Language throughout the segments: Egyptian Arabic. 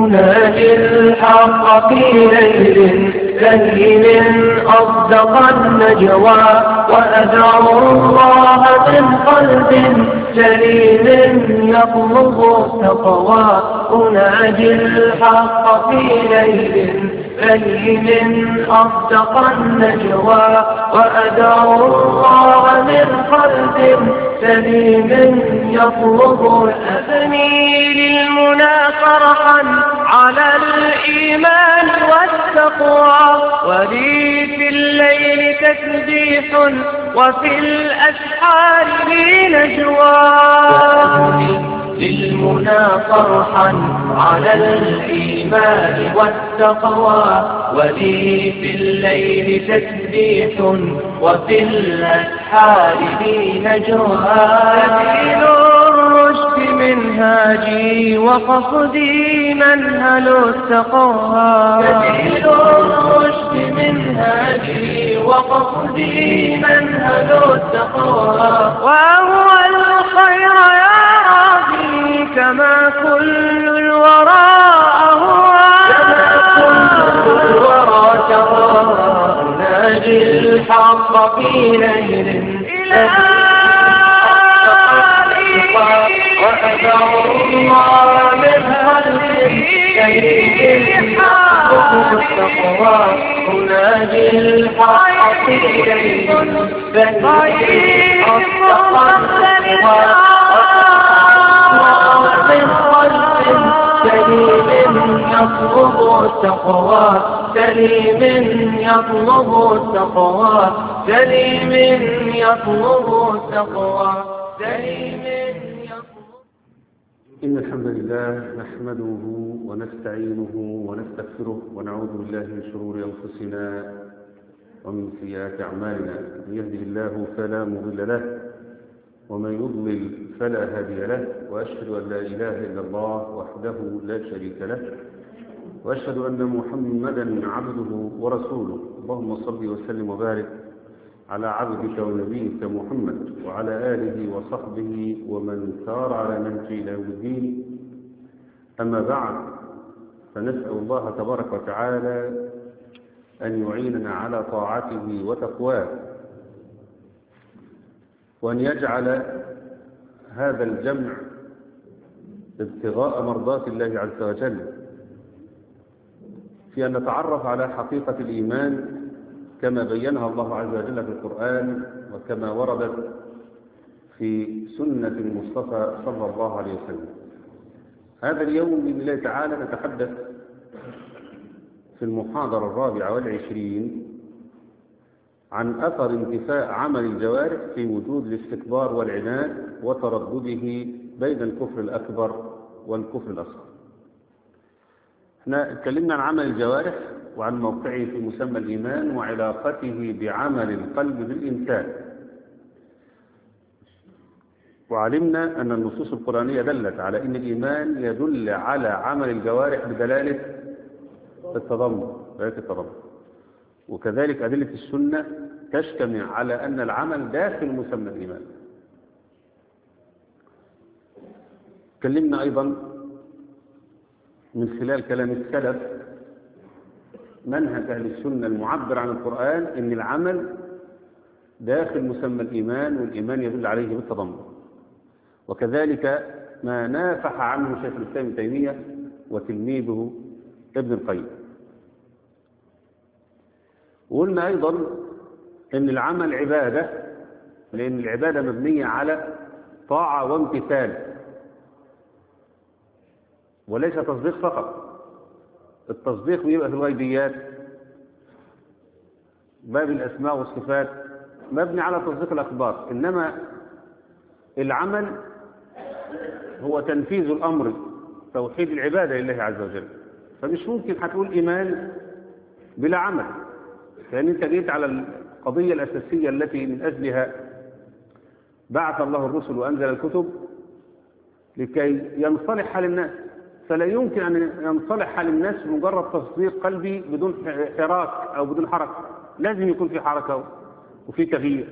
أنادي الحق في ليل ليل أصدق النجوى وأدعو الله من قلب جليل يطلب التقوى أنادي الحق في ليل ليل أصدق النجوى وأدعو الله من قلب سليم يطلب أبني للمنى فرحا على الإيمان والتقوى ولي في الليل تسبيح وفي الأسحار لي نجوى للمنى فرحا على الإيمان والتقوى ولي في الليل تسبيح وفي الأسحار لي نجوى سبيل الرشد منهاجي وقصدي منهل التقوى سبيل الرشد منهاجي وقصدي منهل التقوى وهو الخير يا راضي كما كل الورى أهوى كما كل الورى ترى ناجي الحق في ليل وأدعو الله من قلبي كريم التقوى أناجي الحق في ليل بني من قلب سليم يطلب التقوى سليم يطلب التقوى سليم يطلب التقوى سليم يطلب إن الحمد لله نحمده ونستعينه ونستغفره ونعوذ بالله من شرور أنفسنا ومن سيئات أعمالنا من يهده الله فلا مضل له ومن يضلل فلا هادي له وأشهد أن لا إله إلا الله وحده لا شريك له وأشهد أن محمدا عبده ورسوله اللهم صل وسلم وبارك على عبدك ونبيك محمد وعلى آله وصحبه ومن سار على نهجه إلى يوم الدين أما بعد فنسأل الله تبارك وتعالى أن يعيننا على طاعته وتقواه وأن يجعل هذا الجمع ابتغاء مرضات الله عز وجل في أن نتعرف على حقيقة الإيمان كما بينها الله عز وجل في القرآن وكما وردت في سنة المصطفى صلى الله عليه وسلم هذا اليوم بإذن الله تعالى نتحدث في المحاضرة الرابعة والعشرين عن أثر انتفاء عمل الجوارح في وجود الاستكبار والعناد وتردده بين الكفر الأكبر والكفر الأصغر احنا اتكلمنا عن عمل الجوارح وعن موقعه في مسمى الإيمان وعلاقته بعمل القلب بالإنسان وعلمنا أن النصوص القرآنية دلت على أن الإيمان يدل على عمل الجوارح بدلالة التضمن دلالة التضمن وكذلك أدلة السنة تجتمع على أن العمل داخل مسمى الإيمان تكلمنا أيضا من خلال كلام السلف منهج أهل السنة المعبر عن القرآن أن العمل داخل مسمى الإيمان والإيمان يدل عليه بالتضمن وكذلك ما نافح عنه شيخ الإسلام ابن تيمية وتلميذه ابن القيم وقلنا أيضا أن العمل عبادة لأن العبادة مبنية على طاعة وامتثال وليس تصديق فقط التصديق بيبقى في الغيبيات باب الأسماء والصفات مبني على تصديق الأخبار إنما العمل هو تنفيذ الأمر توحيد العبادة لله عز وجل فمش ممكن هتقول إيمان بلا عمل لأن أنت جيت على القضية الأساسية التي من أجلها بعث الله الرسل وأنزل الكتب لكي ينصلح حال الناس فلا يمكن أن ينصلح حال الناس بمجرد تصديق قلبي بدون حراك أو بدون حركة لازم يكون في حركة وفي تغيير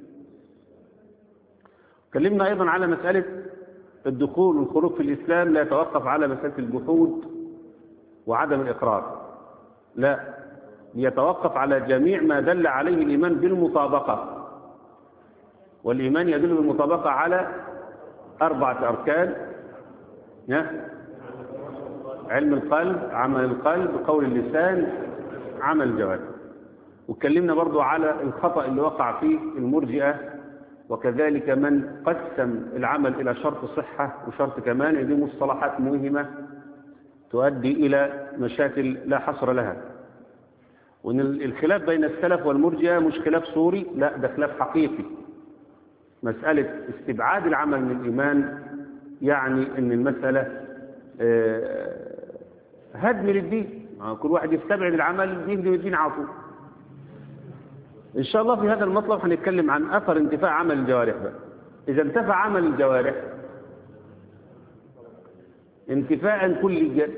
تكلمنا أيضا على مسألة الدخول والخروج في الإسلام لا يتوقف على مسألة الجحود وعدم الإقرار لا يتوقف على جميع ما دل عليه الإيمان بالمطابقة والإيمان يدل بالمطابقة على أربعة أركان علم القلب عمل القلب قول اللسان عمل الجوارح واتكلمنا برضو على الخطأ اللي وقع فيه المرجئة وكذلك من قسم العمل إلى شرط صحة وشرط كمان دي مصطلحات مهمة تؤدي إلى مشاكل لا حصر لها وإن الخلاف بين السلف والمرجئة مش خلاف صوري لا ده خلاف حقيقي مسألة استبعاد العمل من الإيمان يعني أن المسألة هدم للدين كل واحد يستبعد العمل يهدم الدين على طول إن شاء الله في هذا المطلب هنتكلم عن أثر انتفاع عمل الجوارح بقى إذا انتفع عمل الجوارح انتفاعا كليا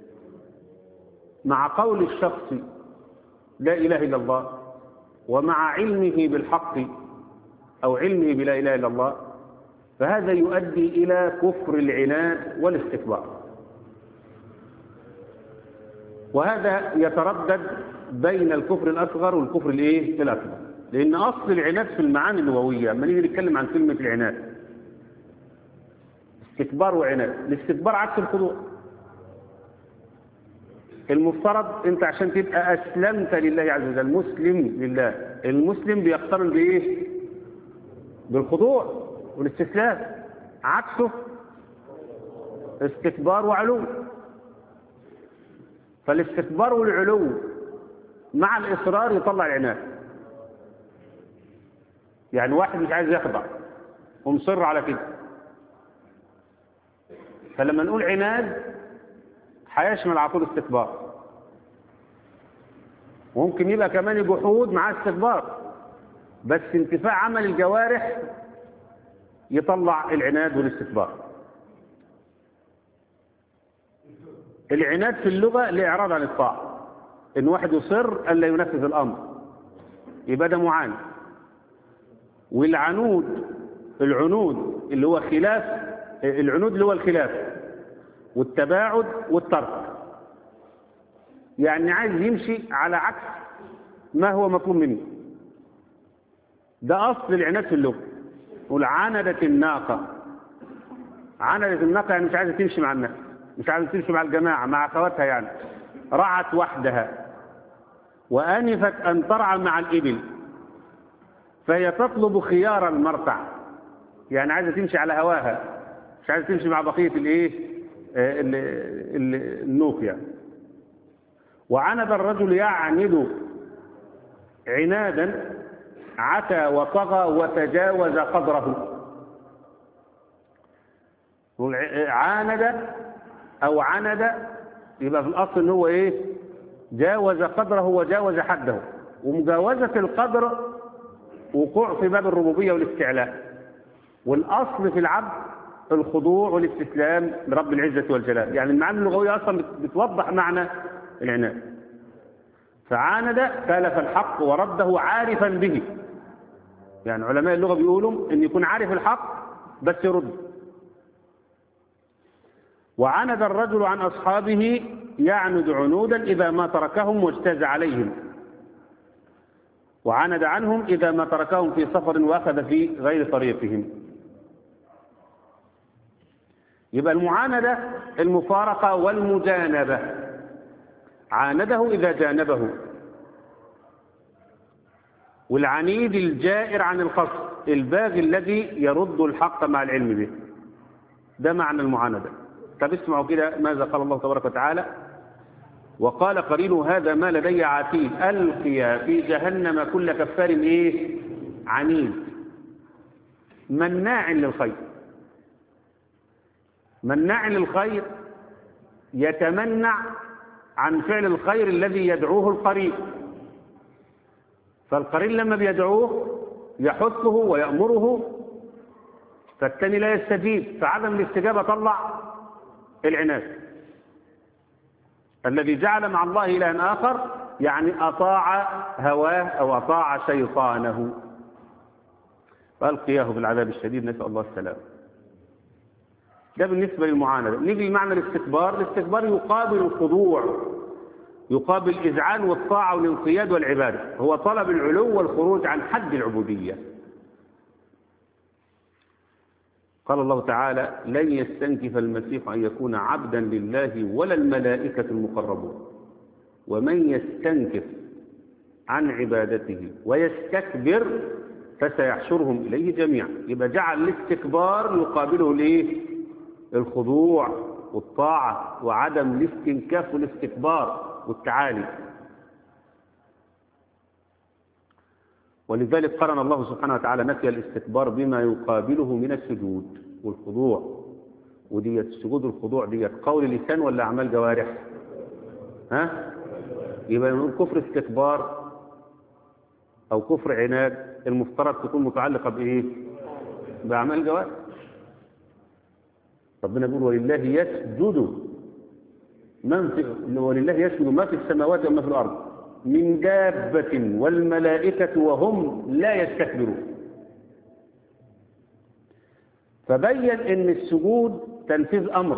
مع قول الشخص لا إله إلا الله ومع علمه بالحق أو علمه بلا إله إلا الله فهذا يؤدي إلى كفر العناد والاستكبار وهذا يتردد بين الكفر الأصغر والكفر الإيه الأكبر لأن أصل العناد في المعاني اللغوية لما نيجي نتكلم عن كلمة العناد استكبار وعناد الاستكبار عكس الخضوع المفترض انت عشان تبقى اسلمت لله عز وجل مسلم لله المسلم بيقترن بايه بالخضوع والاستسلام عكسه استكبار وعلو فالاستكبار والعلو مع الإصرار يطلع العناد يعني واحد مش عايز يخضع ومصر على كده فلما نقول عناد هيشمل على طول استكبار وممكن يبقى كمان جحود مع استكبار بس انتفاع عمل الجوارح يطلع العناد والاستكبار العناد في اللغة الإعراض عن الطاعة إن واحد يصر ألا ينفذ الأمر يبقى ده معاند والعنود العنود اللي هو خلاف العنود اللي هو الخلاف والتباعد والترك يعني عايز يمشي على عكس ما هو مطلوب منه ده أصل العناد في اللغة والعندة الناقة عندة الناقة يعني مش عايزة تمشي مع الناس مش عايزة تمشي مع الجماعة مع أخواتها يعني رعت وحدها وأنفت أن ترعى مع الإبل فهي تطلب خيار المرتع يعني عايزة تمشي على هواها مش عايزة تمشي مع بقية الإيه النوك يعني وعند الرجل يعند عنادا عتى وطغى وتجاوز قدره عاند او عند يبقى في الاصل ان هو ايه جاوز قدره وجاوز حده ومجاوزة القدر وقوع في باب الربوبية والاستعلاء والاصل في العبد الخضوع والاستسلام لرب العزة والجلال يعني المعاني اللغوية اصلا بتوضح معنى العناد فعاند تالف الحق ورده عارفا به يعني علماء اللغة بيقولوا ان يكون عارف الحق بس يرد وعند الرجل عن أصحابه يعند عنودا إذا ما تركهم واجتاز عليهم وعند عنهم إذا ما تركهم في سفر وأخذ في غير طريقهم يبقى المعاندة المفارقة والمجانبة عانده إذا جانبه والعنيد الجائر عن الخصم الباغي الذي يرد الحق مع العلم به ده معنى المعاندة طب اسمعوا كده ماذا قال الله تبارك وتعالى وقال قرين هذا ما لدي عتيد ألقي في جهنم كل كفار إيه عنيد مناع للخير مناع للخير يتمنع عن فعل الخير الذي يدعوه القريب فالقرين لما بيدعوه يحثه ويأمره فالتاني لا يستجيب فعدم الاستجابة طلع العناد الذي جعل مع الله إلها آخر يعني أطاع هواه أو أطاع شيطانه فألقياه بالعذاب الشديد نسأل الله السلام ده بالنسبة للمعاندة نيجي لمعنى الاستكبار الاستكبار يقابل الخضوع يقابل الإذعان والطاعة والانقياد والعبادة هو طلب العلو والخروج عن حد العبودية قال الله تعالى لن يستنكف المسيح أن يكون عبدا لله ولا الملائكة المقربون ومن يستنكف عن عبادته ويستكبر فسيحشرهم إليه جميعا يبقى جعل الاستكبار يقابله الايه الخضوع والطاعة وعدم الاستنكاف والاستكبار والتعالي ولذلك قرن الله سبحانه وتعالى نفي الاستكبار بما يقابله من السجود والخضوع ودي السجود والخضوع دي قول لسان ولا أعمال جوارح ها يبقى نقول كفر استكبار أو كفر عناد المفترض تكون متعلقة بإيه بأعمال جوارح ربنا بيقول ولله يسجد من في ولله يسجد ما في السماوات وما في الأرض من دابة والملائكة وهم لا يستكبرون فبين ان السجود تنفيذ امر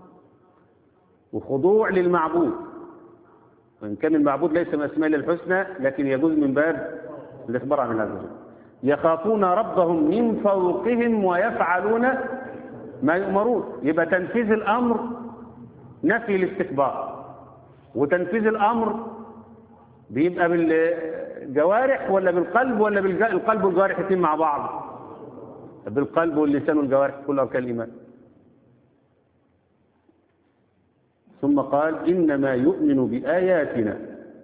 وخضوع للمعبود وان كان المعبود ليس من اسماء الله الحسنى لكن يجوز من باب الاخبار عن هذا يخافون ربهم من فوقهم ويفعلون ما يؤمرون يبقى تنفيذ الامر نفي الاستكبار وتنفيذ الامر بيبقى بالجوارح ولا بالقلب ولا بالقلب والجوارح الاثنين مع بعض بالقلب واللسان والجوارح كل اركان الايمان ثم قال انما يؤمن باياتنا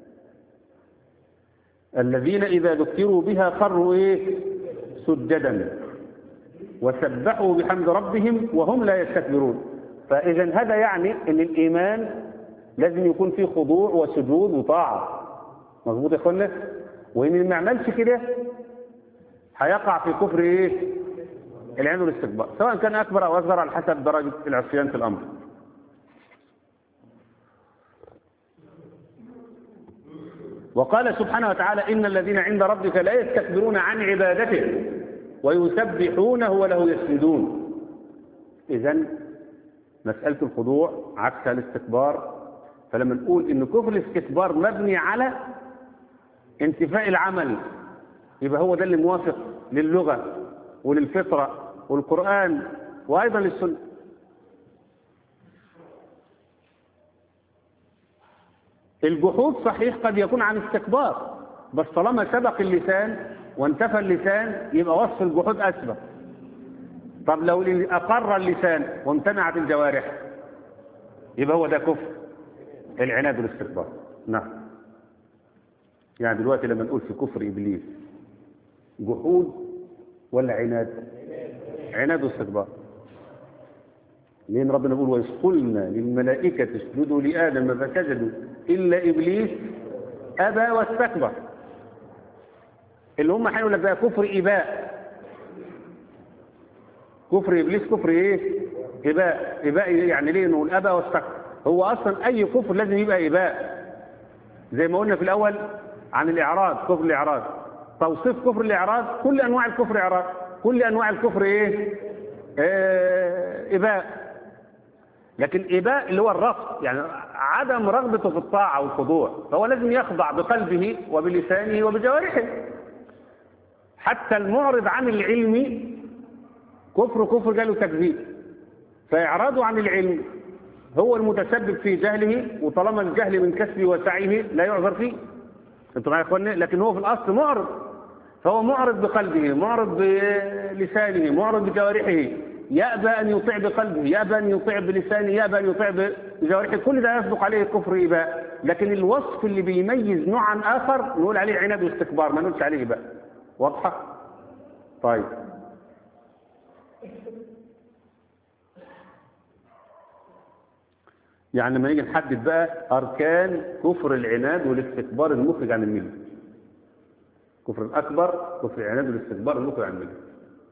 الذين اذا ذكروا بها خروا ايه سجدا وسبحوا بحمد ربهم وهم لا يستكبرون فاذا هذا يعني ان الايمان لازم يكون فيه خضوع وسجود وطاعه مظبوط يا اخوانا وان ما عملش كده هيقع في كفر ايه العين والاستكبار سواء كان اكبر او اصغر على حسب درجه العصيان في الامر وقال سبحانه وتعالى ان الذين عند ربك لا يستكبرون عن عبادته ويسبحونه وله يسجدون اذا مساله الخضوع عكس الاستكبار فلما نقول ان كفر الاستكبار مبني على انتفاء العمل يبقى هو ده اللي موافق للغة وللفطرة والقرآن وأيضا للسنة الجحود صحيح قد يكون عن استكبار بس طالما سبق اللسان وانتفى اللسان يبقى وصف الجحود أسبق طب لو أقر اللسان وامتنعت الجوارح يبقى هو ده كفر العناد والاستكبار نعم يعني دلوقتي لما نقول في كفر إبليس جحود ولا عناد عناد واستكبار لأن ربنا يقول وإذ قلنا للملائكة اسجدوا لآدم فسجدوا إلا إبليس أبى واستكبر اللي هم هيقول لك بقى كفر إباء كفر إبليس كفر إيه؟ إباء إباء يعني ليه نقول أبى واستكبر هو أصلا أي كفر لازم يبقى إباء زي ما قلنا في الأول عن الإعراض كفر الإعراض توصيف كفر الإعراض كل أنواع الكفر إعراض كل أنواع الكفر إيه آه إباء لكن إباء اللي هو الرفض يعني عدم رغبته في الطاعة والخضوع فهو لازم يخضع بقلبه وبلسانه وبجوارحه حتى المعرض عن العلم كفر كفر جاله تكذيب فإعراضه عن العلم هو المتسبب في جهله وطالما الجهل من كسبه وسعيه لا يعذر فيه انتوا معايا يا اخوانا لكن هو في الاصل معرض فهو معرض بقلبه معرض بلسانه معرض بجوارحه يأبى أن يطيع بقلبه يأبى أن يطيع بلسانه يأبى أن يطيع بجوارحه كل ده يصدق عليه كفر إباء لكن الوصف اللي بيميز نوعا آخر نقول عليه عناد واستكبار ما نقولش عليه إباء واضحة؟ طيب يعني لما نيجي نحدد بقى أركان كفر العناد والاستكبار المخرج عن الملة كفر الأكبر كفر العناد والاستكبار المخرج عن الملة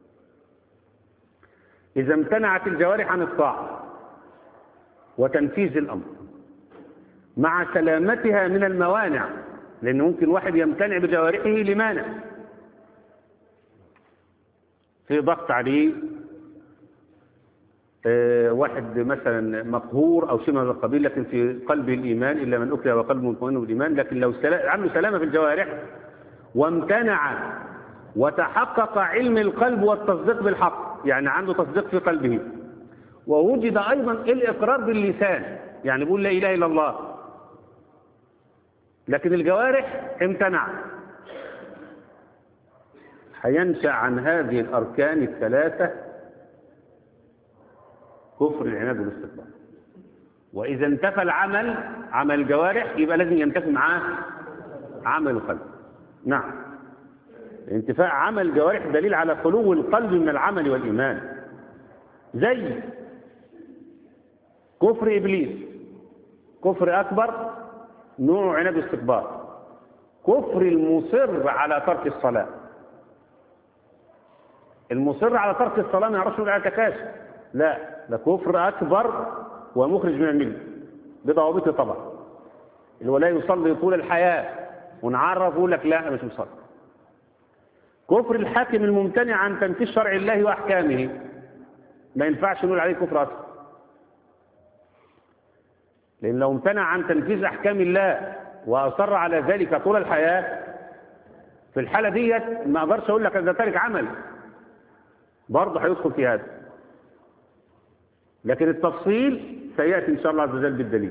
إذا امتنعت الجوارح عن الطاعة وتنفيذ الأمر مع سلامتها من الموانع لأن ممكن واحد يمتنع بجوارحه لمانع في ضغط عليه آه، واحد مثلا مقهور او شيء من هذا القبيل لكن في قلبه الايمان الا من اكره وقلبه مطمئن بالايمان لكن لو سلا- عنده سلامه في الجوارح وامتنع وتحقق علم القلب والتصديق بالحق يعني عنده تصديق في قلبه ووجد ايضا الاقرار باللسان يعني بيقول لا اله الا الله لكن الجوارح امتنع هينشا عن هذه الاركان الثلاثه كفر العناد والاستكبار واذا انتفى العمل عمل الجوارح يبقى لازم ينتفي معاه عمل القلب نعم انتفاء عمل الجوارح دليل على خلو القلب من العمل والايمان زي كفر ابليس كفر اكبر نوع عناد واستكبار كفر المصر على ترك الصلاه المصر على ترك الصلاه ما يعرفش يقول عليها تكاسل لا ده كفر اكبر ومخرج من المله بضوابطه طبعا اللي هو لا يصلي طول الحياه ونعرف يقول لك لا مش مصلي كفر الحاكم الممتنع عن تنفيذ شرع الله واحكامه ما ينفعش نقول عليه كفر اكبر لان لو امتنع عن تنفيذ احكام الله واصر على ذلك طول الحياه في الحاله ديت ما اقدرش اقول لك ده تارك عمل برضه هيدخل في هذا لكن التفصيل سياتي ان شاء الله عز وجل بالدليل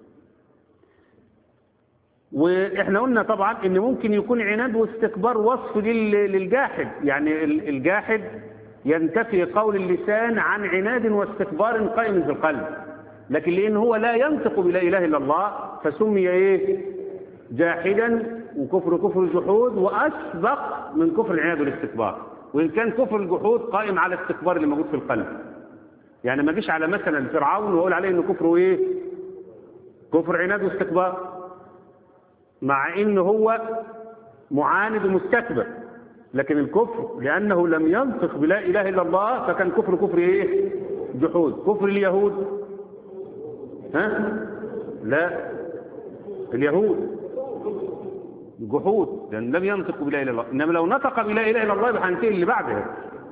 واحنا قلنا طبعا ان ممكن يكون عناد واستكبار وصف لل- للجاحد يعني ال- الجاحد ينتفي قول اللسان عن عناد واستكبار قائم في القلب لكن لان هو لا ينطق بلا اله الا الله فسمي ايه جاحدا وكفر كفر الجحود واسبق من كفر العناد والاستكبار وان كان كفر الجحود قائم على الاستكبار اللي موجود في القلب يعني ما جيش على مثلا فرعون واقول عليه انه كفره ايه كفر عناد واستكبار مع ان هو معاند ومستكبر لكن الكفر لانه لم ينطق بلا اله الا الله فكان كفر كفر ايه جحود كفر اليهود ها لا اليهود جحود لان لم ينطق بلا اله الا الله انما لو نطق بلا اله الا الله يبقى هننتهي اللي بعدها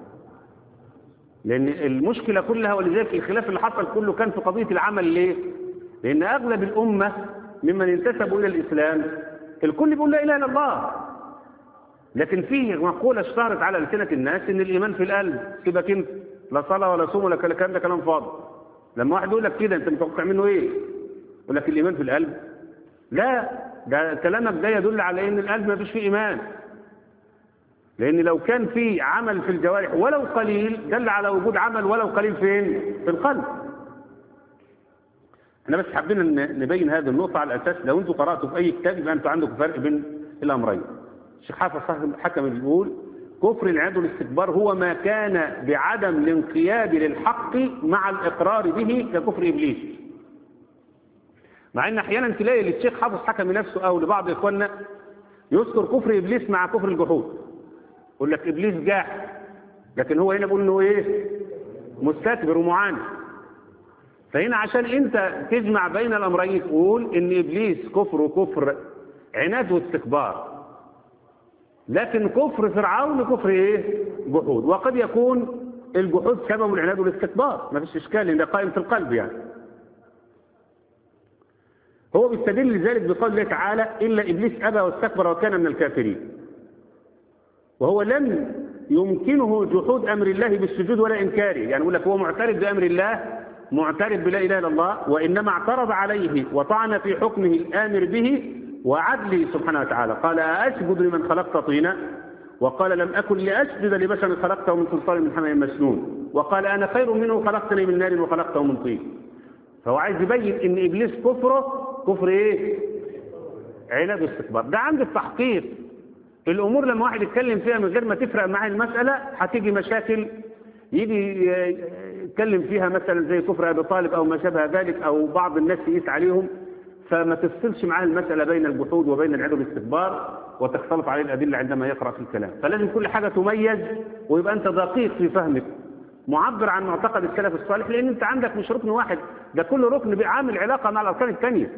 لان المشكله كلها ولذلك الخلاف اللي حصل كله كان في قضيه العمل ليه لان اغلب الامه ممن انتسبوا الى الاسلام الكل بيقول لا اله الا الله لكن فيه مقوله اشتهرت على السنه الناس ان الايمان في القلب سيبك انت لا صلاه ولا صوم ولا كلام الكلام ده كلام فاضي لما واحد يقول لك كده انت متوقع منه ايه يقول لك الايمان في القلب لا ده كلامك ده يدل على ان القلب ما فيش فيه ايمان لان لو كان في عمل في الجوارح ولو قليل دل على وجود عمل ولو قليل فين في القلب احنا بس حابين ان نبين هذه النقطه على اساس لو انتم قراتوا في اي كتاب يبقى انتم عندكم فرق بين الامرين الشيخ حافظ حكم بيقول كفر العناد والاستكبار هو ما كان بعدم الانقياد للحق مع الاقرار به ككفر ابليس مع ان احيانا تلاقي للشيخ حافظ حكم نفسه او لبعض اخواننا يذكر كفر ابليس مع كفر الجحود يقول لك ابليس جاحد لكن هو هنا بيقول انه ايه مستكبر ومعاند فهنا عشان انت تجمع بين الامرين تقول ان ابليس كفر وكفر عناد واستكبار لكن كفر فرعون كفر ايه جحود وقد يكون الجحود سبب العناد والاستكبار ما فيش اشكال لان ده قائم في القلب يعني هو بيستدل لذلك بقول الله تعالى الا ابليس ابى واستكبر وكان من الكافرين وهو لم يمكنه جحود امر الله بالسجود ولا انكاره يعني يقول لك هو معترف بامر الله معترف بلا اله الا الله وانما اعترض عليه وطعن في حكمه الامر به وعدله سبحانه وتعالى قال اسجد لمن خلقت طينا وقال لم اكن لاسجد لبشر خلقته من صلصال من حمأ مسنون وقال انا خير منه خلقتني من نار وخلقته من طين فهو عايز يبين ان ابليس كفره كفر ايه عناد واستكبار ده عند التحقيق الامور لما واحد يتكلم فيها من غير ما تفرق معاه المساله هتيجي مشاكل يجي يتكلم فيها مثلا زي كفر ابي طالب او ما شابه ذلك او بعض الناس يقيس عليهم فما تفصلش معاه المساله بين الجحود وبين العدو والاستكبار وتختلط عليه الادله عندما يقرا في الكلام فلازم كل حاجه تميز ويبقى انت دقيق في فهمك معبر عن معتقد السلف الصالح لان انت عندك مش ركن واحد ده كل ركن بيعامل علاقه مع الاركان الثانيه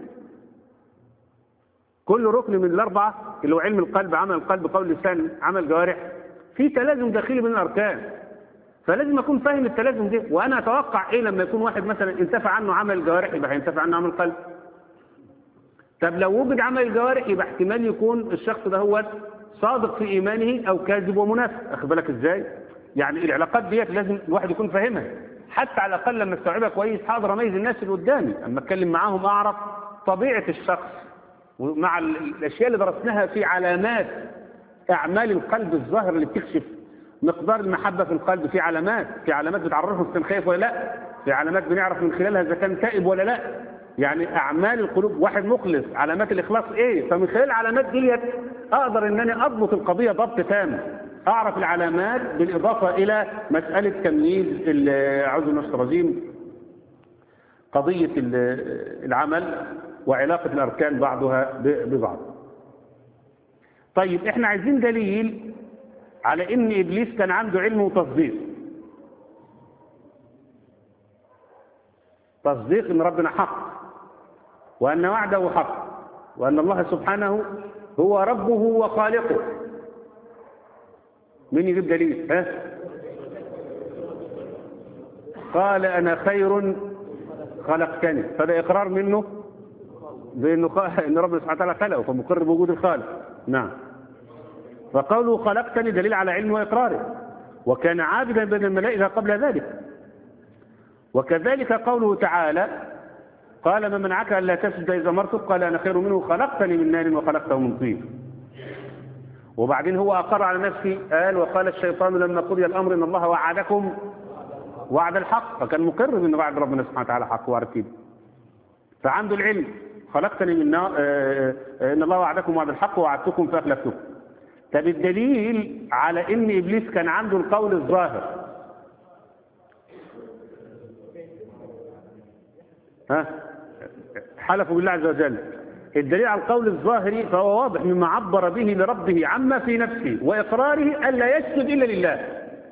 كل ركن من الاربعه اللي هو علم القلب عمل القلب قول اللسان عمل جوارح في تلازم داخلي بين الاركان فلازم اكون فاهم التلازم ده وانا اتوقع ايه لما يكون واحد مثلا انتفع عنه عمل الجوارح يبقى هينتفع عنه عمل القلب طب لو وجد عمل الجوارح يبقى احتمال يكون الشخص ده هو صادق في ايمانه او كاذب ومنافق اخد بالك ازاي يعني العلاقات ديت لازم الواحد يكون فاهمها حتى على الاقل لما استوعبها كويس هقدر اميز الناس اللي قدامي اما اتكلم معاهم اعرف طبيعه الشخص ومع الاشياء اللي درسناها في علامات اعمال القلب الظاهر اللي بتكشف مقدار المحبه في القلب في علامات في علامات بتعرفه اذا كان خايف ولا لا في علامات بنعرف من خلالها اذا كان تائب ولا لا يعني اعمال القلوب واحد مخلص علامات الاخلاص ايه فمن خلال العلامات ديت اقدر ان انا اضبط القضيه ضبط تام اعرف العلامات بالاضافه الى مساله تمييز اعوذ بالله من الرجيم قضيه العمل وعلاقه الاركان بعضها ببعض طيب احنا عايزين دليل على ان ابليس كان عنده علم وتصديق تصديق ان ربنا حق وان وعده حق وان الله سبحانه هو ربه وخالقه مين يجيب دليل ها قال انا خير خلقتني فده اقرار منه بانه ان ربنا سبحانه وتعالى خلقه فمقر بوجود الخالق نعم فقوله خلقتني دليل على علمه واقراره وكان عابدا بين الملائكه قبل ذلك وكذلك قوله تعالى قال ما منعك الا تسجد اذا مرتك قال انا خير منه خلقتني من نار وخلقته من طين وبعدين هو اقر على نفسه قال وقال الشيطان لما قضي الامر ان الله وعدكم وعد الحق فكان مقر بان وعد ربنا سبحانه وتعالى حق وعد كده فعنده العلم خلقتني من نار ان الله وعدكم وعد الحق ووعدتكم فاخلفتكم طب الدليل على ان ابليس كان عنده القول الظاهر ها حلفوا بالله عز وجل الدليل على القول الظاهري فهو واضح مما عبر به لربه عما في نفسه واقراره الا يسجد الا لله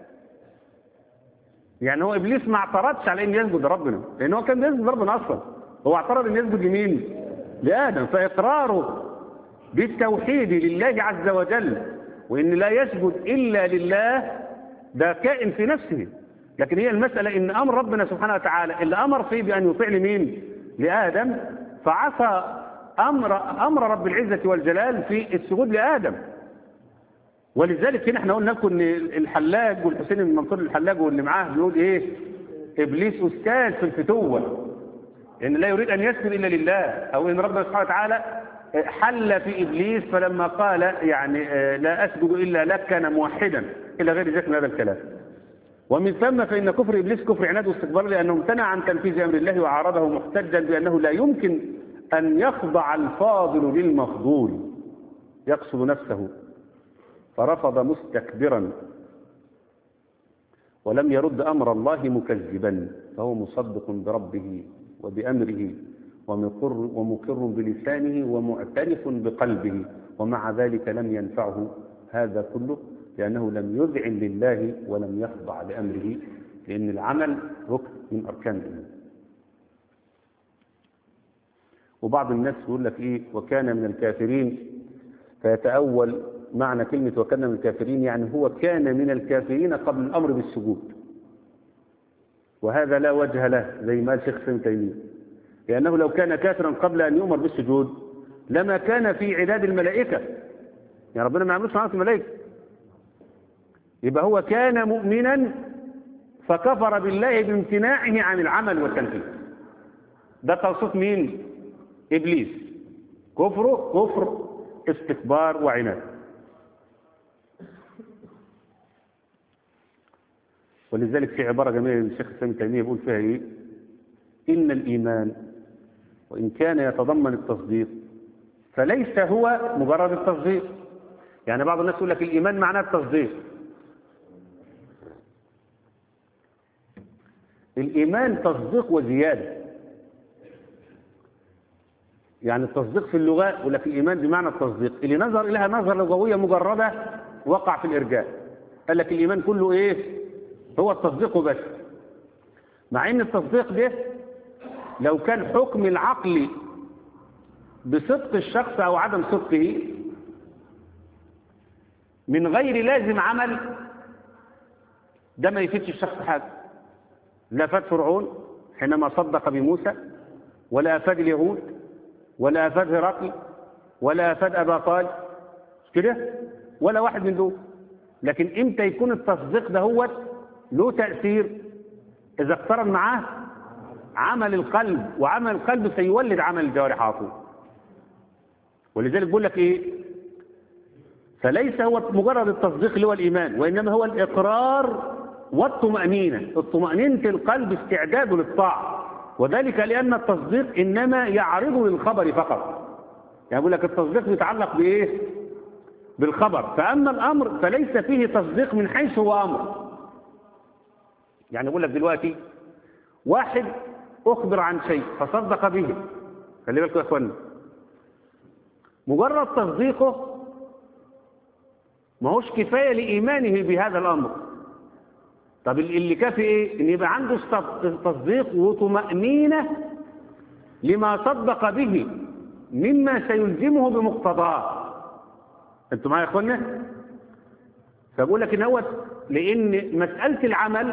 يعني هو ابليس ما اعترضش على ان يسجد ربنا لان هو كان بيسجد ربنا اصلا هو اعترض ان يسجد لمين لادم فاقراره بالتوحيد لله عز وجل وان لا يسجد الا لله ده كائن في نفسه لكن هي المسألة ان امر ربنا سبحانه وتعالى اللي امر فيه بان يطيع لمين لادم فعصى امر امر رب العزة والجلال في السجود لادم ولذلك هنا احنا قلنا لكم ان الحلاج والحسين بن منصور الحلاج واللي معاه بيقول ايه ابليس استاذ في الفتوه ان لا يريد ان يسجد الا لله او ان ربنا سبحانه وتعالى حل في ابليس فلما قال يعني لا اسجد الا لك كان موحدا الى غير ذلك من هذا الكلام ومن ثم فان كفر ابليس كفر عناد واستكبار لانه امتنع عن تنفيذ امر الله وعارضه محتجا بانه لا يمكن ان يخضع الفاضل للمفضول يقصد نفسه فرفض مستكبرا ولم يرد امر الله مكذبا فهو مصدق بربه وبامره ومقر, ومقر بلسانه ومعترف بقلبه ومع ذلك لم ينفعه هذا كله لأنه لم يذعن لله ولم يخضع لأمره لأن العمل ركن من أركان الإيمان وبعض الناس يقول لك إيه وكان من الكافرين فيتأول معنى كلمة وكان من الكافرين يعني هو كان من الكافرين قبل الأمر بالسجود وهذا لا وجه له زي ما الشيخ سيد تيمية لأنه لو كان كافرا قبل أن يؤمر بالسجود لما كان في عداد الملائكة يعني ربنا ما يعملش معاه الملائكة يبقى هو كان مؤمنا فكفر بالله بامتناعه عن العمل والتنفيذ ده توصيف مين ابليس كفره كفر استكبار وعناد ولذلك في عبارة جميلة للشيخ السامي تيمية بيقول فيها ايه إن الإيمان وإن كان يتضمن التصديق فليس هو مجرد التصديق يعني بعض الناس يقول لك الإيمان معناه التصديق الإيمان تصديق وزيادة يعني التصديق في اللغة يقول لك الإيمان بمعنى التصديق اللي نظر إليها نظر لغوية مجردة وقع في الإرجاء قال لك الإيمان كله إيه هو التصديق بس مع ان التصديق ده لو كان حكم العقل بصدق الشخص او عدم صدقه من غير لازم عمل ده ما يفيدش الشخص حاجة لا فاد فرعون حينما صدق بموسى ولا أفاد اليهود ولا أفاد هرقل ولا أفاد أبا طالب مش كده ولا واحد من دول لكن امتى يكون التصديق ده هو له تأثير إذا اقترن معاه عمل القلب وعمل القلب سيولد عمل الجوارح على طول ولذلك بيقول لك ايه فليس هو مجرد التصديق اللي هو الايمان وانما هو الاقرار والطمأنينة الطمأنينة القلب استعداده للطاعة وذلك لأن التصديق إنما يعرض للخبر فقط يعني بيقول لك التصديق يتعلق بإيه بالخبر فأما الأمر فليس فيه تصديق من حيث هو أمر يعني بيقول لك دلوقتي واحد أخبر عن شيء فصدق به خلي بالكم يا أخوانا مجرد تصديقه ما هوش كفاية لإيمانه بهذا الأمر طب اللي كافي إيه؟ إن يبقى عنده تصديق وطمأنينة لما صدق به مما سيلزمه بمقتضاه أنتوا معايا يا أخوانا؟ فبقول لك إن هو لأن مسألة العمل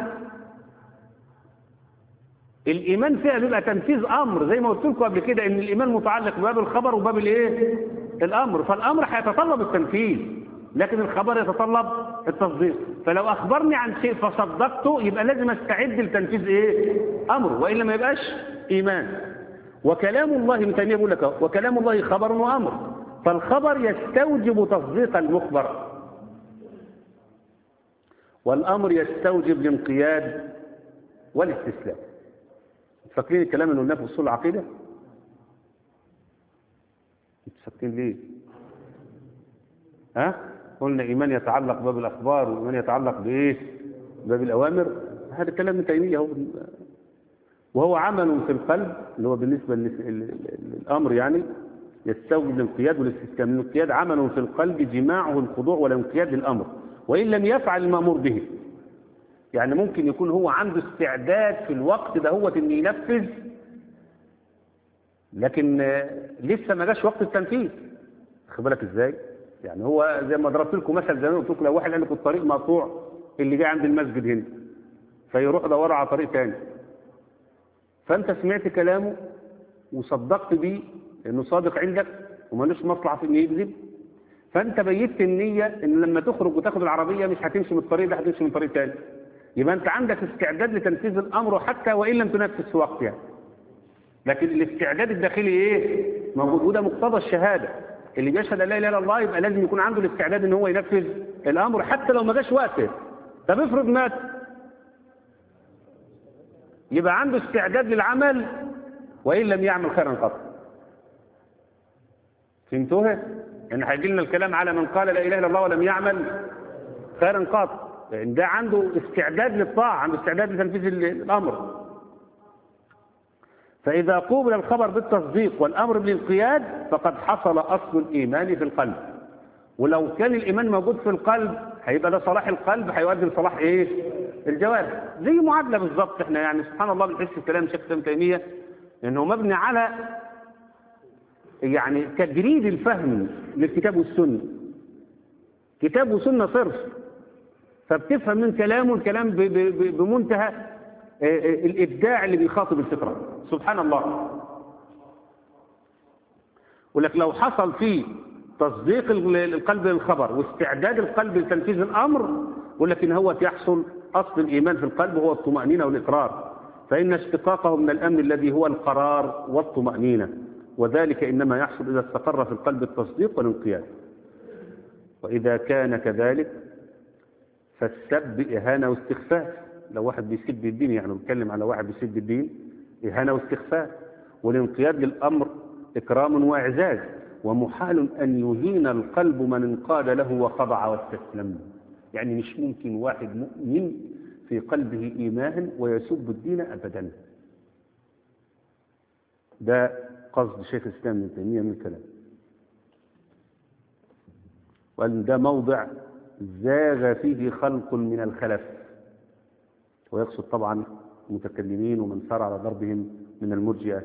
الإيمان فيها بيبقى تنفيذ أمر زي ما قلت لكم قبل كده إن الإيمان متعلق بباب الخبر وباب الإيه؟ الأمر فالأمر هيتطلب التنفيذ لكن الخبر يتطلب التصديق فلو أخبرني عن شيء فصدقته يبقى لازم استعد لتنفيذ إيه؟ أمر وإلا ما يبقاش إيمان وكلام الله ابن تيمية بيقول لك وكلام الله خبر وأمر فالخبر يستوجب تصديق المخبر والأمر يستوجب الانقياد والاستسلام فاكرين الكلام اللي قلناه في اصول العقيده انتوا ساكتين ليه ها قلنا ايمان يتعلق باب الاخبار وايمان يتعلق بايه باب الاوامر هذا كلام ابن تيميه هو وهو عمل في القلب اللي هو بالنسبه للامر يعني يستوجب الانقياد والاستسلام الانقياد عمل في القلب جماعه الخضوع والانقياد للامر وان لم يفعل المامور به يعني ممكن يكون هو عنده استعداد في الوقت ده هو ان ينفذ لكن لسه ما جاش وقت التنفيذ خد بالك ازاي يعني هو زي ما ضربت لكم مثل زمان قلت لكم لو واحد قال لك الطريق مقطوع اللي جاي عند المسجد هنا فيروح يدور على طريق تاني فانت سمعت كلامه وصدقت بيه انه صادق عندك ومالوش مصلحه في انه يكذب فانت بيت النيه ان لما تخرج وتاخد العربيه مش هتمشي من الطريق ده هتمشي من طريق تاني يبقى انت عندك استعداد لتنفيذ الامر حتى وان لم تنفذ في وقت يعني لكن الاستعداد الداخلي ايه موجود وده مقتضى الشهاده اللي بيشهد ان لا اله الا الله يبقى لازم يكون عنده الاستعداد ان هو ينفذ الامر حتى لو ما جاش وقته طب افرض مات يبقى عنده استعداد للعمل وان لم يعمل خيرا قط فهمتوها ان هيجي لنا الكلام على من قال لا اله الا الله ولم يعمل خيرا قط لان ده عنده استعداد للطاعه عنده استعداد لتنفيذ الامر فاذا قوبل الخبر بالتصديق والامر بالانقياد فقد حصل اصل الايمان في القلب ولو كان الايمان موجود في القلب هيبقى ده صلاح القلب هيؤدي لصلاح ايه الجوارح زي معادله بالظبط احنا يعني سبحان الله بنحس في كلام شيخ ابن تيميه انه مبني على يعني تجريد الفهم للكتاب والسنه كتاب وسنه صرف فبتفهم من كلامه الكلام بمنتهى الإبداع اللي بيخاطب الفطرة سبحان الله ولك لو حصل فيه تصديق القلب للخبر واستعداد القلب لتنفيذ الأمر ولكن هو يحصل أصل الإيمان في القلب هو الطمأنينة والإقرار فإن اشتقاقه من الأمن الذي هو القرار والطمأنينة وذلك إنما يحصل إذا استقر في القلب التصديق والانقياد وإذا كان كذلك فالسب إهانة واستخفاف لو واحد بيسب الدين يعني بيتكلم على واحد بيسب الدين إهانة واستخفاف والانقياد للأمر إكرام وإعزاز ومحال أن يهين القلب من انقاد له وخضع واستسلم يعني مش ممكن واحد مؤمن في قلبه إيمان ويسب الدين أبدا ده قصد شيخ الإسلام ابن تيمية من الكلام وأن ده موضع زاغ فيه خلق من الخلف ويقصد طبعا المتكلمين ومن سار على ضربهم من المرجئة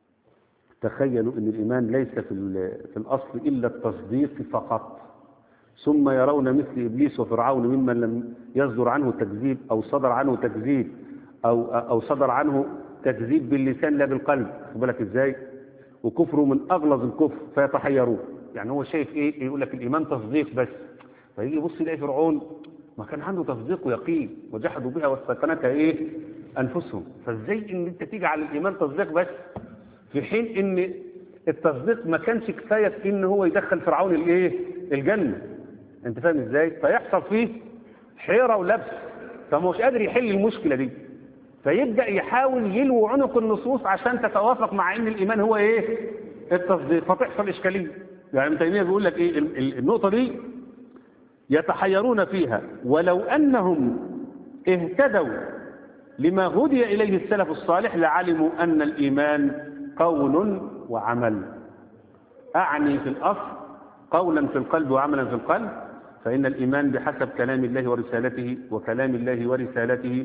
تخيلوا أن الإيمان ليس في, في الأصل إلا التصديق فقط ثم يرون مثل إبليس وفرعون ممن لم يصدر عنه تكذيب أو صدر عنه تكذيب أو, أو صدر عنه تكذيب باللسان لا بالقلب خد بالك إزاي وكفره من أغلظ الكفر فيتحيرون يعني هو شايف إيه يقول لك الإيمان تصديق بس فيجي يبص يلاقي فرعون ما كان عنده تصديق ويقين وجحدوا بها واستيقنتها إيه أنفسهم فإزاي إن أنت تيجي على الإيمان تصديق بس في حين إن التصديق ما كانش كفاية في إن هو يدخل فرعون الإيه الجنة أنت فاهم إزاي فيحصل فيه حيرة ولبس فمش قادر يحل المشكلة دي فيبدأ يحاول يلوي عنق النصوص عشان تتوافق مع ان الايمان هو ايه التصديق فتحصل اشكاليه يعني ابن تيميه بيقول لك ايه النقطه دي يتحيرون فيها ولو انهم اهتدوا لما هدي اليه السلف الصالح لعلموا ان الايمان قول وعمل اعني في الاصل قولا في القلب وعملا في القلب فان الايمان بحسب كلام الله ورسالته وكلام الله ورسالته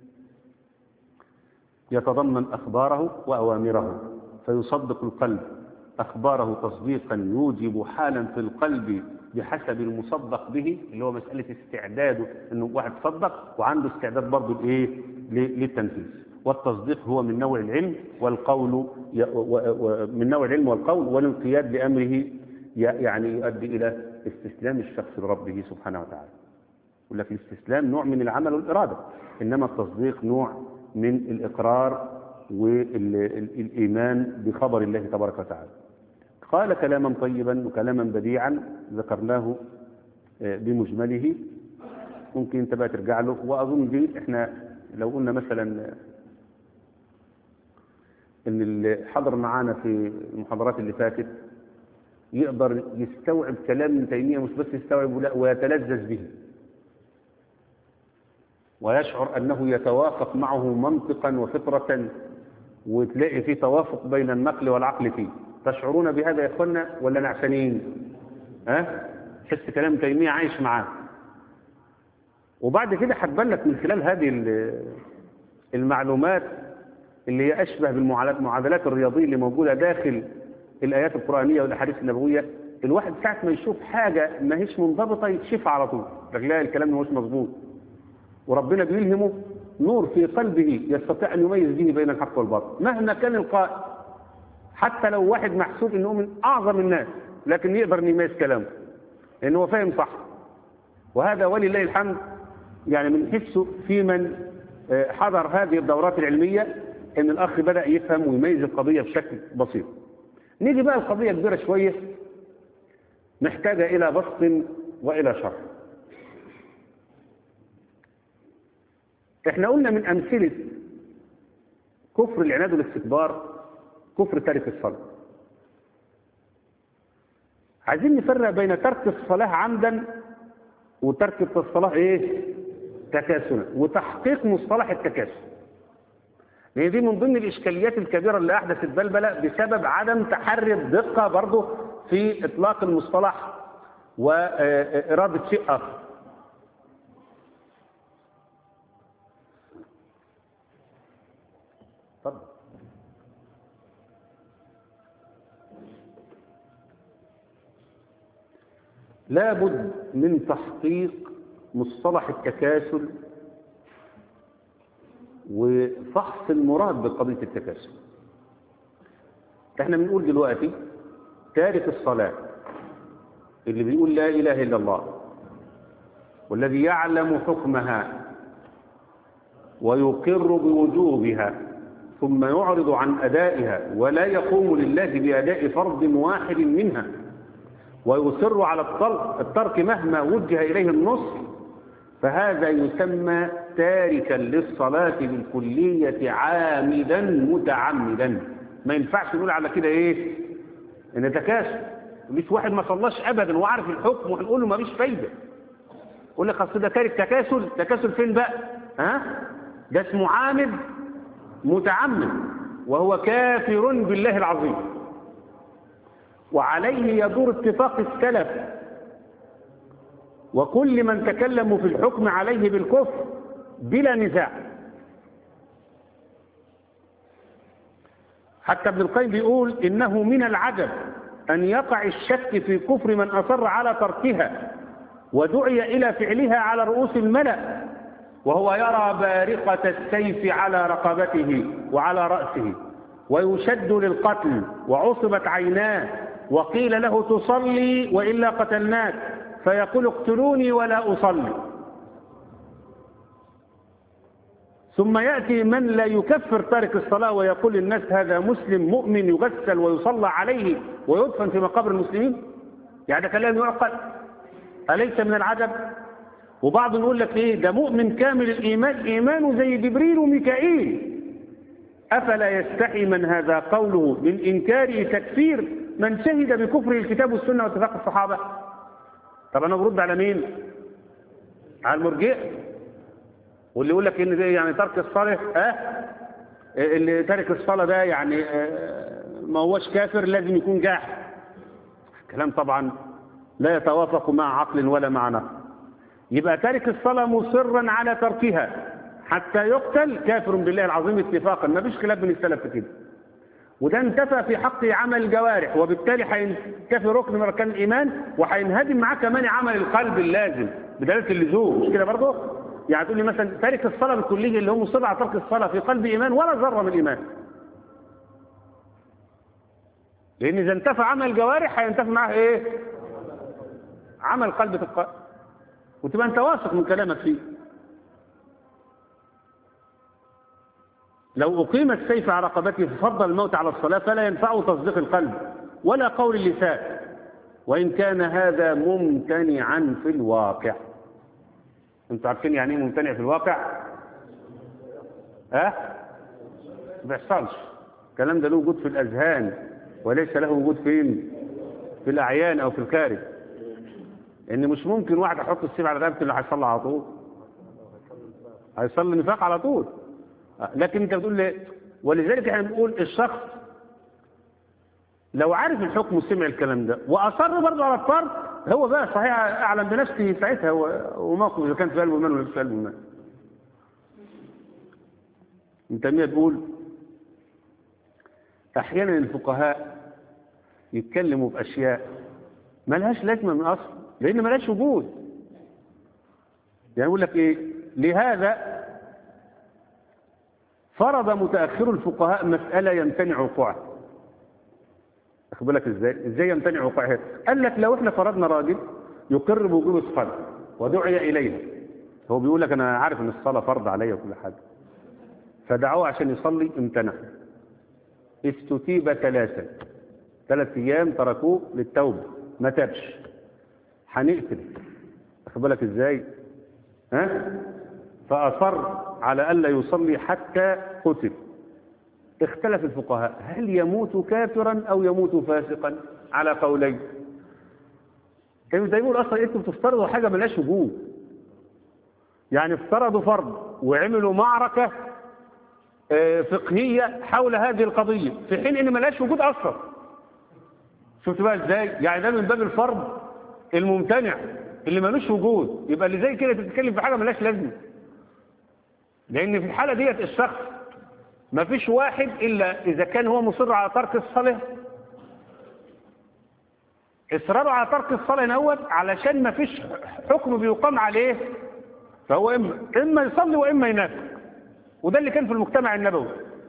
يتضمن أخباره وأوامره فيصدق القلب أخباره تصديقا يوجب حالا في القلب بحسب المصدق به اللي هو مسألة استعداده أنه واحد صدق وعنده استعداد برضه لإيه للتنفيذ والتصديق هو من نوع العلم والقول من نوع العلم والقول والانقياد لأمره يعني يؤدي إلى استسلام الشخص لربه سبحانه وتعالى يقول لك الاستسلام نوع من العمل والإرادة إنما التصديق نوع من الإقرار والإيمان بخبر الله تبارك وتعالى قال كلاما طيبا وكلاما بديعا ذكرناه بمجمله ممكن انت بقى ترجع له وأظن دي احنا لو قلنا مثلا ان اللي حضر معانا في المحاضرات اللي فاتت يقدر يستوعب كلام ابن تيمية مش بس يستوعب لا ويتلذذ به ويشعر أنه يتوافق معه منطقا وفطرة وتلاقي فيه توافق بين النقل والعقل فيه تشعرون بهذا يا اخوانا ولا نعسانين ها تحس كلام تيمية عايش معاه وبعد كده هتبان لك من خلال هذه المعلومات اللي هي أشبه بالمعادلات الرياضية اللي موجودة داخل الآيات القرآنية والأحاديث النبوية الواحد ساعة ما يشوف حاجة ما هيش منضبطة يكشفها على طول رجلاء الكلام مش مظبوط وربنا بيلهمه نور في قلبه يستطيع أن يميز به بين الحق والباطل مهما كان القائل حتى لو واحد محسوب انه من اعظم الناس لكن يقدر يميز كلامه لان هو فاهم صح وهذا ولله الحمد يعني من حسه في من حضر هذه الدورات العلمية ان الاخ بدأ يفهم ويميز القضية بشكل بسيط نيجي بقى القضية كبيرة شوية محتاجة الى بسط والى شرح احنا قلنا من امثلة كفر العناد والاستكبار كفر تارك الصلاة عايزين نفرق بين ترك الصلاة عمدا وترك الصلاة ايه تكاسلا وتحقيق مصطلح التكاسل لان دي من ضمن الاشكاليات الكبيرة اللي احدثت بلبلة بسبب عدم تحري الدقة برضه في اطلاق المصطلح وارادة شيء اخر طب لابد من تحقيق مصطلح التكاسل وفحص المراد بقضية التكاسل احنا بنقول دلوقتي تارك الصلاة اللي بيقول لا إله إلا الله والذي يعلم حكمها ويقر بوجوبها ثم يعرض عن أدائها ولا يقوم لله بأداء فرض واحد منها ويصر على الترك, الترك مهما وجه إليه النص فهذا يسمى تاركا للصلاة بالكلية عامدا متعمدا ما ينفعش نقول على كده ايه ان تكاسل مش واحد ما صلاش ابدا وعارف الحكم وهنقول له ما فيش فايده يقول لك اصل ده تارك تكاسل تكاسل فين بقى ها ده اسمه عامد متعمد وهو كافر بالله العظيم وعليه يدور اتفاق السلف وكل من تكلموا في الحكم عليه بالكفر بلا نزاع حتى ابن القيم بيقول إنه من العجب أن يقع الشك في كفر من أصر على تركها ودعي إلى فعلها على رؤوس الملأ وهو يرى بارقة السيف على رقبته وعلى رأسه ويشد للقتل وعصبت عيناه وقيل له تصلي وإلا قتلناك فيقول اقتلوني ولا أصلي ثم يأتي من لا يكفر تارك الصلاة ويقول للناس هذا مسلم مؤمن يغسل ويصلى عليه ويدفن في مقابر المسلمين يعني ده كلام يعقل أليس من العجب وبعض يقول لك ايه ده مؤمن كامل الإيمان إيمانه زي جبريل وميكائيل أفلا يستحي من هذا قوله من إنكاره تكفير من شهد بكفر الكتاب والسنة واتفاق الصحابة طب أنا برد على مين على المرجئ واللي يقول لك ان ده يعني ترك الصلاة اه اللي تارك الصلاة ده يعني اه ما هوش كافر لازم يكون جاحد كلام طبعا لا يتوافق مع عقل ولا مع نقل يبقى تارك الصلاة مصرا على تركها حتى يقتل كافر بالله العظيم اتفاقا ما فيش خلاف بين السلف في كده وده انتفى في حقه عمل الجوارح وبالتالي هينتفي ركن من اركان الايمان وهينهدم معاه كمان عمل القلب اللازم بدلاله اللزوم مش كده برضه يعني تقول لي مثلا تارك الصلاه بالكليه اللي هو مصر على ترك الصلاه في قلب ايمان ولا ذره من الايمان لان اذا انتفى عمل الجوارح هينتفي معاه ايه عمل قلب في القلب وتبقى انت واثق من كلامك فيه لو أقيم السيف على رقبته ففضل الموت على الصلاة فلا ينفعه تصديق القلب ولا قول اللسان وإن كان هذا ممتنعا في الواقع انتوا عارفين يعني ايه ممتنع في الواقع ها ما بيحصلش الكلام ده له وجود في الأذهان وليس له وجود فين في الأعيان أو في الخارج ان مش ممكن واحد يحط السيف على رقبته اللي هيصلي على طول هيصلي نفاق على طول لكن انت بتقول لي ولذلك احنا بنقول الشخص لو عارف الحكم وسمع الكلام ده واصر برضه على الفرض هو بقى صحيح اعلم بنفسه ساعتها وموقف اذا كان في قلبه ايمان ولا في قلبه ايمان ابن تيميه بيقول احيانا الفقهاء يتكلموا باشياء ملهاش لازمه من اصل لان ملهاش وجود يعني يقول لك ايه لهذا فرض متأخر الفقهاء مسألة يمتنع وقوعها أخذ بالك إزاي إزاي يمتنع وقوعها قال لك لو إحنا فرضنا راجل يقر بوجوب الصلاة ودعي إليها هو بيقول لك أنا عارف إن الصلاة فرض عليا وكل حاجة فدعوه عشان يصلي امتنع استتيب ثلاثة ثلاث أيام تركوه للتوبة ما تابش هنقتل أخذ بالك إزاي ها فأصر على ألا يصلي حتى قتل اختلف الفقهاء هل يموت كافرا أو يموت فاسقا على قولين كانوا زي يقول أصلا أنتم بتفترضوا حاجة ملاش وجود يعني افترضوا فرض وعملوا معركة فقهية حول هذه القضية في حين ان ملاش وجود أصلا شفت بقى ازاي يعني ده من باب الفرض الممتنع اللي ملوش وجود يبقى اللي زي كده تتكلم في حاجة ملاش لازمه لأن في الحالة ديت الشخص ما فيش واحد إلا إذا كان هو مصر على ترك الصلاة إصراره على ترك الصلاة نوت علشان ما فيش حكم بيقام عليه فهو إما, إما يصلي وإما ينافق وده اللي كان في المجتمع النبوي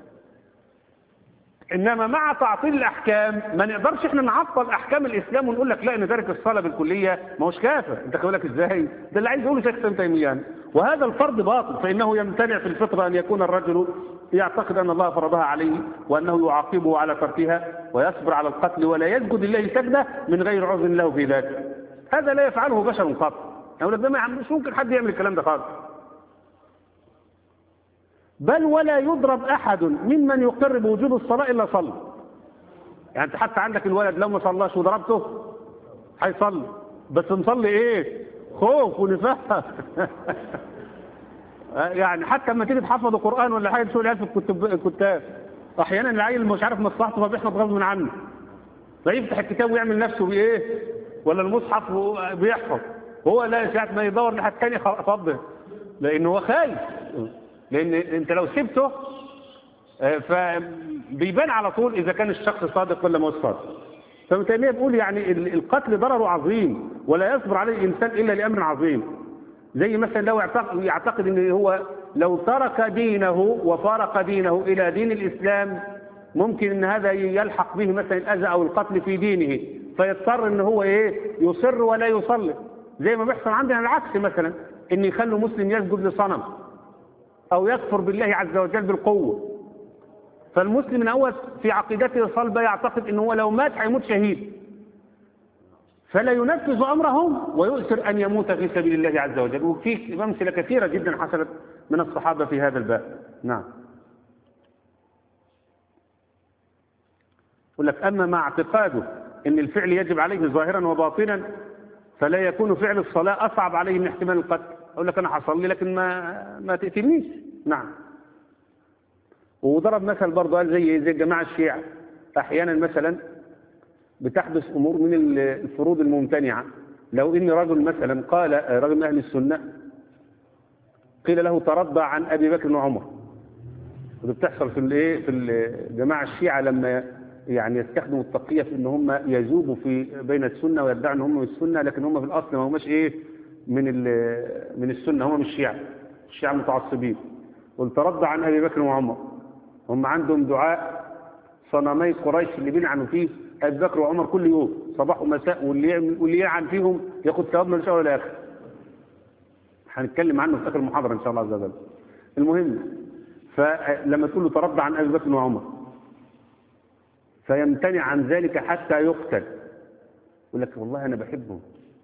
إنما مع تعطيل الأحكام ما نقدرش إحنا نعطل أحكام الإسلام ونقول لك لا إن تارك الصلاة بالكلية ما هوش كافر أنت خلي لك إزاي ده اللي عايز يقوله شيخ ابن تيمية يعني وهذا الفرض باطل فإنه يمتنع في الفطرة أن يكون الرجل يعتقد أن الله فرضها عليه وأنه يعاقبه على تركها ويصبر على القتل ولا يسجد لله سجدة من غير عذر له في ذلك هذا لا يفعله بشر قط أقول لك ده مش ممكن حد يعمل الكلام ده خالص بل ولا يضرب أحد ممن يقر بوجوب الصلاة إلا صلى يعني أنت حتى عندك الولد لو ما صلاش وضربته هيصلي بس مصلي إيه خوف ونفاق يعني حتى لما تيجي تحفظ القرآن ولا حاجة تشوف العيال في الكتب الكتاب أحيانا العيل مش عارف مصلحته فبيحفظ غصب عنه فيفتح الكتاب ويعمل نفسه بإيه ولا المصحف بيحفظ وهو لا ساعة ما يدور لحد تاني فضه لأنه هو خايف لأن أنت لو سبته فبيبان على طول إذا كان الشخص صادق ولا مش صادق فابن تيميه بيقول يعني ال- القتل ضرره عظيم ولا يصبر عليه الانسان الا لامر عظيم زي مثلا لو يعتقد, يعتقد ان هو لو ترك دينه وفارق دينه الى دين الاسلام ممكن ان هذا يلحق به مثلا الاذى او القتل في دينه فيضطر ان هو ايه يصر ولا يصلي زي ما بيحصل عندنا العكس مثلا ان يخلوا مسلم يسجد لصنم او يكفر بالله عز وجل بالقوه فالمسلم الاول في عقيدته الصلبه يعتقد ان هو لو مات هيموت شهيد فلا ينفذ امرهم ويؤثر ان يموت في سبيل الله عز وجل وفي امثله كثيره جدا حصلت من الصحابه في هذا الباب نعم يقول لك اما مع اعتقاده ان الفعل يجب عليه ظاهرا وباطنا فلا يكون فعل الصلاه اصعب عليه من احتمال القتل اقول لك انا هصلي لكن ما ما تقتلنيش نعم وضرب مثل برضه قال زي زي الجماعه الشيعة احيانا مثلا بتحدث امور من الفروض الممتنعه لو ان رجل مثلا قال رجل من اهل السنه قيل له ترضى عن ابي بكر وعمر وده بتحصل في الايه في الجماعه الشيعة لما يعني يستخدموا التقيه في ان هم يذوبوا في بين السنه ويدعوا ان هم من السنه لكن هم في الاصل ما هماش ايه من من السنه هم مش شيعة الشيعة متعصبين قل ترضى عن ابي بكر وعمر هم عندهم دعاء صنمي قريش اللي بيلعنوا فيه ابي بكر وعمر كل يوم صباح ومساء واللي يعمل واللي يلعن فيهم ياخد ثواب من الاول للاخر هنتكلم عنه في اخر المحاضره ان شاء الله عز وجل المهم فلما تقول له ترضى عن ابي بكر وعمر فيمتنع عن ذلك حتى يقتل يقول لك والله انا بحبهم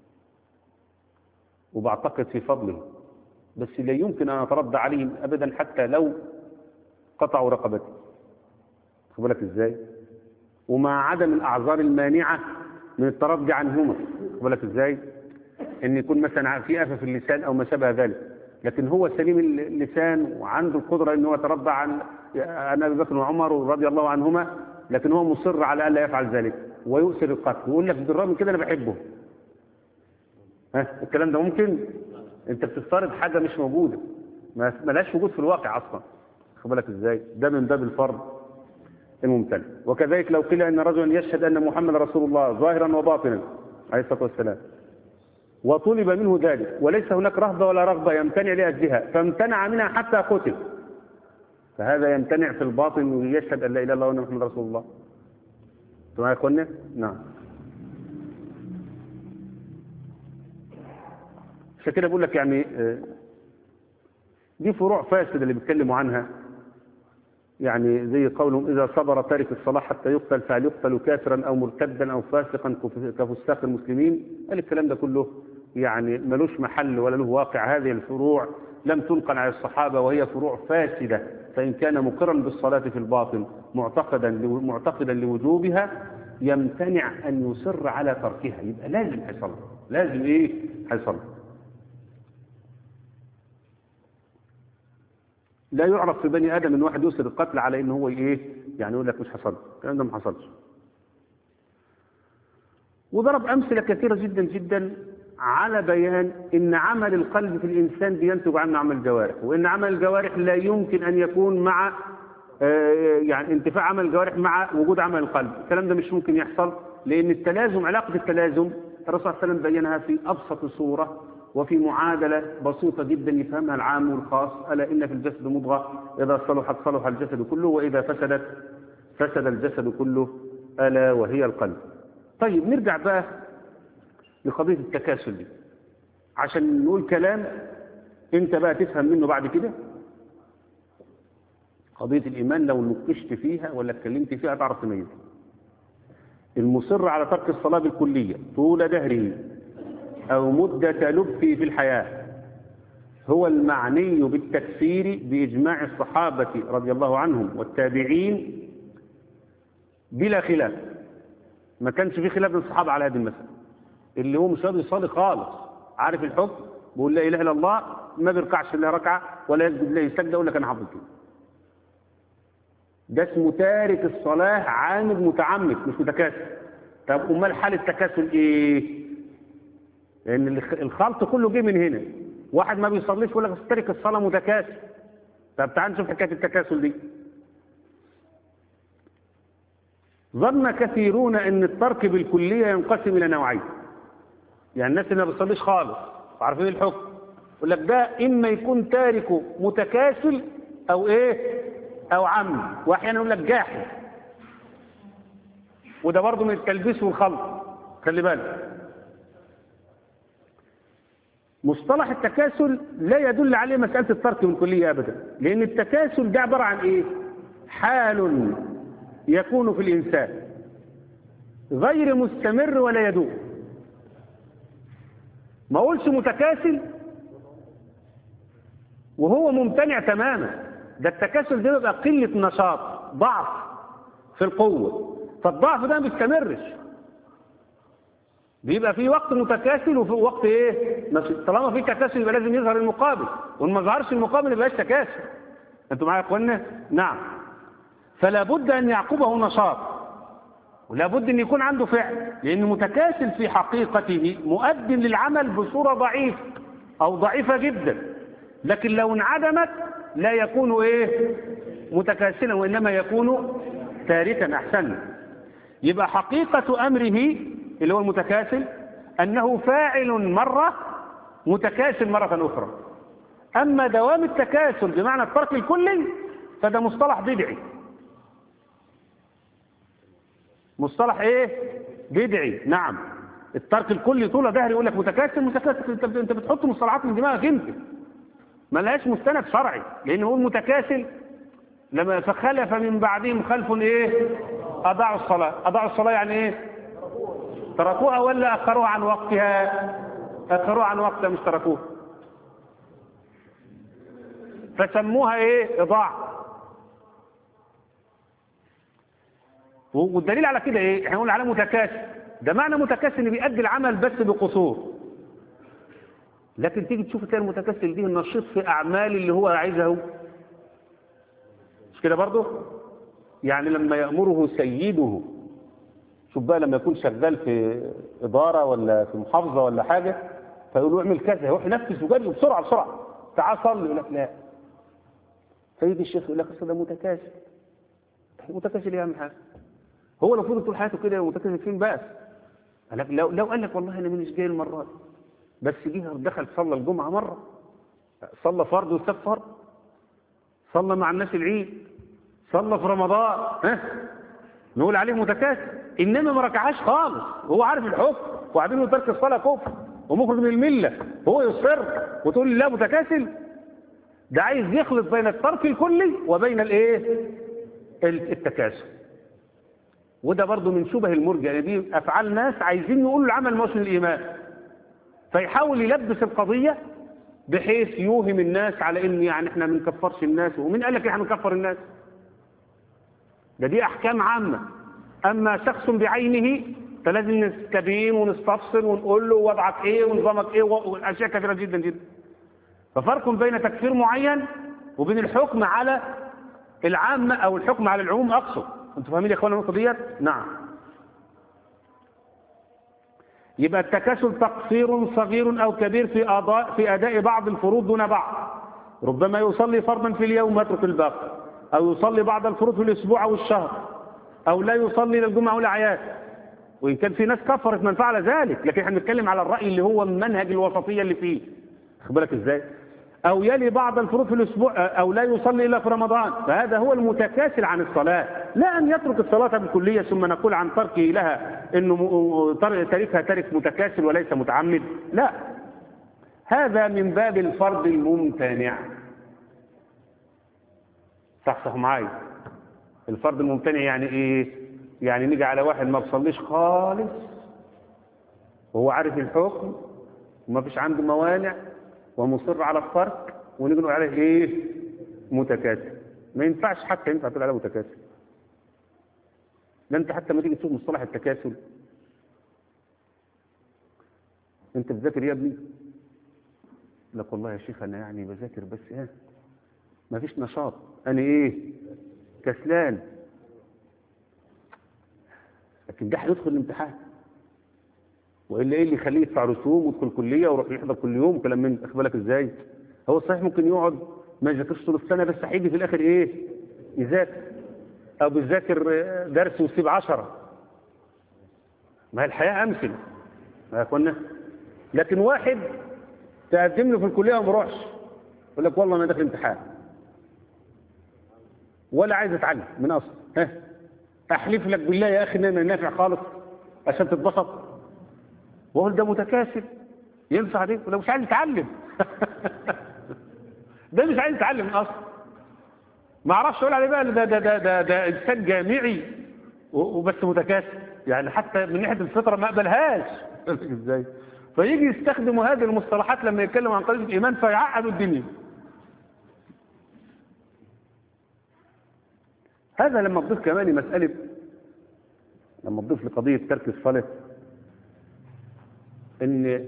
وبعتقد في فضلهم بس لا يمكن ان اترضى عليهم ابدا حتى لو قطعوا رقبتي خد بالك ازاي ومع عدم الاعذار المانعه من الترضي عنهما خد بالك ازاي ان يكون مثلا في افه في اللسان او ما شابه ذلك لكن هو سليم اللسان وعنده القدره ان هو يترضى عن عن ابي بكر وعمر رضي الله عنهما لكن هو مصر على الا يفعل ذلك ويؤثر القتل ويقول لك بالرغم من كده انا بحبه ها الكلام ده ممكن انت بتفترض حاجه مش موجوده ما ملهاش وجود في الواقع اصلا خد بالك ازاي ده من باب الفرض الممتنع وكذلك لو قيل ان رجلا يشهد ان محمد رسول الله ظاهرا وباطنا عليه الصلاه والسلام وطلب منه ذلك وليس هناك رهبه ولا رغبه يمتنع لاجلها فامتنع منها حتى قتل فهذا يمتنع في الباطن ويشهد ان لا اله الا الله وان محمد رسول الله تمام يا اخوانا نعم عشان كده بقول لك يعني دي فروع فاسده اللي بيتكلموا عنها يعني زي قولهم إذا صبر تارك الصلاة حتى يقتل فليقتل كافرا أو مرتدا أو فاسقا كفساق المسلمين قال الكلام ده كله يعني ملوش محل ولا له واقع هذه الفروع لم تنقل على الصحابة وهي فروع فاسدة فإن كان مقرا بالصلاة في الباطن معتقدا معتقدا لوجوبها يمتنع أن يصر على تركها يبقى لازم هيصلي لازم إيه هيصلي لا يعرف في بني ادم ان واحد يوصل القتل على ان هو ايه يعني يقول لك مش حصل الكلام ده ما حصلش وضرب امثله كثيره جدا جدا على بيان ان عمل القلب في الانسان بينتج عنه عمل الجوارح وان عمل الجوارح لا يمكن ان يكون مع يعني انتفاع عمل الجوارح مع وجود عمل القلب الكلام ده مش ممكن يحصل لان التلازم علاقه التلازم الرسول صلى الله عليه وسلم بينها في ابسط صوره وفي معادلة بسيطة جدا يفهمها العام والخاص ألا إن في الجسد مضغة إذا صلحت صلح الجسد كله وإذا فسدت فسد الجسد كله ألا وهي القلب طيب نرجع بقى لقضية التكاسل دي عشان نقول كلام انت بقى تفهم منه بعد كده قضية الإيمان لو نقشت فيها ولا اتكلمت فيها تعرف تميزها المصر على ترك الصلاة بالكلية طول دهره أو مدة لبثه في الحياة هو المعني بالتكفير بإجماع الصحابة رضي الله عنهم والتابعين بلا خلاف ما كانش في خلاف بين الصحابة على هذه المسألة اللي هو مش راضي يصلي خالص عارف الحكم بيقول لا إله إلا الله ما بيركعش إلا ركعة ولا يسجد لا يسجد يقول لك أنا حافظ كده ده اسمه تارك الصلاة عامد متعمد مش متكاسل طب أمال حال التكاسل إيه؟ لان الخلط كله جه من هنا واحد ما بيصليش يقول لك تارك الصلاه متكاسل طب تعال نشوف حكايه التكاسل دي ظن كثيرون ان الترك بالكلية ينقسم الى نوعين يعني الناس اللي ما بتصليش خالص وعارفين الحكم يقول لك ده اما يكون تاركه متكاسل او ايه او عم واحيانا يقول لك جاحد وده برضه من التلبيس والخلط خلي بالك مصطلح التكاسل لا يدل عليه مسألة الترك بالكلية أبدا لأن التكاسل ده عبارة عن إيه حال يكون في الإنسان غير مستمر ولا يدوم ما أقولش متكاسل وهو ممتنع تماما ده التكاسل ده بيبقى قلة نشاط ضعف في القوة فالضعف ده ما بيستمرش بيبقى في وقت متكاسل وفي وقت ايه نشيط. طالما في تكاسل يبقى لازم يظهر المقابل وان ما ظهرش المقابل يبقاش تكاسل انتوا معايا يا اخوانا نعم فلا بد ان يعقبه نشاط ولا بد ان يكون عنده فعل لان متكاسل في حقيقته مؤد للعمل بصوره ضعيفه او ضعيفه جدا لكن لو انعدمت لا يكون ايه متكاسلا وانما يكون تاركا احسن يبقى حقيقه امره اللي هو المتكاسل انه فاعل مره متكاسل مره اخرى اما دوام التكاسل بمعنى الترك الكلي فده مصطلح بدعي مصطلح ايه بدعي نعم الترك الكلي طول دهر يقول لك متكاسل متكاسل انت انت بتحط مصطلحات من دماغك انت ما لهاش مستند شرعي لان هو متكاسل لما فخلف من بعدهم خلف ايه اضاعوا الصلاه اضاعوا الصلاه يعني ايه تركوها ولا اخروها عن وقتها اخروها عن وقتها مش تركوها فسموها ايه اضاعه والدليل على كده ايه احنا نقول عليه متكاسل ده معنى متكاسل ان بيأدي العمل بس بقصور لكن تيجي تشوف تلاقي المتكاسل دي النشيط في اعمال اللي هو عايزها هو مش كده برضه يعني لما يأمره سيده شوف بقى لما يكون شغال في إدارة ولا في محافظة ولا حاجة فيقول له اعمل كذا يروح ينفذ وجري بسرعة بسرعة تعال صلي يقول لك لا فيجي الشيخ يقول لك أصل ده متكاسل متكاسل يا عم حاجة هو لو فضل طول حياته كده متكاسل فين بقى قال لك لو, لو قال لك والله انا مش جاي المرة دي بس جه دخل صلى الجمعة مرة صلى فرض وساب فرض صلى مع الناس العيد صلى في رمضان ها نقول عليه متكاسل انما ما ركعهاش خالص هو عارف الحكم وعارفين له ترك الصلاه كفر ومخرج من المله هو يصر وتقول لي لا متكاسل ده عايز يخلط بين الترك الكلي وبين الايه التكاسل وده برضه من شبه المرجع يعني دي افعال ناس عايزين يقولوا العمل مش من الايمان فيحاول يلبس القضيه بحيث يوهم الناس على ان يعني احنا ما بنكفرش الناس ومين قال لك احنا بنكفر الناس ده دي احكام عامه اما شخص بعينه فلازم نستبين ونستفصل ونقول له وضعك ايه ونظامك ايه واشياء كثيره جدا جدا ففرق بين تكفير معين وبين الحكم على العامه او الحكم على العموم اقصد انتوا فاهمين يا اخوانا النقطه ديت نعم يبقى التكاسل تقصير صغير او كبير في اداء في اداء بعض الفروض دون بعض ربما يصلي فرضا في اليوم ويترك الباقي او يصلي بعض الفروض في الاسبوع او الشهر او لا يصلي للجمعه والاعياد وان كان في ناس كفرت من فعل ذلك لكن احنا بنتكلم على الراي اللي هو منهج الوسطيه اللي فيه خد بالك ازاي او يلي بعض الفروض في الاسبوع او لا يصلي الا في رمضان فهذا هو المتكاسل عن الصلاه لا ان يترك الصلاه بالكليه ثم نقول عن تركه لها انه تاركها تارك متكاسل وليس متعمد لا هذا من باب الفرض الممتنع صح صح معايا الفرض الممتنع يعني ايه يعني نيجي على واحد ما بيصليش خالص وهو عارف الحكم وما فيش عنده موانع ومصر على الترك ونيجي نقول عليه ايه متكاسل ما ينفعش حتى ينفع تقول عليه متكاسل ده انت حتى ما تيجي تشوف مصطلح التكاسل انت بتذاكر يا ابني لك والله يا شيخ انا يعني بذاكر بس ايه ما فيش نشاط انا ايه كسلان لكن ده هيدخل الامتحان والا ايه اللي يخليه يدفع رسوم ويدخل كليه ويروح يحضر كل يوم كلام من اخد بالك ازاي هو صحيح ممكن يقعد ما يذاكرش طول السنه بس هيجي في الاخر ايه يذاكر أو بتذاكر درس وتسيب عشرة ما هي الحياة أمثل ما كنا لكن واحد تقدم له في الكلية وما يروحش يقول لك والله أنا داخل امتحان ولا عايز أتعلم من أصل ها أحلف لك بالله يا أخي إن أنا نافع خالص عشان تتبسط وأقول ده متكاسل ينفع دي ولا مش عايز يتعلم ده مش عايز يتعلم من أصل ما اعرفش اقول عليه بقى ده ده ده ده, ده انسان جامعي وبس متكاسل يعني حتى من ناحيه الفطره ما قبلهاش ازاي فيجي يستخدموا هذه المصطلحات لما يتكلموا عن قضيه الايمان فيعقدوا الدنيا هذا لما تضيف كمان مساله لما تضيف لقضيه ترك الصلاه ان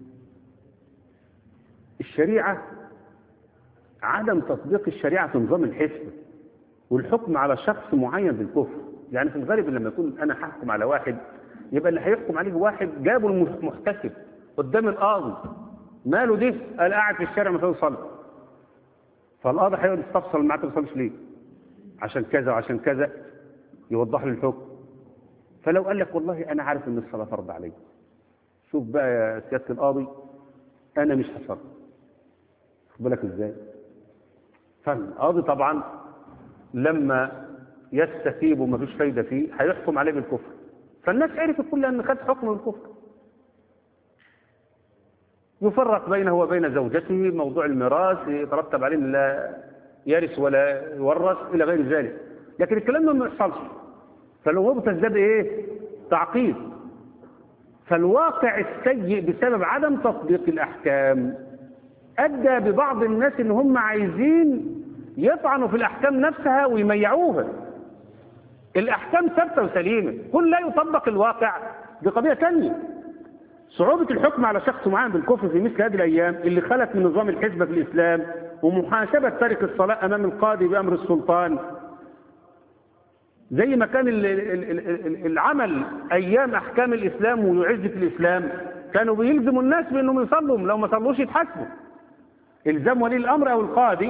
الشريعه عدم تطبيق الشريعة في نظام الحسب والحكم على شخص معين بالكفر يعني في الغالب لما يكون أنا هحكم على واحد يبقى اللي هيحكم عليه واحد جابه المحتسب قدام القاضي ماله ده قال قاعد في الشارع ما فيه صلاة فالقاضي هيقعد يستفسر معاه ما تصليش ليه عشان كذا وعشان كذا يوضح له الحكم فلو قال لك والله أنا عارف إن الصلاة فرض علي شوف بقى يا سيادة القاضي أنا مش هصلي خد بالك إزاي فالقاضي طبعا لما يستتيب وما فيش فايده فيه هيحكم عليه بالكفر فالناس عرفت كلها ان خد حكم بالكفر يفرق بينه وبين زوجته موضوع الميراث يترتب عليه ان لا يرث ولا يورث الى غير ذلك لكن الكلام ده ما يحصلش فالامور بتزداد ايه تعقيد فالواقع السيء بسبب عدم تطبيق الاحكام ادى ببعض الناس ان هم عايزين يطعنوا في الاحكام نفسها ويميعوها الاحكام ثابته وسليمه كل لا يطبق الواقع دي قضيه ثانيه صعوبة الحكم على شخص معين بالكفر في مثل هذه الأيام اللي خلت من نظام الحزب في الإسلام ومحاسبة تارك الصلاة أمام القاضي بأمر السلطان زي ما كان العمل أيام أحكام الإسلام ويعزة الإسلام كانوا بيلزموا الناس بأنهم يصلوا لو ما صلوش يتحاسبوا إلزام ولي الأمر أو القاضي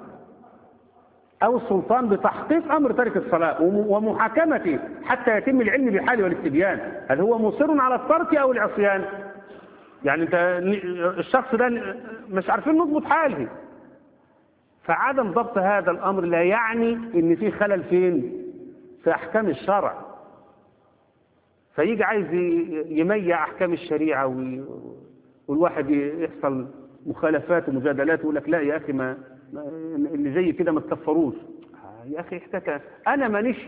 أو السلطان بتحقيق أمر ترك الصلاة ومحاكمته حتى يتم العلم بحاله والاستبيان هل هو مصر على الترك أو العصيان يعني انت الشخص ده مش عارفين نضبط حاله فعدم ضبط هذا الأمر لا يعني ان في خلل فين في أحكام الشرع فيجي عايز يميع أحكام الشريعة والواحد يحصل مخالفات ومجادلات ويقول لك لا يا أخي ما اللي زي كده ما تكفروش يا اخي احتكى انا مانيش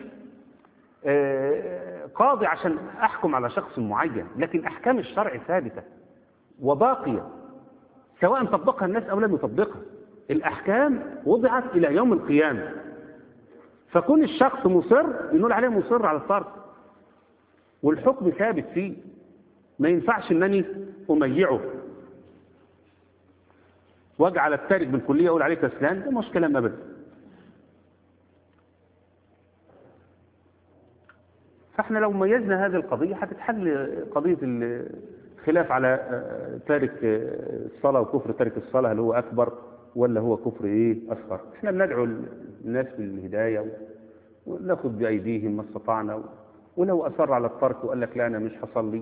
قاضي عشان احكم على شخص معين لكن احكام الشرع ثابته وباقيه سواء طبقها الناس او لم يطبقها الاحكام وضعت الى يوم القيامه فكون الشخص مصر بنقول عليه مصر على الفرض والحكم ثابت فيه ما ينفعش انني اميعه واجعل التارك بالكلية اقول عليه كسلان ده مش كلام ابدا فاحنا لو ميزنا هذه القضية هتتحل قضية الخلاف على تارك الصلاة وكفر تارك الصلاة هل هو أكبر ولا هو كفر إيه أصغر احنا بندعو الناس بالهداية وناخد بأيديهم ما استطعنا ولو أصر على الترك وقال لك لا أنا مش هصلي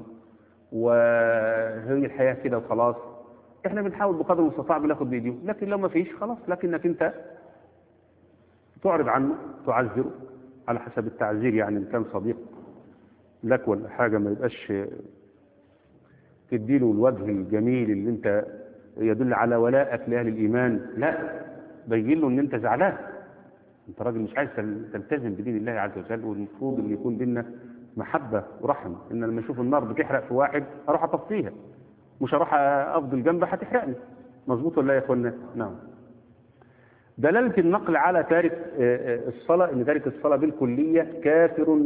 وهي الحياة كده وخلاص احنا بنحاول بقدر المستطاع بناخد بايديهم لكن لو ما فيش خلاص لكنك انت تعرض عنه تعذره على حسب التعذير يعني ان كان صديق لك ولا حاجة ما يبقاش تديله الوجه الجميل اللي انت يدل على ولائك لأهل الإيمان لا بين له ان انت زعلان انت راجل مش عايز تلتزم بدين الله عز وجل والمفروض ان يكون بينا محبة ورحم ان لما اشوف النار بتحرق في واحد اروح اطفيها مش هروح افضل جنبها هتحرقني مظبوط ولا يا اخوانا نعم دلالة النقل على تارك الصلاة ان تارك الصلاة بالكلية كافر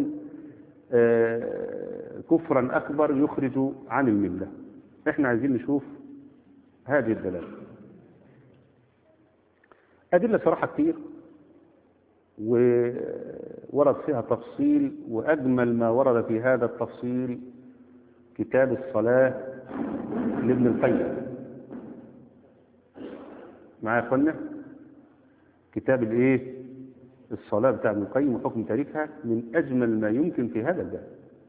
كفرا اكبر يخرج عن الملة احنا عايزين نشوف هذه الدلالة أدلة صراحة كتير وورد فيها تفصيل وأجمل ما ورد في هذا التفصيل كتاب الصلاة لابن القيم معايا يا اخوانا كتاب الايه الصلاة بتاع ابن القيم وحكم تاركها من أجمل ما يمكن في هذا الباب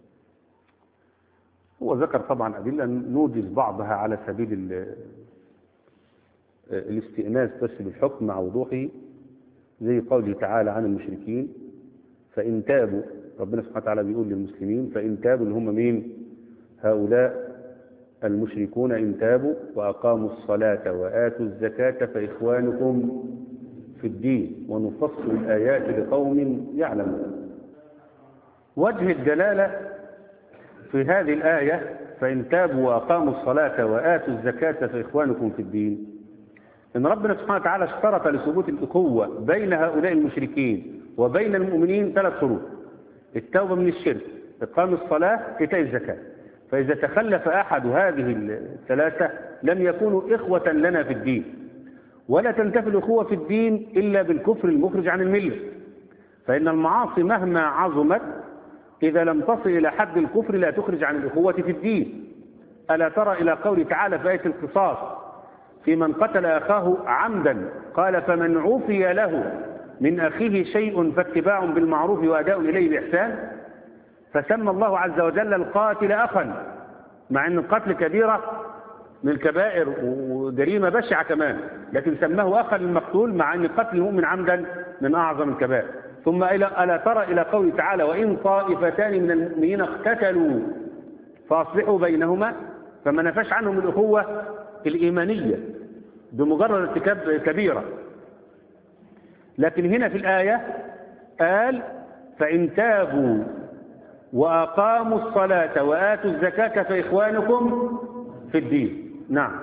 هو ذكر طبعا أدلة نوجز بعضها على سبيل ال- الاستئناس بس بالحكم مع وضوحه زي قوله تعالى عن المشركين فإن تابوا ربنا سبحانه وتعالى بيقول للمسلمين فإن تابوا اللي هم مين هؤلاء المشركون إن تابوا وأقاموا الصلاة وآتوا الزكاة فإخوانكم في الدين ونفصل الآيات لقوم يعلمون وجه الدلالة في هذه الآية فإن تابوا وأقاموا الصلاة وآتوا الزكاة فإخوانكم في الدين إن ربنا سبحانه وتعالى اشترط لثبوت الأخوة بين هؤلاء المشركين وبين المؤمنين ثلاث شروط التوبة من الشرك إقام الصلاة إيتاء الزكاة فإذا تخلف أحد هذه الثلاثة لم يكونوا إخوة لنا في الدين ولا تنتفي الأخوة في الدين إلا بالكفر المخرج عن الملة فإن المعاصي مهما عظمت إذا لم تصل إلى حد الكفر لا تخرج عن الأخوة في الدين ألا ترى إلى قول تعالى في آية القصاص في من قتل أخاه عمدا قال فمن عفي له من أخيه شيء فاتباع بالمعروف وأداء إليه بإحسان فسمى الله عز وجل القاتل أخا مع أن القتل كبيرة من الكبائر وجريمة بشعة كمان لكن سماه أخا للمقتول مع أن قتل المؤمن عمدا من أعظم الكبائر ثم إلى ألا ترى إلى قوله تعالى وإن طائفتان من المؤمنين اقتتلوا فأصلحوا بينهما فما نفش عنهم الأخوة الإيمانية بمجرد ارتكاب كبيرة لكن هنا في الآية قال فإن تابوا وأقاموا الصلاة وآتوا الزكاة فإخوانكم في الدين نعم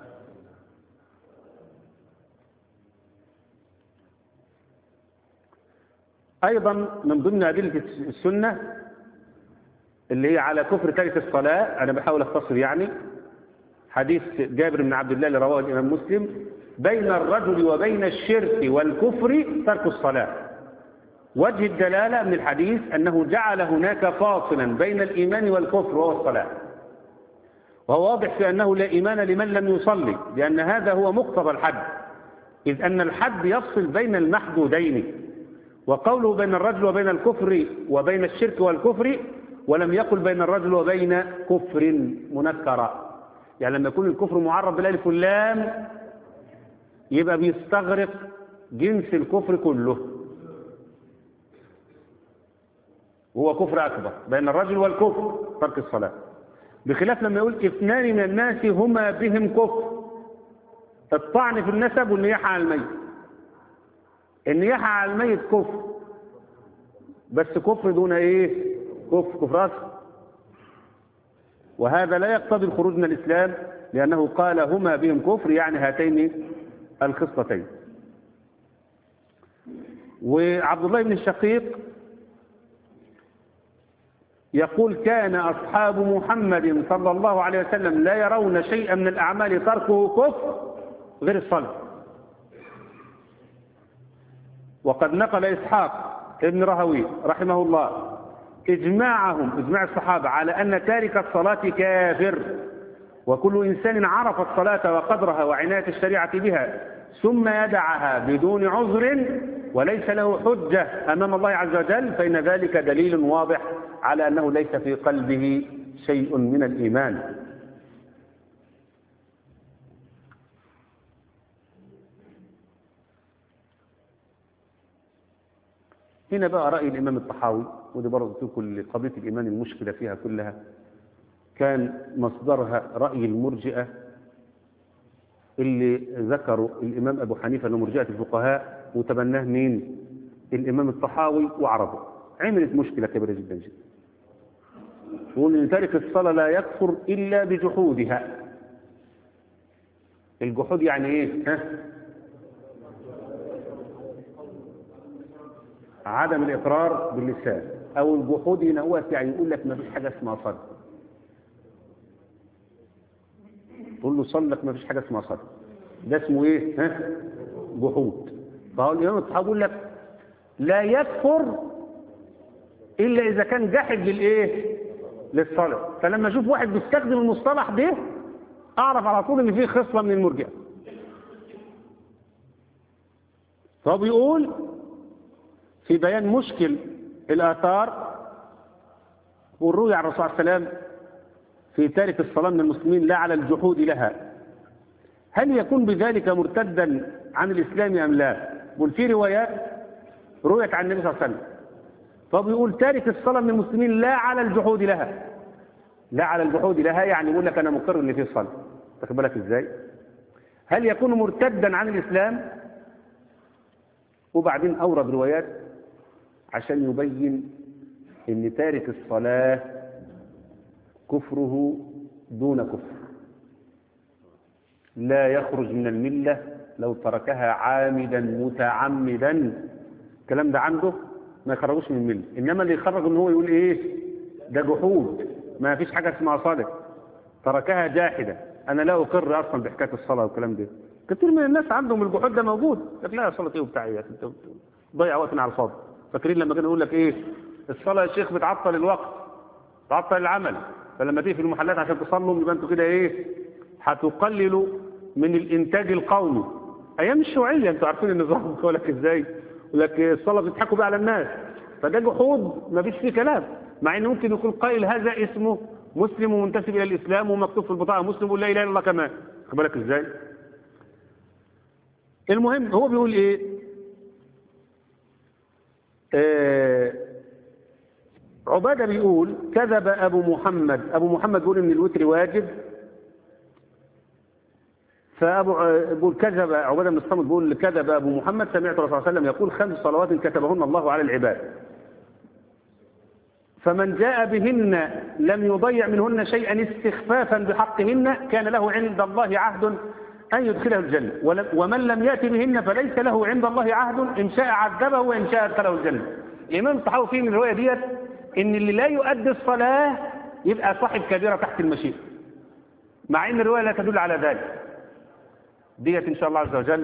أيضا من ضمن أدلة السنة اللي هي على كفر ترك الصلاة أنا بحاول أختصر يعني حديث جابر بن عبد الله اللي رواه الإمام مسلم بين الرجل وبين الشرك والكفر ترك الصلاة وجه الدلالة من الحديث أنه جعل هناك فاصلا بين الإيمان والكفر وهو الصلاة وهو واضح في أنه لا إيمان لمن لم يصلي لأن هذا هو مقتضى الحد إذ أن الحد يفصل بين المحدودين وقوله بين الرجل وبين الكفر وبين الشرك والكفر ولم يقل بين الرجل وبين كفر منكرا يعني لما يكون الكفر معرض بالالف واللام يبقى بيستغرق جنس الكفر كله وهو كفر أكبر بين الرجل والكفر ترك الصلاة بخلاف لما يقول اثنان من الناس هما بهم كفر الطعن في النسب والنياحة على الميت النياحة على الميت كفر بس كفر دون ايه كفر كفر أصغر وهذا لا يقتضي الخروج من الإسلام لأنه قال هما بهم كفر يعني هاتين الخصلتين وعبد الله بن الشقيق يقول كان أصحاب محمد صلى الله عليه وسلم لا يرون شيئا من الأعمال تركه كفر غير الصلاة وقد نقل إسحاق ابن رهوي رحمه الله إجماعهم إجماع الصحابة على أن تارك الصلاة كافر وكل إنسان عرف الصلاة وقدرها وعناية الشريعة بها ثم يدعها بدون عذر وليس له حجة أمام الله عز وجل فإن ذلك دليل واضح على أنه ليس في قلبه شيء من الإيمان هنا بقى رأي الإمام الطحاوي ودي برضه كل قضية الإيمان المشكلة فيها كلها كان مصدرها رأي المرجئة اللي ذكروا الإمام أبو حنيفة أنه مرجئة الفقهاء وتبناه مين الإمام الطحاوي وعرضه عملت مشكلة كبيرة جدا جدا يقول إن تارك الصلاة لا يكفر إلا بجحودها الجحود يعني إيه ها؟ عدم الإقرار باللسان أو الجحود ينوات يعني يقول لك ما فيش حاجة اسمها صلاة تقول له صلك ما فيش حاجة اسمها صلاة ده اسمه ايه ها جحود فهو الإمام الصحابي يقول لك لا يكفر إلا إذا كان جاحد للإيه للصلاة فلما أشوف واحد بيستخدم المصطلح ده أعرف على طول إن فيه خصلة من المرجئة فهو بيقول في بيان مشكل الآثار والروي عن الرسول صلى الله عليه وسلم في تارك الصلاة من المسلمين لا على الجحود لها هل يكون بذلك مرتدا عن الإسلام أم لا بل في روايات رويت عن النبي صلى الله عليه وسلم فبيقول تارك الصلاة من المسلمين لا على الجحود لها لا على الجحود لها يعني يقول لك أنا مقر إن في الصلاة تاخد بالك إزاي هل يكون مرتدا عن الإسلام وبعدين أورد روايات عشان يبين ان تارك الصلاة كفره دون كفر لا يخرج من الملة لو تركها عامدا متعمدا الكلام ده عنده ما يخرجوش من الملة انما اللي يخرج ان هو يقول ايه ده جحود ما فيش حاجة اسمها صلاة تركها جاحدة انا لا اقر اصلا بحكاية الصلاة والكلام ده كثير من الناس عندهم الجحود ده موجود لك لا صلاة ايه وبتاع ايه انت ضيع وقتنا على الفاضي فاكرين لما كانوا يقول لك ايه الصلاة يا شيخ بتعطل الوقت تعطل العمل فلما تيجي في المحلات عشان تصلوا يبقى انتوا كده ايه هتقللوا من الانتاج القومي ايام الشيوعيه انتوا عارفين النظام بيقول لك ازاي يقول لك الصلاه بتضحكوا بقى على الناس فده جحود ما فيش فيه كلام مع ان ممكن يكون قائل هذا اسمه مسلم ومنتسب الى الاسلام ومكتوب في البطاقه مسلم ولا اله الا الله كمان خد بالك ازاي المهم هو بيقول ايه آه عبادة بيقول كذب أبو محمد أبو محمد بيقول إن الوتر واجب فأبو بيقول كذب عبادة بن الصامت بيقول كذب أبو محمد سمعت الرسول صلى الله عليه وسلم يقول خمس صلوات كتبهن الله على العباد فمن جاء بهن لم يضيع منهن شيئا استخفافا بحقهن كان له عند الله عهد أن يدخله الجنة ومن لم يأتي بهن فليس له عند الله عهد إن شاء عذبه وإن شاء أدخله الجنة الإمام الصحاوي فيه من الرواية ديت إن اللي لا يؤدي الصلاة يبقى صاحب كبيرة تحت المشيئة مع إن الرواية لا تدل على ذلك ديت إن شاء الله عز وجل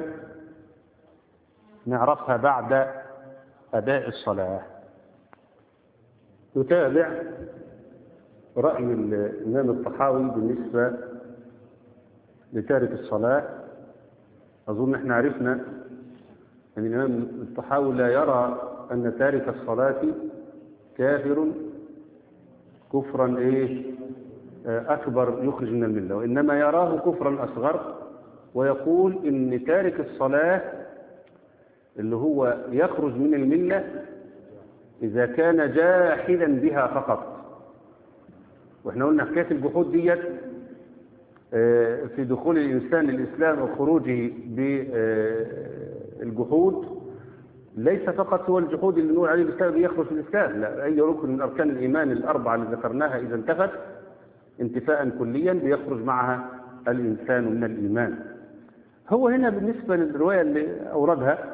نعرفها بعد أداء الصلاة نتابع رأي الإمام الطحاوي بالنسبة لتارك الصلاة أظن احنا عرفنا أن الإمام الطحاوي لا يرى أن تارك الصلاة كافر كفرا إيه أكبر يخرج من الملة وإنما يراه كفرا أصغر ويقول إن تارك الصلاة اللي هو يخرج من الملة إذا كان جاحدا بها فقط وإحنا قلنا حكاية الجحود ديت في دخول الإنسان الإسلام وخروجه بالجحود ليس فقط هو الجحود اللي نقول عليه الإسلام يخرج من الإسلام لا أي ركن من أركان الإيمان الأربعة اللي ذكرناها إذا انتفت انتفاء كليا بيخرج معها الإنسان من الإيمان هو هنا بالنسبة للرواية اللي أوردها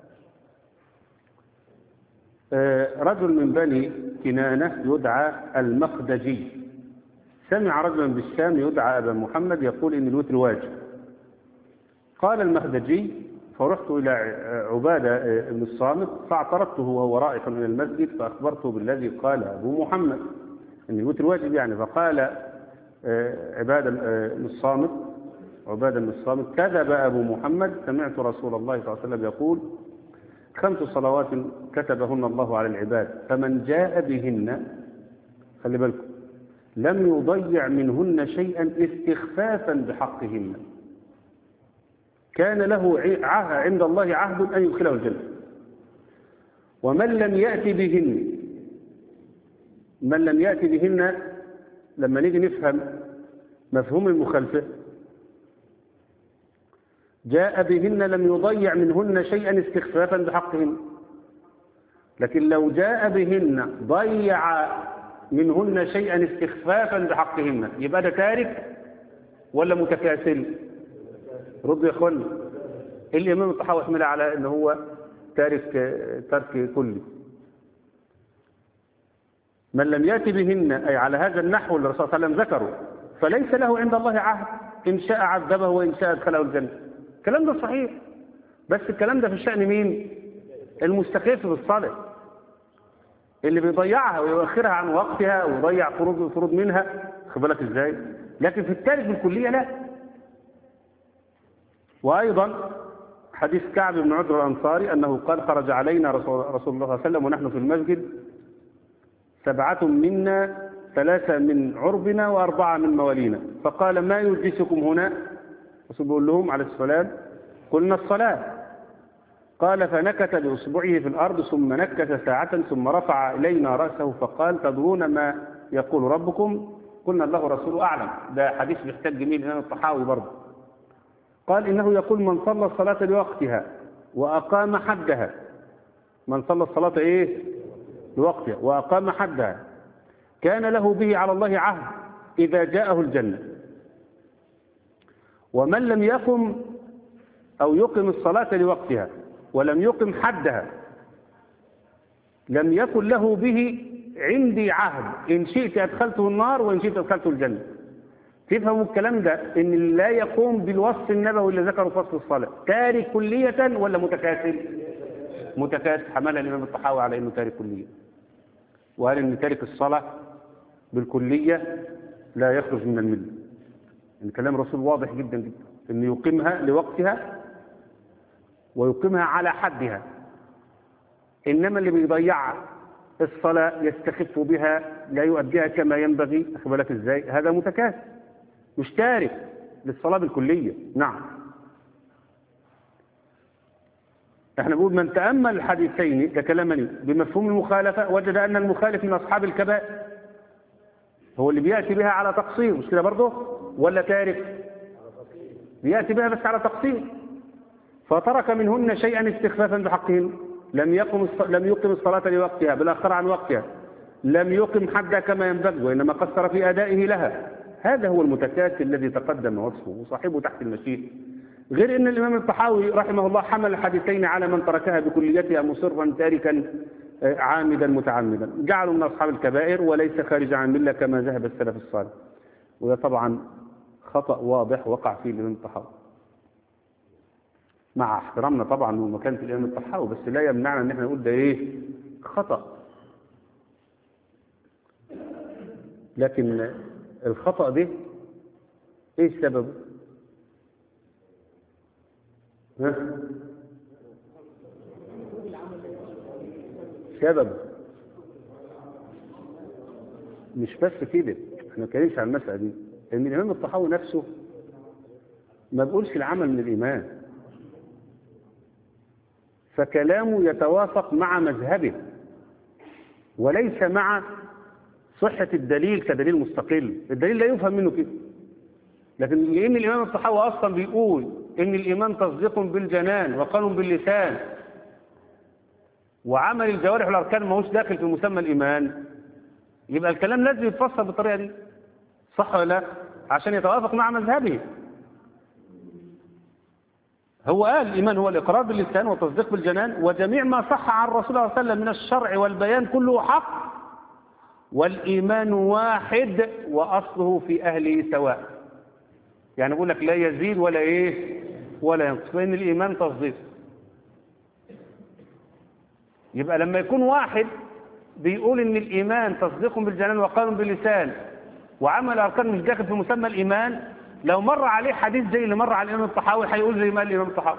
رجل من بني كنانة يدعى المخدجي سمع رجلا بالشام يدعى أبا محمد يقول إن الوتر واجب قال المخدجي فرحت إلى عبادة بن الصامت فاعترضته وهو رائح من المسجد فأخبرته بالذي قال أبو محمد أن الوتر واجب يعني فقال عبادة بن الصامت عبادة بن الصامت كذب أبو محمد سمعت رسول الله صلى الله عليه وسلم يقول خمس صلوات كتبهن الله على العباد فمن جاء بهن خلي بالكم لم يضيع منهن شيئا استخفافا بحقهن كان له عند الله عهد أن يدخله الجنة ومن لم يأتي بهن من لم يأتي بهن لما نيجي نفهم مفهوم المخالفة جاء بهن لم يضيع منهن شيئا استخفافا بحقهن لكن لو جاء بهن ضيع منهن شيئا استخفافا بحقهن يبقى ده تارك ولا متكاسل رد يا اخوانا الامام الطحاوي يحملها على ان هو تارك ترك كلي من لم ياتي بهن اي على هذا النحو اللي الرسول صلى الله عليه وسلم ذكره فليس له عند الله عهد ان شاء عذبه وان شاء ادخله الجنه الكلام ده صحيح بس الكلام ده في شأن مين المستخف بالصلاة اللي بيضيعها ويؤخرها عن وقتها ويضيع فروض فروض منها خد بالك ازاي لكن في التارك بالكلية لا وأيضا حديث كعب بن عذر الأنصاري أنه قال خرج علينا رسول, رسول الله صلى الله عليه وسلم ونحن في المسجد سبعة منا ثلاثة من عربنا وأربعة من موالينا فقال ما يجلسكم هنا رسول بيقول لهم عليه السلام قلنا الصلاة قال فنكت بإصبعه في الأرض ثم نكت ساعة ثم رفع إلينا رأسه فقال تدرون ما يقول ربكم قلنا الله ورسوله أعلم ده حديث محتاج جميل الإمام الطحاوي برضه قال إنه يقول من صلى الصلاة لوقتها وأقام حدها من صلى الصلاة إيه لوقتها وأقام حدها كان له به على الله عهد إذا جاءه الجنة ومن لم يقم أو يقم الصلاة لوقتها ولم يقم حدها لم يكن له به عندي عهد إن شئت أدخلته النار وإن شئت أدخلته الجنة تفهموا الكلام ده إن لا يقوم بالوصف النبوي اللي ذكره في فصل الصلاة تارك كلية ولا متكاسل متكاسل حمل الإمام الطحاوي على إنه تارك كلية وقال إن تارك الصلاة بالكلية لا يخرج من الملة إن كلام الرسول واضح جدا جدا إنه يقيمها لوقتها ويقيمها على حدها إنما اللي بيضيع الصلاة يستخف بها لا يؤديها كما ينبغي أخذ بالك إزاي هذا متكاسل مش تارك للصلاة بالكلية نعم احنا بنقول من تأمل الحديثين ده كلامني بمفهوم المخالفة وجد أن المخالف من أصحاب الكبائر هو اللي بيأتي بها على تقصير مش كده برضه ولا تارك بيأتي بها بس على تقصير فترك منهن شيئا استخفافا بحقهن لم يقم الص... لم يقم الصلاة لوقتها بل أخر عن وقتها لم يقم حدها كما ينبغي وإنما قصر في أدائه لها هذا هو المتكاسل الذي تقدم وصفه وصاحبه تحت المشيئة غير أن الإمام الطحاوي رحمه الله حمل الحديثين على من تركها بكليتها مصرا تاركا عامدا متعمدا جعلوا من أصحاب الكبائر وليس خارج عن الملة كما ذهب السلف الصالح وده طبعا خطأ واضح وقع فيه الإمام الطحاوي مع احترامنا طبعا ومكانة الإمام الطحاوي بس لا يمنعنا ان احنا نقول ده ايه خطأ لكن الخطأ ده ايه سببه ها سببه مش بس كده احنا ما بنتكلمش عن المسألة دي لأن الإمام الطحاوي نفسه ما بيقولش العمل من الإيمان فكلامه يتوافق مع مذهبه وليس مع صحة الدليل كدليل مستقل الدليل لا يفهم منه كده لكن لأن الإمام الطحاوي أصلا بيقول إن الإيمان تصديق بالجنان وقول باللسان وعمل الجوارح والأركان ما هوش داخل في مسمى الإيمان يبقى الكلام لازم يتفسر بالطريقة دي صح ولا لا عشان يتوافق مع مذهبه هو قال الإيمان هو الإقرار باللسان والتصديق بالجنان وجميع ما صح عن الرسول صلى الله عليه وسلم من الشرع والبيان كله حق والإيمان واحد وأصله في أهله سواء يعني بقول لك لا يزيد ولا إيه ولا ينقص فإن الإيمان تصديق يبقى لما يكون واحد بيقول إن الإيمان تصديق بالجنان وقول باللسان وعمل أركان مش داخل في مسمى الإيمان لو مر عليه حديث زي اللي مر على الإمام الطحاوي هيقول زي ما قال الإمام الطحاوي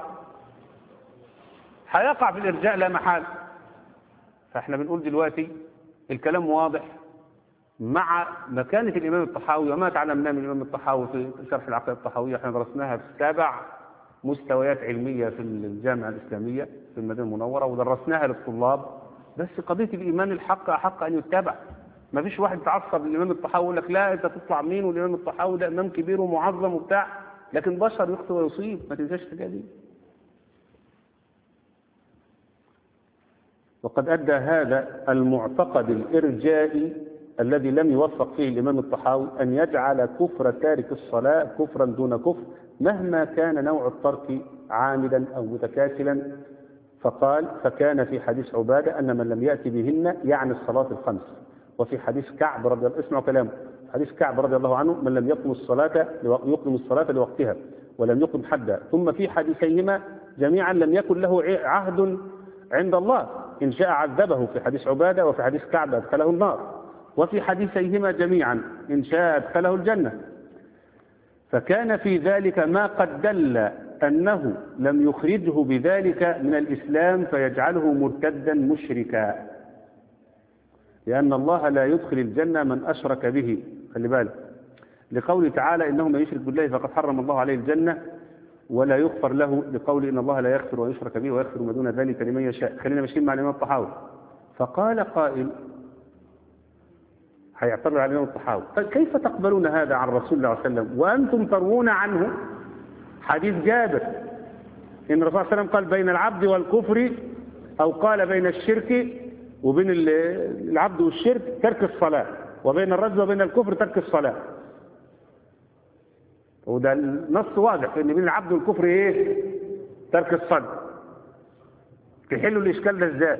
هيقع في الإرجاء لا محال فإحنا بنقول دلوقتي الكلام واضح مع مكانة الإمام الطحاوي وما تعلمناه من الإمام الطحاوي في شرح العقيدة الطحاوية احنا درسناها في سبع مستويات علمية في الجامعة الإسلامية في المدينة المنورة ودرسناها للطلاب بس قضية الإيمان الحق أحق أن يتبع ما فيش واحد تعصب للإمام الطحاوي يقول لك لا أنت تطلع مين والإمام الطحاوي ده إمام كبير ومعظم وبتاع لكن بشر يخطئ ويصيب ما تنساش الحاجة دي وقد أدى هذا المعتقد الإرجائي الذي لم يوفق فيه الإمام الطحاوي أن يجعل كفر تارك الصلاة كفرا دون كفر مهما كان نوع الترك عامدا أو متكاسلا فقال فكان في حديث عبادة أن من لم يأتي بهن يعني الصلاة الخمس وفي حديث كعب رضي الله اسمعوا كلامه حديث كعب رضي الله عنه من لم يقم الصلاة يقم الصلاة لوقتها ولم يقم حدا ثم في حديثيهما جميعا لم يكن له عهد عند الله إن شاء عذبه في حديث عبادة وفي حديث كعب أدخله النار وفي حديثيهما جميعا إن شاء أدخله الجنة فكان في ذلك ما قد دل أنه لم يخرجه بذلك من الإسلام فيجعله مرتدا مشركا لأن الله لا يدخل الجنة من أشرك به خلي بالك لقوله تعالى إنه من يشرك بالله فقد حرم الله عليه الجنة ولا يغفر له لقول إن الله لا يغفر ويشرك به ويغفر ما دون ذلك لمن يشاء خلينا ماشيين مع الإمام الطحاوي فقال قائل هيعترض على الإمام الطحاوي كيف تقبلون هذا عن رسول الله صلى الله عليه وسلم وأنتم تروون عنه حديث جابر إن الرسول صلى الله عليه وسلم قال بين العبد والكفر أو قال بين الشرك وبين العبد والشرك ترك الصلاة وبين الرجل وبين الكفر ترك الصلاة وده النص واضح ان بين العبد والكفر ايه ترك الصلاة تحلوا الاشكال ده ازاي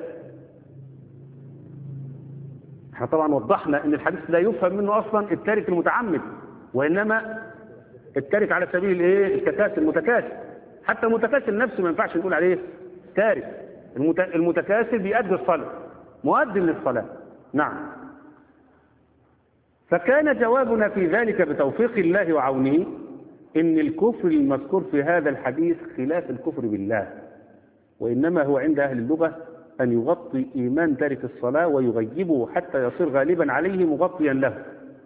احنا طبعا وضحنا ان الحديث لا يفهم منه اصلا التارك المتعمد وانما التارك على سبيل الايه التكاسل المتكاسل حتى المتكاسل نفسه ما ينفعش نقول عليه تارك المتكاسل بيؤدي الصلاه مؤدي للصلاه نعم فكان جوابنا في ذلك بتوفيق الله وعونه ان الكفر المذكور في هذا الحديث خلاف الكفر بالله وانما هو عند اهل اللغه ان يغطي ايمان تارك الصلاه ويغيبه حتى يصير غالبا عليه مغطيا له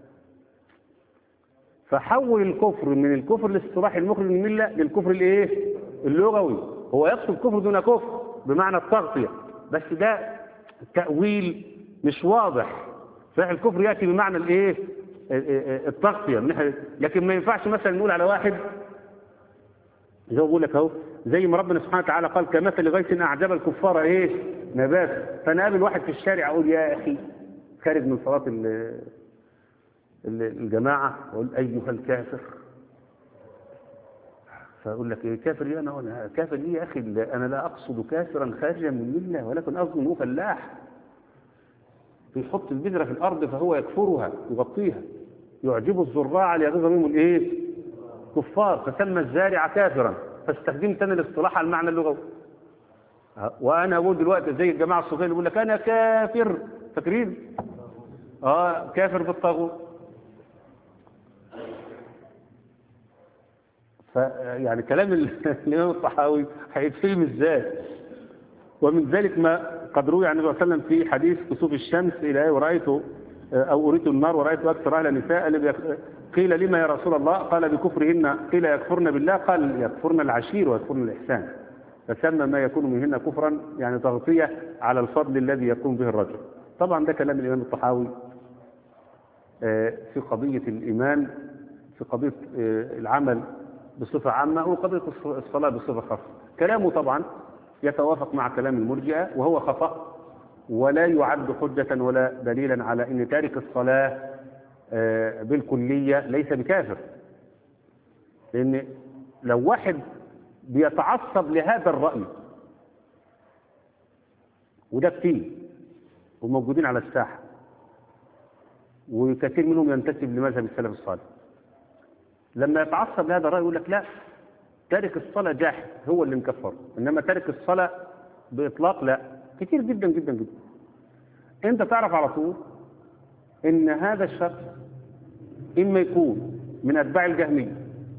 فحول الكفر من الكفر الاصطلاحي المخرج من المله للكفر الايه اللغوي هو يقصد كفر دون كفر بمعنى التغطيه بس ده تاويل مش واضح صحيح الكفر ياتي بمعنى الايه التغطيه لكن ما ينفعش مثلا نقول على واحد زي ما بقول لك اهو زي ما ربنا سبحانه وتعالى قال كمثل غيث اعجب الكفار ايه نبات فانا اقابل واحد في الشارع اقول يا اخي خارج من صلاه الجماعة أقول أيها الكافر فأقول لك إيه كافر ليه أنا أقول كافر ليه يا أخي أنا لا أقصد كافرا خارجا من الملة ولكن أقصد أنه فلاح بيحط البذرة في الأرض فهو يكفرها يغطيها يعجب الزراع ليغيظ منهم الإيه كفار فسمى الزارع كافرا فاستخدمت أنا الاصطلاح على المعنى اللغوي وأنا أقول دلوقتي زي الجماعة الصوفية اللي يقول لك أنا كافر فاكرين؟ آه كافر بالطاغوت فيعني كلام الإمام الطحاوي هيتفهم ازاي ومن ذلك ما قد روي عن النبي صلى الله عليه وسلم في حديث كسوف الشمس إلى ورأيت أو أريت النار ورأيت أكثر أهل النساء قيل لما يا رسول الله قال بكفرهن قيل يكفرن بالله قال يكفرن العشير ويكفرن الإحسان فسمى ما يكون منهن كفرا يعني تغطية على الفضل الذي يقوم به الرجل طبعا ده كلام الإمام الطحاوي في قضية الإيمان في قضية العمل بصفة عامة وقضية الصلاة بصفة خاصة كلامه طبعا يتوافق مع كلام المرجئة وهو خطأ ولا يعد حجة ولا دليلا على أن تارك الصلاة بالكلية ليس بكافر لأن لو واحد بيتعصب لهذا الرأي وده كتير وموجودين على الساحة وكثير منهم ينتسب لمذهب السلف الصالح لما يتعصب لهذا الرأي يقول لك لا تارك الصلاة جاحد هو اللي مكفر إنما تارك الصلاة بإطلاق لا كتير جدا جدا جدا أنت تعرف على طول إن هذا الشخص إما يكون من أتباع الجهمية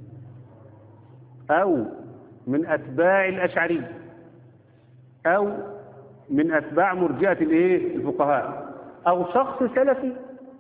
أو من أتباع الأشعرية أو من أتباع مرجئة الإيه الفقهاء أو شخص سلفي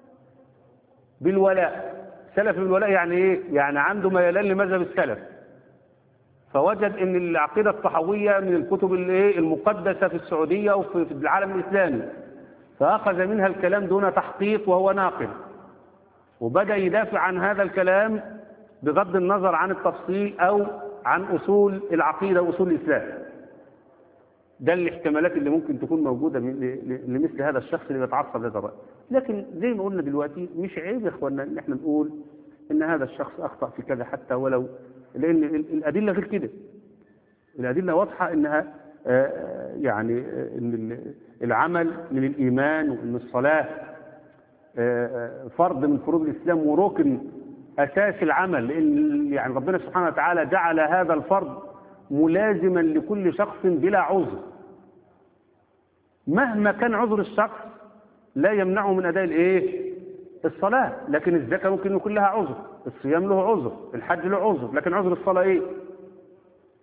بالولاء سلف بالولاء يعني ايه يعني عنده ميلان لمذهب السلف فوجد ان العقيدة الطحوية من الكتب الايه المقدسة في السعودية وفي العالم الاسلامي فاخذ منها الكلام دون تحقيق وهو ناقل وبدأ يدافع عن هذا الكلام بغض النظر عن التفصيل او عن اصول العقيدة واصول الاسلام ده الاحتمالات اللي ممكن تكون موجودة لمثل هذا الشخص اللي بيتعصب هذا الرأي لكن زي ما قلنا دلوقتي مش عيب يا اخوانا ان احنا نقول ان هذا الشخص اخطأ في كذا حتى ولو لان الادلة غير كده الادلة واضحة انها يعني ان العمل من الايمان وان الصلاة فرض من فروض الاسلام وركن اساس العمل لان يعني ربنا سبحانه وتعالى جعل هذا الفرض ملازما لكل شخص بلا عذر مهما كان عذر الشخص لا يمنعه من اداء الايه الصلاه لكن الزكاه ممكن يكون لها عذر الصيام له عذر الحج له عذر لكن عذر الصلاه ايه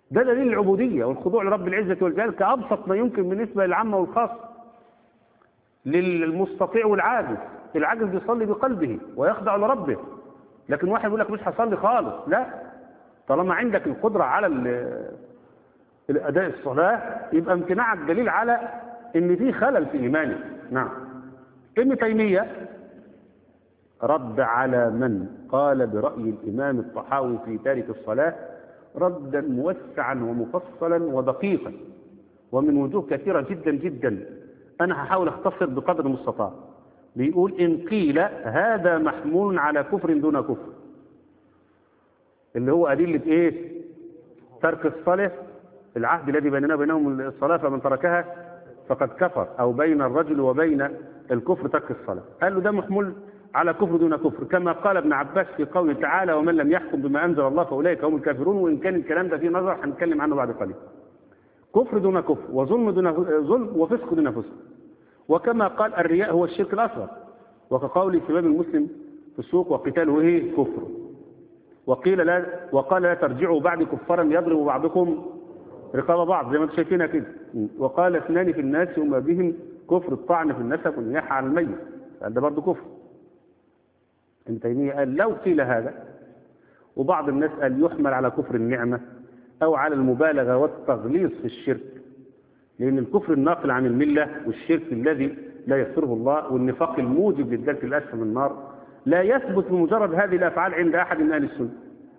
ده دليل العبودية والخضوع لرب العزة والجلال كأبسط ما يمكن بالنسبة للعامة والخاص للمستطيع والعاجز العاجز بيصلي بقلبه ويخضع لربه لكن واحد يقول لك مش هصلي خالص لا طالما عندك القدرة على ال- الأداء الصلاة يبقى امتناعك دليل على ان في خلل في إيمانك نعم ابن تيمية رد على من قال برأي الإمام الطحاوي في تارك الصلاة ردا موسعا ومفصلا ودقيقا ومن وجوه كثيرة جدا جدا أنا هحاول أختصر بقدر المستطاع بيقول إن قيل هذا محمول على كفر دون كفر اللي هو أدلة إيه ترك الصلاة العهد الذي بيننا وبينهم الصلاة فمن تركها فقد كفر أو بين الرجل وبين الكفر ترك الصلاة قال له ده محمول على كفر دون كفر كما قال ابن عباس في قوله تعالى ومن لم يحكم بما أنزل الله فأولئك هم الكافرون وإن كان الكلام ده فيه نظر هنتكلم عنه بعد قليل كفر دون كفر وظلم دون ظلم وفسق دون فسق وكما قال الرياء هو الشرك الأصغر وكقول سباب المسلم في السوق وقتاله ايه كفر وقيل لا وقال لا ترجعوا بعد كفارا يضرب بعضكم رقاب بعض زي ما انتم شايفينها كده وقال اثنان في الناس وما بهم كفر الطعن في النسب والنياحة على الميت ده برضه كفر ابن تيمية قال لو قيل هذا وبعض الناس قال يحمل على كفر النعمة أو على المبالغة والتغليظ في الشرك لأن الكفر الناقل عن الملة والشرك الذي لا يغفره الله والنفاق الموجب للدرك الأسفل من النار لا يثبت بمجرد هذه الأفعال عند أحد من أهل السنة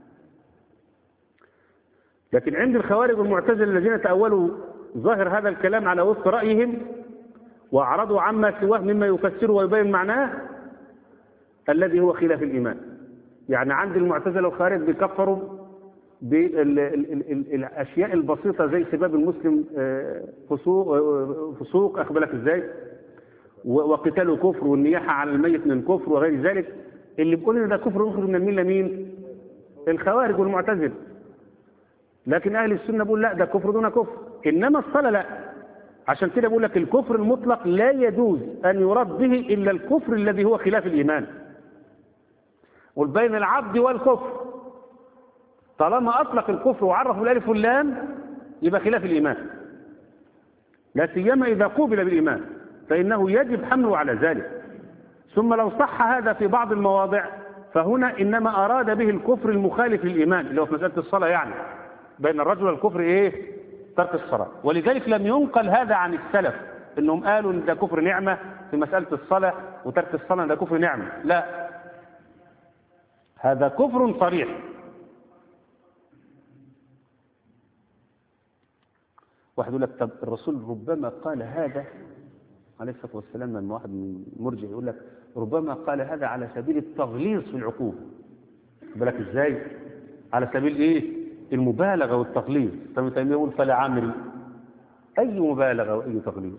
لكن عند الخوارج والمعتزلة الذين تأولوا ظاهر هذا الكلام على وفق رأيهم وأعرضوا عما سواه مما يفسره ويبين معناه الذي هو خلاف الإيمان يعني عند المعتزلة والخوارج بيكفروا بالاشياء البسيطه زي سباب المسلم فسوق فسوق اخبرك ازاي وقتاله كفر والنياحه على الميت من الكفر وغير ذلك اللي بيقول ان ده كفر يخرج من المله مين الخوارج والمعتزله لكن اهل السنه بيقول لا ده كفر دون كفر انما الصلاه لا عشان كده بقول لك الكفر المطلق لا يجوز ان يراد به الا الكفر الذي هو خلاف الايمان والبين العبد والكفر طالما أطلق الكفر وعرف الألف واللام يبقى خلاف الإيمان لا سيما إذا قوبل بالإيمان فإنه يجب حمله على ذلك ثم لو صح هذا في بعض المواضع فهنا إنما أراد به الكفر المخالف للإيمان اللي هو في مسألة الصلاة يعني بين الرجل والكفر إيه ترك الصلاة ولذلك لم ينقل هذا عن السلف إنهم قالوا إن ده كفر نعمة في مسألة الصلاة وترك الصلاة ده كفر نعمة لا هذا كفر صريح واحد يقول لك طب الرسول ربما قال هذا عليه الصلاه والسلام لما واحد من مرجع يقول لك ربما قال هذا على سبيل التغليظ في العقوبه بالك ازاي على سبيل ايه المبالغه والتغليظ طب تيميه يقول فلا عمري اي مبالغه واي تغليظ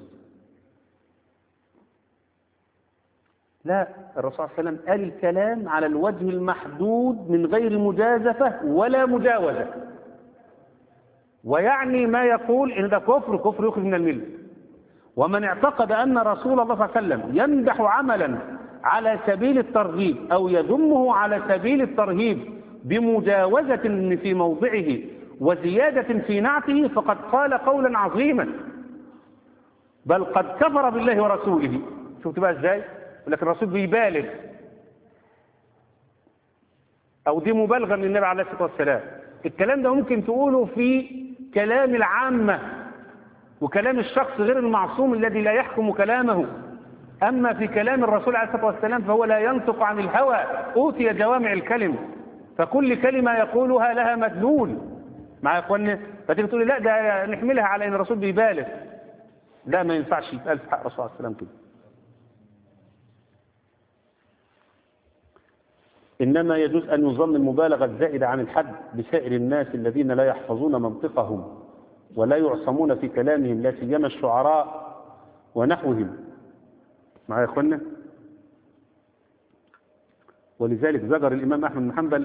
لا الرسول صلى الله عليه وسلم قال الكلام على الوجه المحدود من غير مجازفه ولا مجاوزه ويعني ما يقول ان ده كفر كفر يخرج من المله ومن اعتقد ان رسول الله صلى الله عليه وسلم يمدح عملا على سبيل الترغيب او يذمه على سبيل الترهيب بمجاوزه في موضعه وزياده في نعته فقد قال قولا عظيما بل قد كفر بالله ورسوله شفت بقى ازاي لكن الرسول بيبالغ او دي مبالغه من النبي عليه الصلاه والسلام الكلام ده ممكن تقوله في كلام العامة وكلام الشخص غير المعصوم الذي لا يحكم كلامه أما في كلام الرسول عليه الصلاة والسلام فهو لا ينطق عن الهوى أوتي جوامع الكلم فكل كلمة يقولها لها مدلول مع إخواننا فتيجي تقول لا ده نحملها على أن الرسول بيبالغ لا ما ينفعش يتقال في حق الرسول عليه السلام كده إنما يجوز أن يظن المبالغة الزائدة عن الحد بسائر الناس الذين لا يحفظون منطقهم ولا يعصمون في كلامهم لا سيما الشعراء ونحوهم مع يا إخوانا ولذلك زجر الإمام أحمد بن حنبل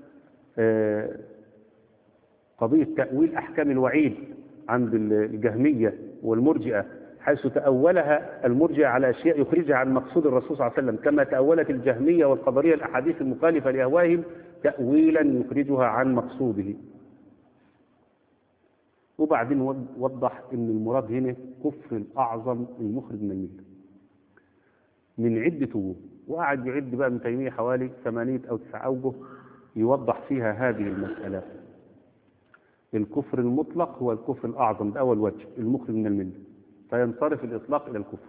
قضية تأويل أحكام الوعيد عند الجهمية والمرجئة حيث تأولها المرجع على أشياء يخرجها عن مقصود الرسول صلى الله عليه وسلم كما تأولت الجهمية والقدرية الأحاديث المخالفة لأهوائهم تأويلا يخرجها عن مقصوده وبعدين ود- وضح ان المراد هنا كفر الاعظم المخرج من المله من عده وجوه وقعد يعد بقى ابن تيميه حوالي ثمانيه او تسع اوجه يوضح فيها هذه المساله الكفر المطلق هو الكفر الاعظم ده اول وجه المخرج من المله فينصرف الاطلاق الى الكفر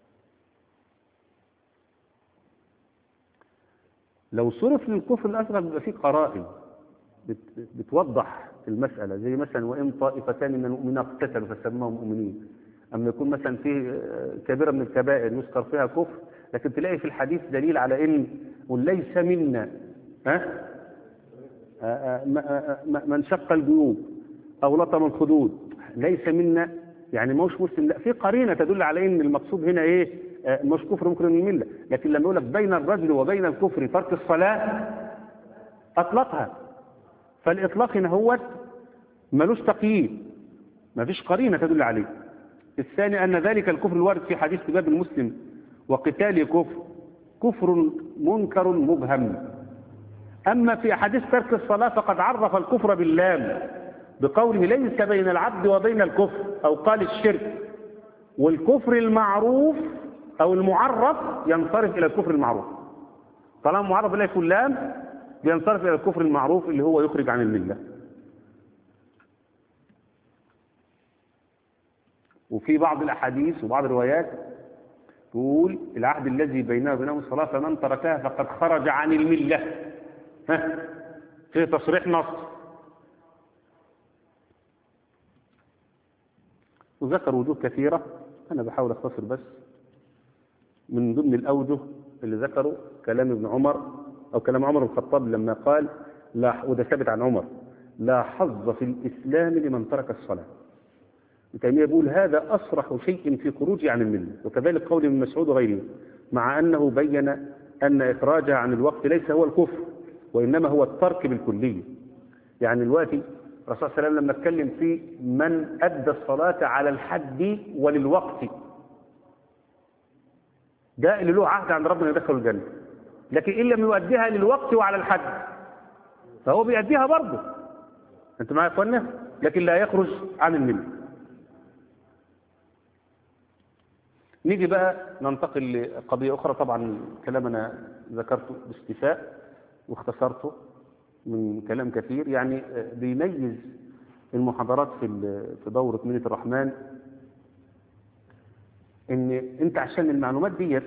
لو صرف للكفر الاصغر بيبقى فيه قرائن بت- بتوضح المسألة زي مثلا وإن طائفتان من المؤمنين اقتتلوا فسماهم مؤمنين أما يكون مثلا في آه، كبيرة من الكبائر يذكر فيها كفر لكن تلاقي في الحديث دليل على إن وليس منا ها آه، آه، م- آه، م- من شق الجيوب أو لطم الخدود ليس منا يعني مش مسلم لا في قرينة تدل على إن المقصود هنا إيه آه، مش كفر ممكن من الملة لكن لما يقول لك بين الرجل وبين الكفر ترك الصلاة أطلقها فالإطلاق هنا هو ملوش تقييد ما فيش قرينة تدل عليه الثاني أن ذلك الكفر الوارد في حديث باب المسلم وقتال كفر كفر منكر مبهم أما في حديث ترك الصلاة فقد عرف الكفر باللام بقوله ليس بين العبد وبين الكفر أو قال الشرك والكفر المعروف أو المعرف ينصرف إلى الكفر المعروف طالما معرف لا يكون لام بينصرف إلى الكفر المعروف اللي هو يخرج عن الملة وفي بعض الأحاديث وبعض الروايات تقول العهد الذي بيننا وبينهم الصلاة فمن تركها فقد خرج عن الملة ها في تصريح نص وذكر وجوه كثيرة أنا بحاول أختصر بس من ضمن الأوجه اللي ذكروا كلام ابن عمر أو كلام عمر بن الخطاب لما قال لا وده ثابت عن عمر لا حظ في الإسلام لمن ترك الصلاة ابن تيمية يقول هذا أصرح شيء في خروجه عن الملة وكذلك قول ابن مسعود وغيره مع أنه بين أن إخراجها عن الوقت ليس هو الكفر وإنما هو الترك بالكلية يعني دلوقتي الرسول صلى الله عليه وسلم لما اتكلم في من أدى الصلاة على الحد وللوقت ده اللي له عهد عند ربنا يدخل الجنة لكن إن لم يؤديها للوقت وعلى الحد فهو بيأديها برضه أنت معايا يا إخوانا لكن لا يخرج عن الملة نيجي بقى ننتقل لقضية أخرى طبعا كلام أنا ذكرته باستيفاء واختصرته من كلام كثير يعني بيميز المحاضرات في في دورة منة الرحمن ان انت عشان المعلومات ديت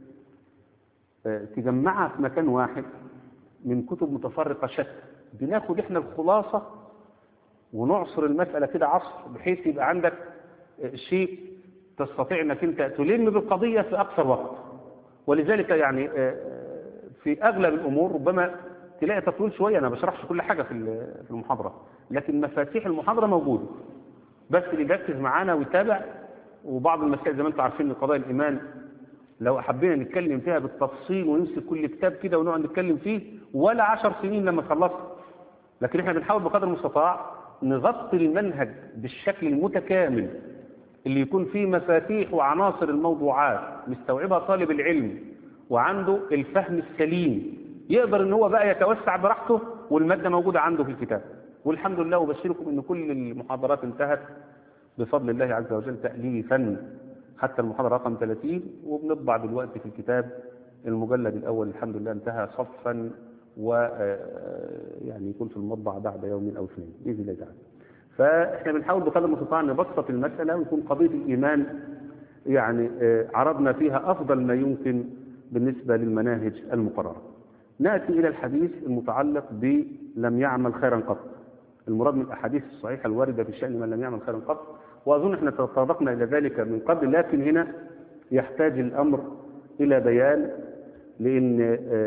تجمعها في مكان واحد من كتب متفرقة شتى بناخد احنا الخلاصة ونعصر المسألة كده عصر بحيث يبقى عندك شيء تستطيع انك انت تلم بالقضية في اقصر وقت ولذلك يعني في اغلب الامور ربما تلاقي تطويل شوية انا بشرحش كل حاجة في في المحاضرة لكن مفاتيح المحاضرة موجودة بس اللي يركز معانا ويتابع وبعض المسائل زي ما انتم عارفين ان قضايا الايمان لو حبينا نتكلم فيها بالتفصيل ونمسك كل كتاب كده ونقعد نتكلم فيه ولا عشر سنين لما خلصنا لكن احنا بنحاول بقدر المستطاع نغطي المنهج بالشكل المتكامل اللي يكون فيه مفاتيح وعناصر الموضوعات مستوعبها طالب العلم وعنده الفهم السليم يقدر ان هو بقى يتوسع براحته والمادة موجودة عنده في الكتاب والحمد لله وبشركم ان كل المحاضرات انتهت بفضل الله عز وجل تأليفا حتى المحاضرة رقم 30 وبنطبع دلوقتي في الكتاب المجلد الأول الحمد لله انتهى صفا و يعني يكون في المطبع بعد يوم أو اثنين بإذن الله تعالى فإحنا بنحاول بقدر المستطاع نبسط المسألة ويكون قضية الإيمان يعني عرضنا فيها أفضل ما يمكن بالنسبة للمناهج المقررة نأتي إلى الحديث المتعلق بلم يعمل خيرا قط المراد من الأحاديث الصحيحة الواردة في شأن من لم يعمل خيرا قط وأظن احنا تطرقنا إلى ذلك من قبل لكن هنا يحتاج الأمر إلى بيان لأن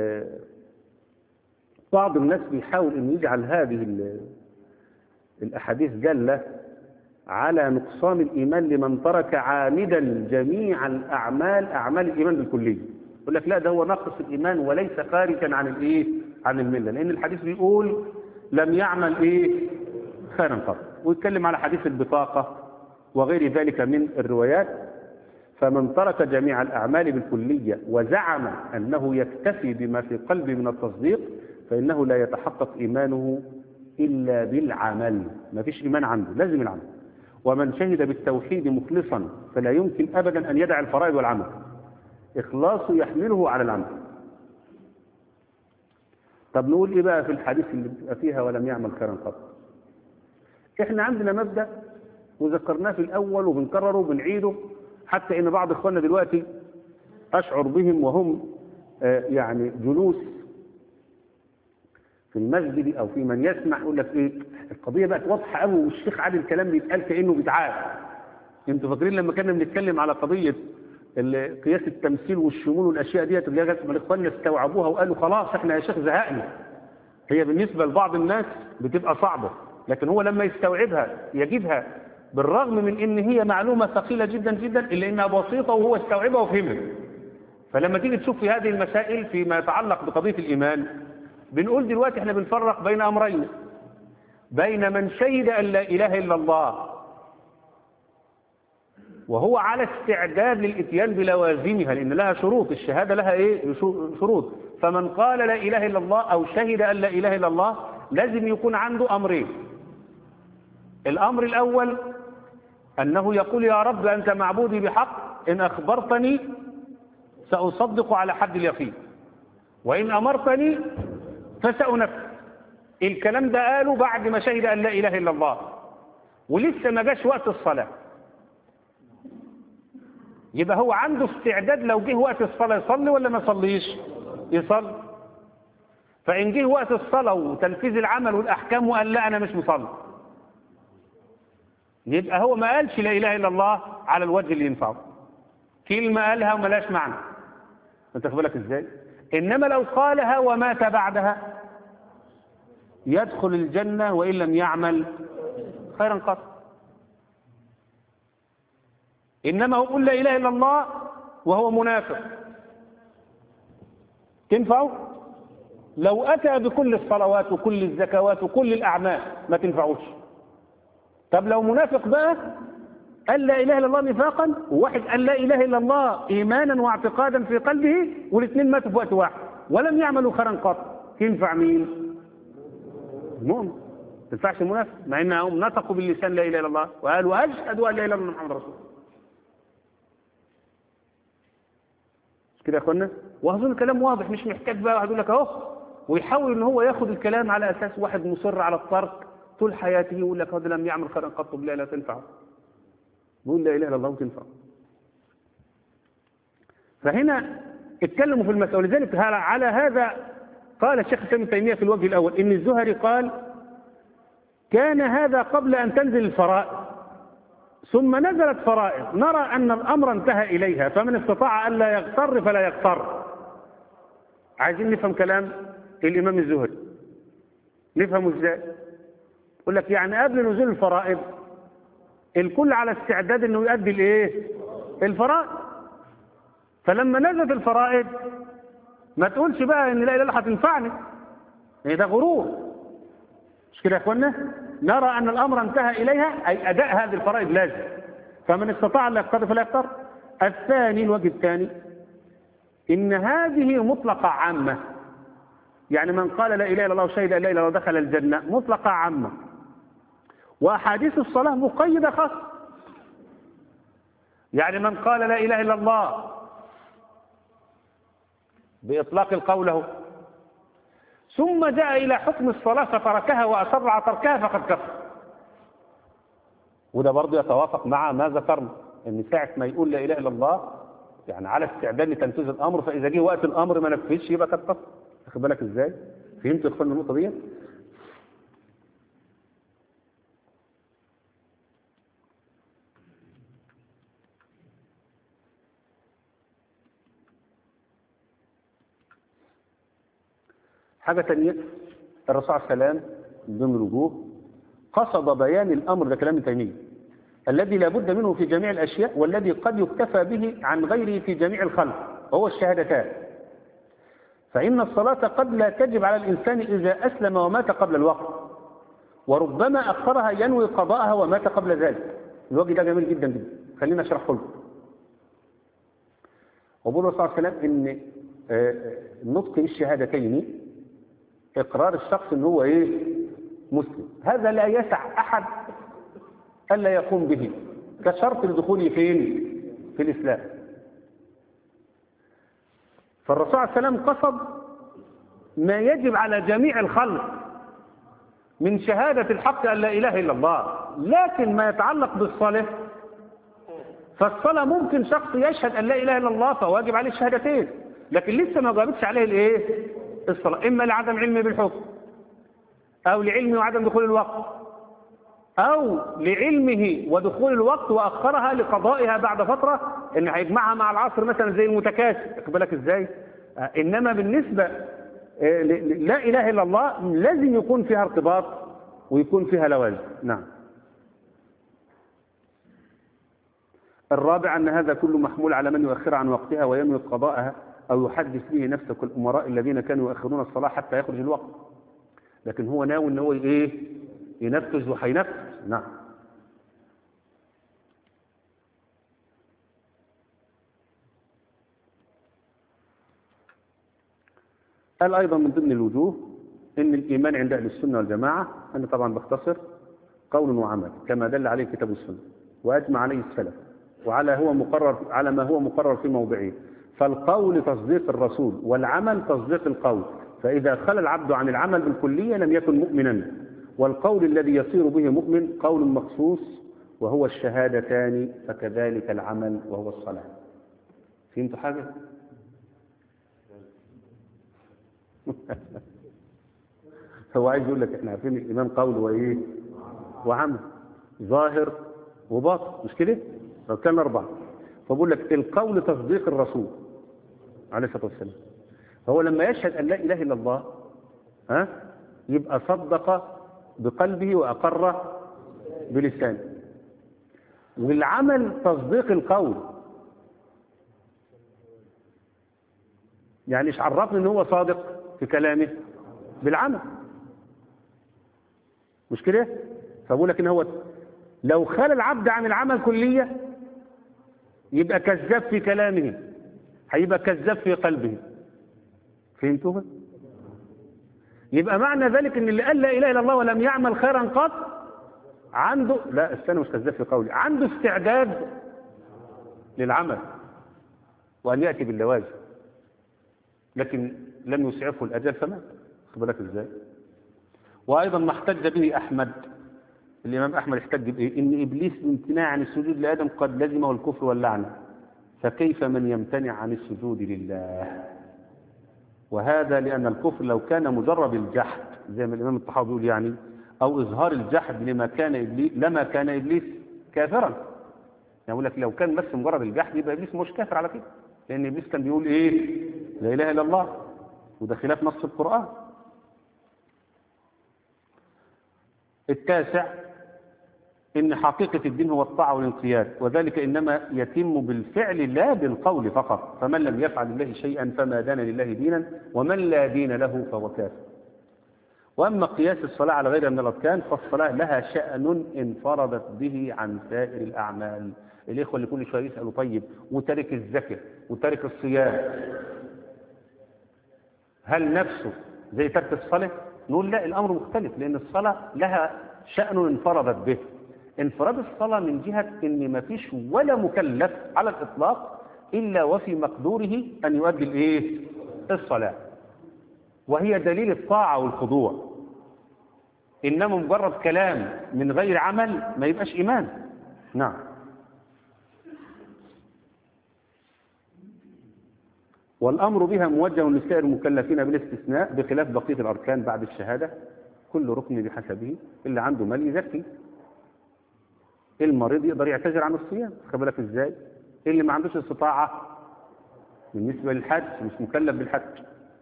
بعض الناس بيحاول أن يجعل هذه الأحاديث دالة على نقصان الإيمان لمن ترك عامدا جميع الأعمال أعمال الإيمان بالكلية يقول لك لا ده هو نقص الإيمان وليس خارجا عن الإيه عن الملة لأن الحديث بيقول لم يعمل إيه خيرا قط ويتكلم على حديث البطاقة وغير ذلك من الروايات فمن ترك جميع الأعمال بالكلية وزعم أنه يكتفي بما في قلبه من التصديق فإنه لا يتحقق إيمانه إلا بالعمل ما فيش إيمان عنده لازم العمل ومن شهد بالتوحيد مخلصا فلا يمكن أبدا أن يدع الفرائض والعمل إخلاصه يحمله على العمل طب نقول إيه بقى في الحديث اللي بيبقى فيها ولم يعمل خيرا قط إحنا عندنا مبدأ وذكرناه في الأول وبنكرره وبنعيده حتى إن بعض إخواننا دلوقتي أشعر بهم وهم آه يعني جلوس في المسجد او في من يسمع يقول لك ايه القضيه بقت واضحه قوي والشيخ عادل الكلام بيتقال كانه بيتعاد انتوا فاكرين لما كنا بنتكلم على قضيه قياس التمثيل والشمول والاشياء ديت اللي جت من اخواننا استوعبوها وقالوا خلاص احنا يا شيخ زهقنا هي بالنسبه لبعض الناس بتبقى صعبه لكن هو لما يستوعبها يجدها بالرغم من ان هي معلومه ثقيله جدا جدا الا انها بسيطه وهو استوعبها وفهمها فلما تيجي تشوف في هذه المسائل فيما يتعلق بقضيه الايمان بنقول دلوقتي احنا بنفرق بين امرين بين من شهد ان لا اله الا الله وهو على استعداد للاتيان بلوازمها لان لها شروط الشهاده لها ايه شروط فمن قال لا اله الا الله او شهد ان لا اله الا الله لازم يكون عنده امرين الامر الاول انه يقول يا رب انت معبودي بحق ان اخبرتني ساصدق على حد اليقين وان امرتني فسأنفذ الكلام ده قاله بعد ما شهد أن لا إله إلا الله ولسه ما جاش وقت الصلاة يبقى هو عنده استعداد لو جه وقت الصلاة يصلي ولا ما يصليش يصلي فإن جه وقت الصلاة وتنفيذ العمل والأحكام وقال لا أنا مش مصلي يبقى هو ما قالش لا إله إلا الله على الوجه اللي ينفعه كلمة قالها وملاش معنى انت بالك ازاي إنما لو قالها ومات بعدها يدخل الجنة وإن لم يعمل خيرا قط إنما هو يقول لا إله إلا الله وهو منافق تنفعه لو أتى بكل الصلوات وكل الزكوات وكل الأعمال ما تنفعوش طب لو منافق بقى قال لا إله إلا الله نفاقا وواحد قال لا إله إلا الله إيمانا واعتقادا في قلبه والاثنين ماتوا في وقت واحد ولم يعملوا خيرا قط تنفع مين؟ المؤمن ما تنفعش المنافق مع انهم نطقوا باللسان لا اله الا الله وقالوا اشهد ان لا اله الا الله محمد رسول الله مش كده يا اخوانا واظن الكلام واضح مش محتاج بقى واحد يقول لك اهو ويحاول ان هو ياخد الكلام على اساس واحد مصر على الترك طول حياته يقول لك هذا لم يعمل خيرا قط بالله لا تنفع بيقول لا اله الا الله وتنفع فهنا اتكلموا في المسألة ولذلك على هذا قال الشيخ ابن تيمية في الوجه الأول إن الزهري قال كان هذا قبل أن تنزل الفرائض ثم نزلت فرائض نرى أن الأمر انتهى إليها فمن استطاع أن لا يغتر فلا يغتر عايزين نفهم كلام الإمام الزهري نفهمه ازاي يقول لك يعني قبل نزول الفرائض الكل على استعداد انه يؤدي الايه الفرائض فلما نزلت الفرائض ما تقولش بقى ان لا اله الا الله هتنفعني يعني ده غرور مش كده يا اخوانا نرى ان الامر انتهى اليها اي اداء هذه الفرائض لازم فمن استطاع ان يقتر فلا يقتر الثاني الوجه الثاني ان هذه مطلقه عامه يعني من قال لا اله الا الله وشهد ان لا اله الا الله دخل الجنه مطلقه عامه واحاديث الصلاه مقيده خاصه يعني من قال لا اله الا الله بإطلاق القول له ثم جاء إلى حكم الصلاة فتركها وأصر على تركها فقد كفر وده برضه يتوافق مع ما ذكرنا ان ساعة ما يقول لا إله إلا الله يعني على استعداد لتنفيذ الأمر فإذا جه وقت الأمر ما نفذش يبقى قد كفر واخد بالك إزاي؟ فهمت يا إخوان النقطة دي؟ حاجة تانية الرسول عليه السلام من ضمن الوجوه قصد بيان الأمر ده كلام ابن تيمية الذي لا بد منه في جميع الأشياء والذي قد يكتفى به عن غيره في جميع الخلق وهو الشهادتان فإن الصلاة قد لا تجب على الإنسان إذا أسلم ومات قبل الوقت وربما أخرها ينوي قضاءها ومات قبل ذلك الوجه ده جميل جدا جدا خلينا أشرحه لكم وبقول الرسول صلى الله عليه وسلم إن نطق الشهادتين إقرار الشخص إن هو إيه مسلم هذا لا يسع أحد ألا يقوم به كشرط لدخوله فين في الإسلام فالرسول عليه السلام قصد ما يجب على جميع الخلق من شهادة الحق أن لا إله إلا الله لكن ما يتعلق بالصلاة فالصلاة ممكن شخص يشهد أن لا إله إلا الله فواجب عليه الشهادتين لكن لسه ما جابتش عليه الإيه الصلاة إما لعدم علمه بالحكم أو لعلمه وعدم دخول الوقت أو لعلمه ودخول الوقت وأخرها لقضائها بعد فترة إن هيجمعها مع العصر مثلا زي المتكاسل واخد بالك إزاي آه، إنما بالنسبة آه، ل- ل- لا إله إلا الله لازم يكون فيها ارتباط ويكون فيها لوازم نعم الرابع أن هذا كله محمول على من يؤخر عن وقتها وينوي قضاءها أو يحدث به نفسه كالأمراء الذين كانوا يؤخرون الصلاة حتى يخرج الوقت لكن هو ناوي ان هو ايه ينفذ وهينفذ نعم قال ايضا من ضمن الوجوه ان الايمان عند اهل السنه والجماعه انا طبعا بختصر قول وعمل كما دل عليه كتاب السنه واجمع عليه السلف وعلى هو مقرر على ما هو مقرر في موضعه فالقول تصديق الرسول والعمل تصديق القول فإذا خلى العبد عن العمل بالكلية لم يكن مؤمنا والقول الذي يصير به مؤمن قول مخصوص وهو الشهادتان فكذلك العمل وهو الصلاة فهمتوا حاجة؟ هو عايز يقول لك احنا عارفين الإيمان قول وإيه؟ وعمل ظاهر وباطن مش كده؟ كان أربعة فبقول لك القول تصديق الرسول عليه الصلاة والسلام فهو لما يشهد أن لا إله إلا الله ها يبقى صدق بقلبه وأقر بلسانه والعمل تصديق القول يعني ايش عرفني ان هو صادق في كلامه بالعمل مش كده فبقول لك ان هو لو خلى العبد عن العمل كليه يبقى كذاب في كلامه هيبقى كذاب في قلبه فهمتوها يبقى معنى ذلك ان اللي قال لا اله الا الله ولم يعمل خيرا قط عنده لا استنى مش كذاب في قولي عنده استعداد للعمل وان ياتي باللوازم لكن لم يسعفه الاجل فمات خد بالك ازاي وايضا ما احتج به احمد الامام احمد احتج بايه ان ابليس بامتناع عن السجود لادم قد لزمه الكفر واللعنه فكيف من يمتنع عن السجود لله وهذا لأن الكفر لو كان مجرد الجحد زي ما الإمام الطحاوي بيقول يعني أو إظهار الجحد لما كان إبليس لما كان إبليس كافرا يعني يقول لك لو كان بس مجرد الجحد يبقى إبليس مش كافر على كده لأن إبليس كان بيقول إيه لا إله إلا الله وده خلاف نص القرآن التاسع إن حقيقة الدين هو الطاعة والانقياد وذلك إنما يتم بالفعل لا بالقول فقط فمن لم يفعل لله شيئا فما دان لله دينا ومن لا دين له فهو كافر وأما قياس الصلاة على غيرها من الأركان فالصلاة لها شأن انفردت به عن سائر الأعمال الإخوة اللي كل شوية يسألوا طيب وترك الزكاة وترك الصيام هل نفسه زي ترك الصلاة؟ نقول لا الأمر مختلف لأن الصلاة لها شأن انفردت به انفراد الصلاة من جهة ان ما فيش ولا مكلف على الاطلاق الا وفي مقدوره ان يؤدي الايه الصلاة وهي دليل الطاعة والخضوع انما مجرد كلام من غير عمل ما يبقاش ايمان نعم والامر بها موجه لسائر المكلفين بالاستثناء بخلاف بقية الاركان بعد الشهادة كل ركن بحسبه اللي عنده مال يزكي المريض يقدر يعتذر عن الصيام خد بالك ازاي اللي ما عندوش استطاعه بالنسبه للحج مش مكلف بالحج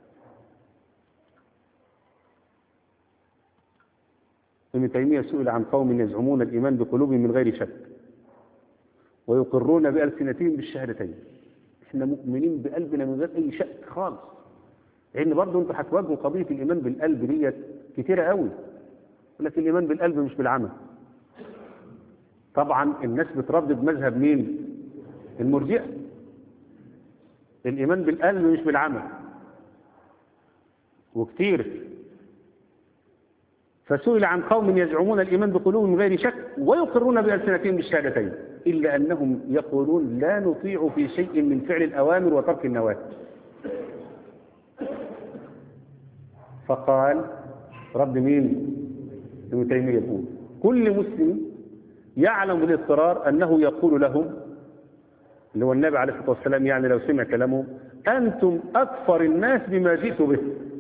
ابن تيميه سئل عن قوم يزعمون الايمان بقلوبهم من غير شك ويقرون بالسنتهم بالشهادتين احنا مؤمنين بقلبنا من غير اي شك خالص لان برضه انتوا هتواجهوا قضيه الايمان بالقلب ديت كتيره قوي لكن الايمان بالقلب مش بالعمل طبعا الناس بتردد مذهب مين المرجئه الايمان بالقلب مش بالعمل وكتير فسئل عن قوم يزعمون الإيمان بقلوبهم من غير شك ويقرون بألسنتهم بالشهادتين إلا أنهم يقولون لا نطيع في شيء من فعل الأوامر وترك النواهي فقال رب مين ابن تيمية يقول كل مسلم يعلم بالاضطرار أنه يقول لهم اللي هو النبي عليه الصلاة والسلام يعني لو سمع كلامهم أنتم أكفر الناس بما جئت به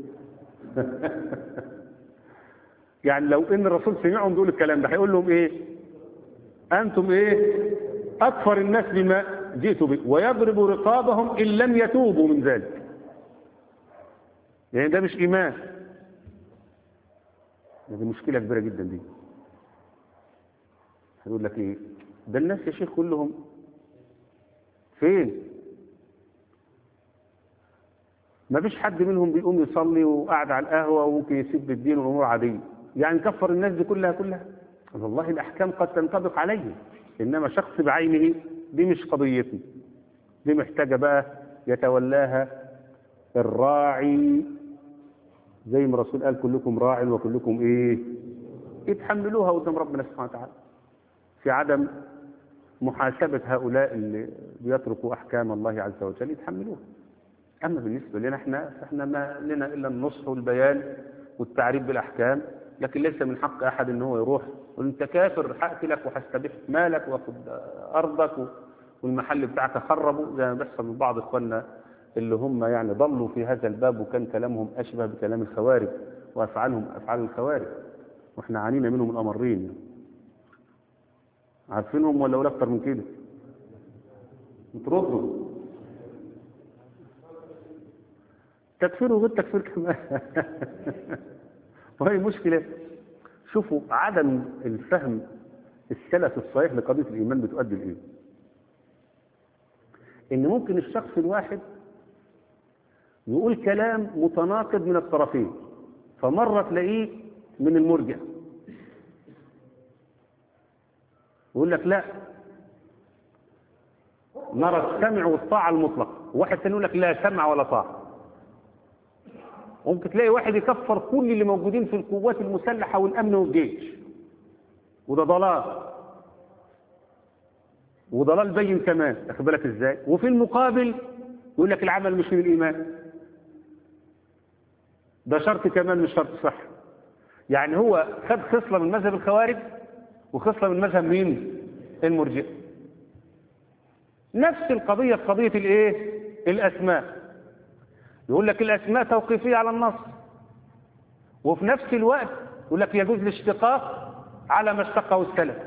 يعني لو ان الرسول سمعهم بيقول الكلام ده هيقول لهم ايه انتم ايه اكفر الناس بما جئت به ويضرب رقابهم ان لم يتوبوا من ذلك يعني ده مش ايمان دي مشكله كبيره جدا دي هيقول لك ايه ده الناس يا شيخ كلهم فين ما فيش حد منهم بيقوم يصلي وقاعد على القهوه وممكن يسيب الدين والامور عاديه يعني كفر الناس دي كلها كلها والله الأحكام قد تنطبق عليه إنما شخص بعينه دي مش قضيتي دي محتاجة بقى يتولاها الراعي زي ما الرسول قال كلكم راع وكلكم ايه يتحملوها قدام ربنا سبحانه وتعالى في عدم محاسبة هؤلاء اللي بيتركوا أحكام الله عز وجل يتحملوها أما بالنسبة لنا احنا فاحنا ما لنا إلا النصح والبيان والتعريف بالأحكام لكن ليس من حق أحد ان هو يروح يقول انت كافر هقتلك وهستبيح مالك واخد أرضك والمحل بتاعك خربه زي ما بيحصل من بعض إخواننا اللي هم يعني ضلوا في هذا الباب وكان كلامهم أشبه بكلام الخوارج وأفعالهم أفعال الخوارج واحنا عانينا منهم الأمرين عارفينهم ولا ولا أكتر من كده بتردوا تكفير وغير تكفير كمان وهي مشكلة شوفوا عدم الفهم السلف الصحيح لقضية الإيمان بتؤدي لإيه إن ممكن الشخص الواحد يقول كلام متناقض من الطرفين فمرة تلاقيه من المرجع يقول لك لا نرى السمع والطاعة المطلق واحد ثاني يقول لك لا سمع ولا طاعة ممكن تلاقي واحد يكفر كل اللي موجودين في القوات المسلحة والأمن والجيش وده ضلال وضلال بين كمان أخد بالك إزاي وفي المقابل يقول لك العمل مش من الإيمان ده شرط كمان مش شرط صح يعني هو خد خصلة من مذهب الخوارج وخصلة من مذهب مين المرجئة نفس القضية في قضية الايه الأسماء يقول لك الأسماء توقيفية على النص وفي نفس الوقت يقول لك يجوز الاشتقاق على ما اشتقه السلف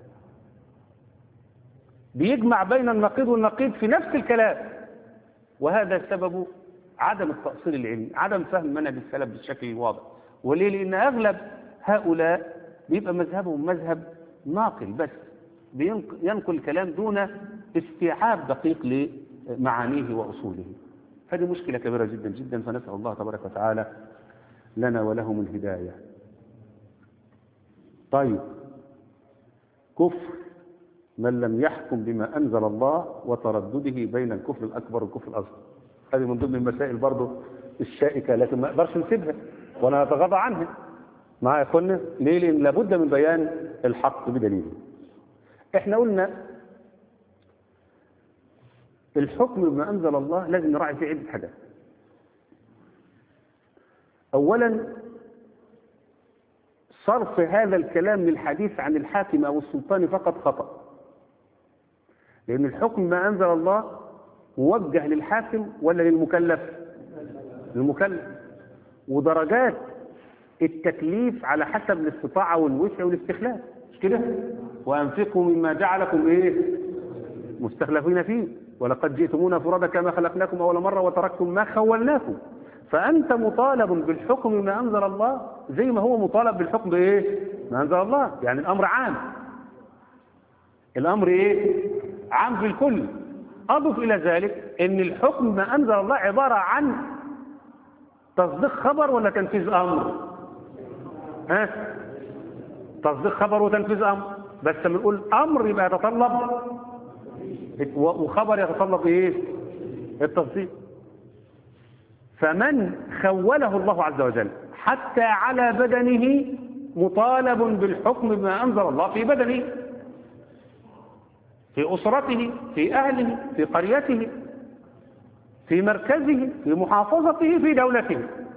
بيجمع بين النقيض والنقيض في نفس الكلام وهذا سبب عدم التأصيل العلمي عدم فهم منهج السلف بالشكل الواضح وليه لأن أغلب هؤلاء بيبقى مذهبهم مذهب ناقل بس ينقل الكلام دون استيعاب دقيق لمعانيه وأصوله هذه مشكلة كبيرة جدا جدا فنسأل الله تبارك وتعالى لنا ولهم الهداية طيب كفر من لم يحكم بما أنزل الله وتردده بين الكفر الأكبر والكفر الأصغر هذه من ضمن المسائل برضه الشائكة لكن ما أقدرش نسيبها ولا نتغاضى عنها مع إخواننا ليه لأن لابد من بيان الحق بدليل احنا قلنا الحكم بما أنزل الله لازم نراعي فيه عدة حاجات أولا صرف هذا الكلام للحديث عن الحاكم أو السلطان فقط خطأ لأن الحكم ما أنزل الله موجه للحاكم ولا للمكلف للمكلف ودرجات التكليف على حسب الاستطاعة والوسع والاستخلاف مش كده وأنفقوا مما جعلكم إيه مستخلفين فيه ولقد جئتمونا فرادى كما خلقناكم أول مرة وتركتم ما خولناكم فأنت مطالب بالحكم ما أنزل الله زي ما هو مطالب بالحكم بإيه ما أنزل الله يعني الأمر عام الأمر إيه عام في الكل أضف إلى ذلك أن الحكم ما أنزل الله عبارة عن تصديق خبر ولا تنفيذ أمر ها تصديق خبر وتنفيذ أمر بس لما نقول أمر يبقى يتطلب وخبر يتطلب ايه التصديق فمن خوله الله عز وجل حتى على بدنه مطالب بالحكم بما أنزل الله في بدنه في أسرته في أهله في قريته في مركزه في محافظته في دولته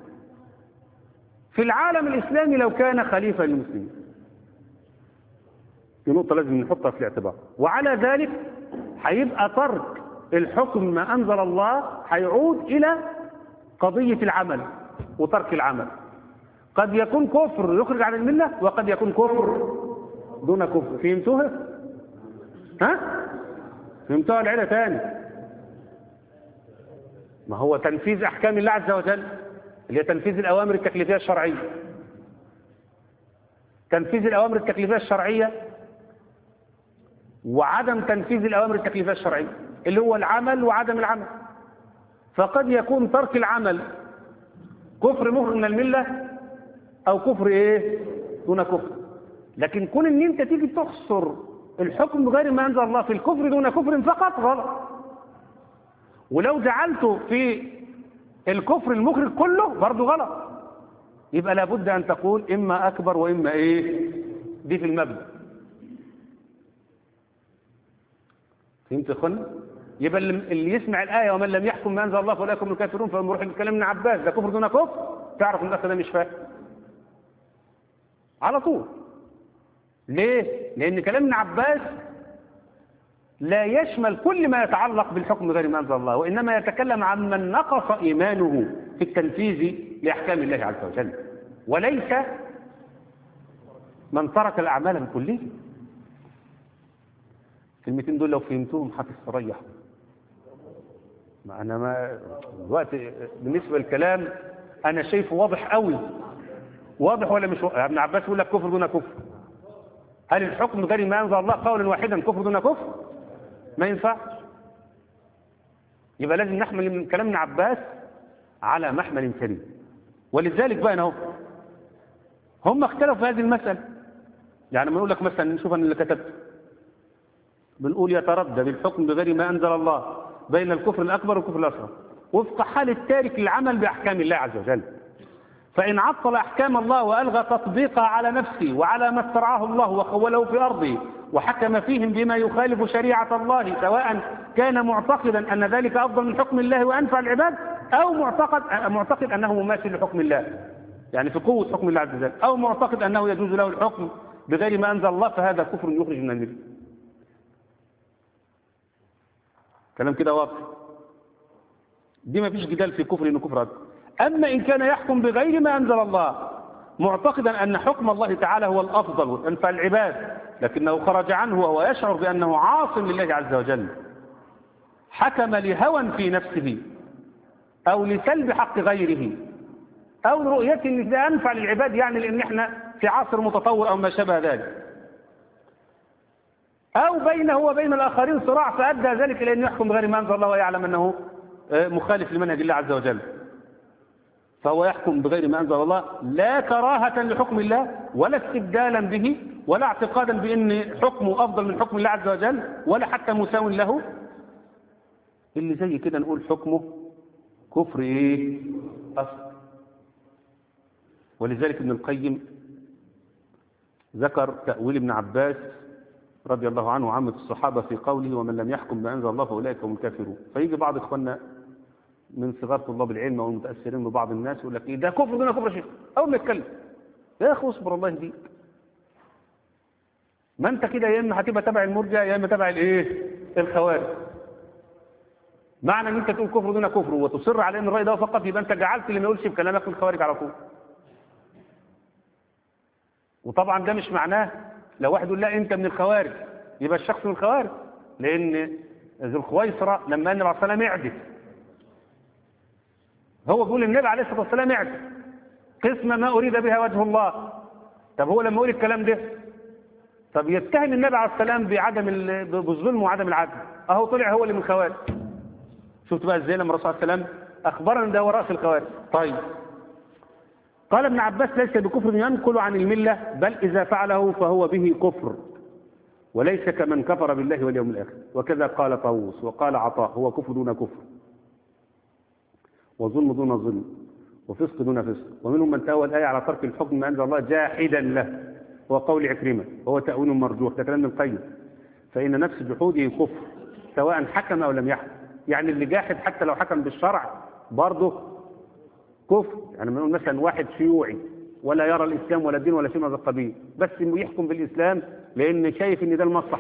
في العالم الإسلامي لو كان خليفة للمسلمين دي نقطة لازم نحطها في الاعتبار وعلى ذلك هيبقى ترك الحكم ما أنزل الله هيعود إلى قضية العمل وترك العمل قد يكون كفر يخرج عن الملة وقد يكون كفر دون كفر فهمتوها؟ ها؟ فهمتوها العيلة تاني ما هو تنفيذ أحكام الله عز وجل اللي هي تنفيذ الأوامر التكليفية الشرعية تنفيذ الأوامر التكليفية الشرعية وعدم تنفيذ الأوامر التكليفية الشرعية اللي هو العمل وعدم العمل فقد يكون ترك العمل كفر مخرج من الملة أو كفر إيه دون كفر لكن كون إن أنت تيجي تحصر الحكم بغير ما أنزل الله في الكفر دون كفر فقط غلط ولو جعلته في الكفر المخرج كله برضه غلط يبقى لابد أن تقول إما أكبر وإما إيه دي في المبدأ فهمت يا اخوانا يبقى اللي يسمع الآية ومن لم يحكم ما أنزل الله فأولئك هم الكافرون فلما يروح الكلام ابن عباس ده كفر دون كفر تعرف ان الأخ ده مش فاهم على طول ليه؟ لأن كلام ابن عباس لا يشمل كل ما يتعلق بالحكم غير ما أنزل الله وإنما يتكلم عن من نقص إيمانه في التنفيذ لأحكام الله عز وجل وليس من ترك الأعمال بكليه الكلمتين دول لو فهمتهم هتستريح ما أنا ما الوقت بالنسبة للكلام أنا شايفه واضح قوي واضح ولا مش واضح ابن عباس يقول لك كفر دون كفر هل الحكم غير ما أنزل الله قولا واحدا كفر دون كفر ما ينفعش يبقى لازم نحمل من كلام ابن عباس على محمل سليم ولذلك بقى اهو هم اختلفوا في هذه المسألة يعني ما نقول لك مثلا نشوف أنا اللي كتبت بنقول يتردد بالحكم بغير ما أنزل الله بين الكفر الأكبر والكفر الأصغر وفق حال التارك العمل بأحكام الله عز وجل فإن عطل أحكام الله وألغى تطبيقها على نفسه وعلى ما استرعاه الله وخوله في أرضه وحكم فيهم بما يخالف شريعة الله سواء كان معتقدا أن ذلك أفضل من حكم الله وأنفع العباد أو معتقد معتقد أنه مماثل لحكم الله يعني في قوة حكم الله عز وجل أو معتقد أنه يجوز له الحكم بغير ما أنزل الله فهذا كفر يخرج من المله كلام كده واضح دي ما فيش جدال في كفر انه كفر أكبر اما ان كان يحكم بغير ما انزل الله معتقدا ان حكم الله تعالى هو الافضل وانفع العباد لكنه خرج عنه وهو يشعر بانه عاصم لله عز وجل حكم لهوى في نفسه او لسلب حق غيره او لرؤية ان ده انفع للعباد يعني لان احنا في عصر متطور او ما شابه ذلك أو بينه وبين الآخرين صراع فأدى ذلك إلى أن يحكم بغير ما أنزل الله ويعلم أنه مخالف لمنهج الله عز وجل فهو يحكم بغير ما أنزل الله لا كراهة لحكم الله ولا استبدالا به ولا اعتقادا بأن حكمه أفضل من حكم الله عز وجل ولا حتى مساو له اللي زي كده نقول حكمه كفر إيه أصل ولذلك ابن القيم ذكر تأويل ابن عباس رضي الله عنه وعامة الصحابة في قوله ومن لم يحكم بأنزل الله فأولئك هم الكافرون فيجي بعض إخواننا من صغار طلاب العلم أو المتأثرين ببعض الناس يقول لك إيه ده كفر دون كفر شيخ أول ما يتكلم يا أخي اصبر الله يهديك ما أنت كده يا إما هتبقى تبع المرجع يا إما تبع الإيه الخوارج معنى ان انت تقول كفر دون كفر وتصر على ان الراي ده فقط يبقى انت جعلت اللي ما يقولش بكلامك الخوارج على طول وطبعا ده مش معناه لو واحد يقول لا انت من الخوارج يبقى الشخص من الخوارج لان ذو الخويصرة لما النبي عليه الصلاه والسلام يعدل هو بيقول النبي عليه الصلاه والسلام يعدل قسمه ما اريد بها وجه الله طب هو لما يقول الكلام ده طب يتهم النبي عليه السلام بعدم بالظلم وعدم العدل اهو طلع هو اللي من الخوارج شفت بقى ازاي لما الرسول صلى الله عليه وسلم اخبرنا ده هو راس الخوارج طيب قال ابن عباس ليس بكفر ينقل عن الملة بل إذا فعله فهو به كفر وليس كمن كفر بالله واليوم الآخر وكذا قال طاووس وقال عطاء هو كفر دون كفر وظلم دون ظلم وفسق دون فسق ومنهم من تأول الآية على ترك الحكم ما أنزل الله جاحدا له هو قول عكرمة وهو تأويل مرجوح ده كلام ابن القيم فإن نفس جحوده كفر سواء حكم أو لم يحكم يعني اللي جاحد حتى لو حكم بالشرع برضه كفر يعني نقول مثلا واحد شيوعي ولا يرى الإسلام ولا الدين ولا شيء من هذا القبيل بس إنه يحكم بالإسلام لأن شايف إن ده المصلحة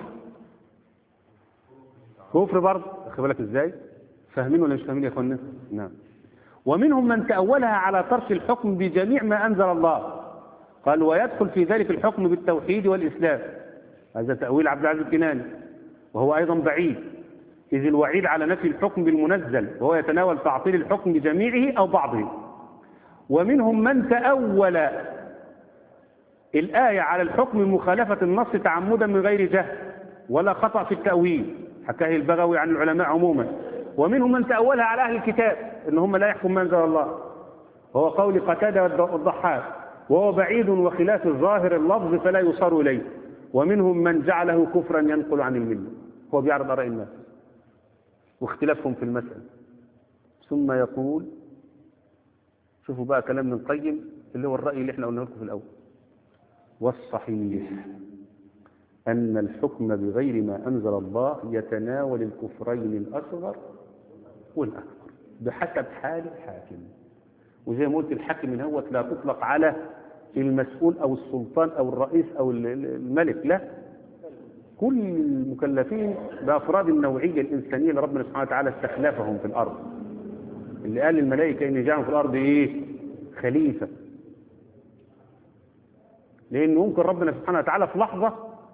كفر برضه واخد بالك إزاي فاهمين ولا مش فاهمين يا اخوانا نعم ومنهم من تأولها على ترك الحكم بجميع ما أنزل الله قال ويدخل في ذلك الحكم بالتوحيد والإسلام هذا تأويل عبد العزيز الكناني وهو أيضا بعيد إذ الوعيد على نفي الحكم بالمنزل وهو يتناول تعطيل الحكم بجميعه أو بعضه ومنهم من تأول الآية على الحكم مخالفة النص تعمدا من غير جهل ولا خطأ في التأويل حكاه البغوي عن العلماء عموما ومنهم من تأولها على أهل الكتاب إن هم لا يحكم ما أنزل الله وهو قول قتادة والضحاك وهو بعيد وخلاف الظاهر اللفظ فلا يصار إليه ومنهم من جعله كفرا ينقل عن الملة هو بيعرض آراء الناس واختلافهم في المسألة ثم يقول شوفوا بقى كلام من القيم اللي هو الرأي اللي احنا قلنا لكم في الأول والصحيح أن الحكم بغير ما أنزل الله يتناول الكفرين الأصغر والأكبر بحسب حال الحاكم وزي ما قلت الحاكم من هو لا تطلق على المسؤول أو السلطان أو الرئيس أو الملك لا كل المكلفين بأفراد النوعية الإنسانية اللي ربنا سبحانه وتعالى استخلفهم في الأرض اللي قال للملائكة إن جاءهم في الأرض إيه خليفة لأن ممكن ربنا سبحانه وتعالى في لحظة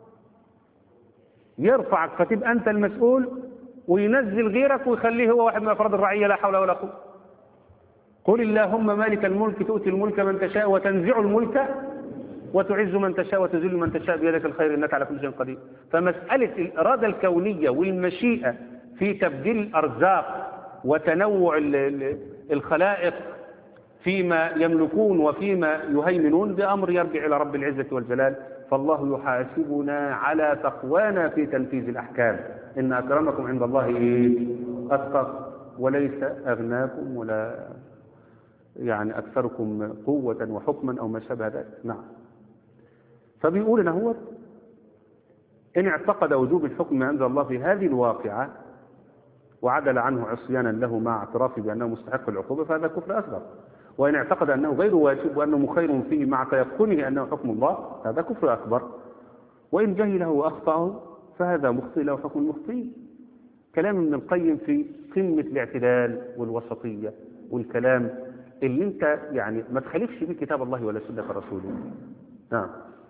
يرفعك فتبقى أنت المسؤول وينزل غيرك ويخليه هو واحد من أفراد الرعية لا حول ولا قوة قل اللهم مالك الملك تؤتي الملك من تشاء وتنزع الملك وتعز من تشاء وتذل من تشاء بيدك الخير انك على كل شيء قدير فمسألة الإرادة الكونية والمشيئة في تبديل الأرزاق وتنوع الخلائق فيما يملكون وفيما يهيمنون بأمر يرجع إلى رب العزة والجلال فالله يحاسبنا على تقوانا في تنفيذ الأحكام إن أكرمكم عند الله إيه؟ أتقى وليس أغناكم ولا يعني أكثركم قوة وحكما أو ما شابه ذلك نعم فبيقول إن هو إن اعتقد وجوب الحكم ما أنزل الله في هذه الواقعة وعدل عنه عصيانا له مع اعترافه بأنه مستحق العقوبة فهذا كفر أصغر وإن اعتقد أنه غير واجب وأنه مخير فيه مع تيقنه أنه حكم الله هذا كفر أكبر وإن جهله وأخطأه فهذا مخطئ له حكم المخطئ كلام ابن القيم في قمة الاعتدال والوسطية والكلام اللي انت يعني ما تخالفش به كتاب الله ولا سنة رسوله نعم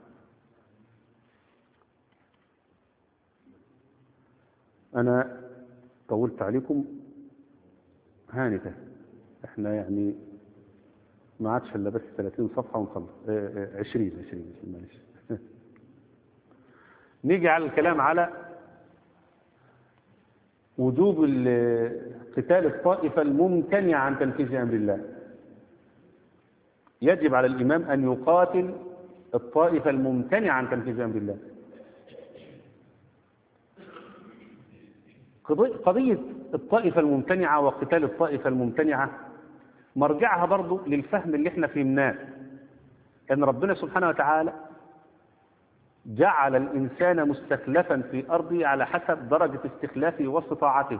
أنا طولت عليكم هانته احنا يعني ما عادش الا بس 30 صفحة ونخلص اه اه 20 20 معلش نيجي على الكلام على وجوب قتال الطائفة الممتنعة عن تنفيذ أمر الله يجب على الإمام أن يقاتل الطائفة الممتنعة عن تنفيذ أمر الله قضية الطائفة الممتنعة وقتال الطائفة الممتنعة مرجعها برضو للفهم اللي احنا فهمناه أن ربنا سبحانه وتعالى جعل الإنسان مستخلفا في أرضه على حسب درجة استخلافه واستطاعته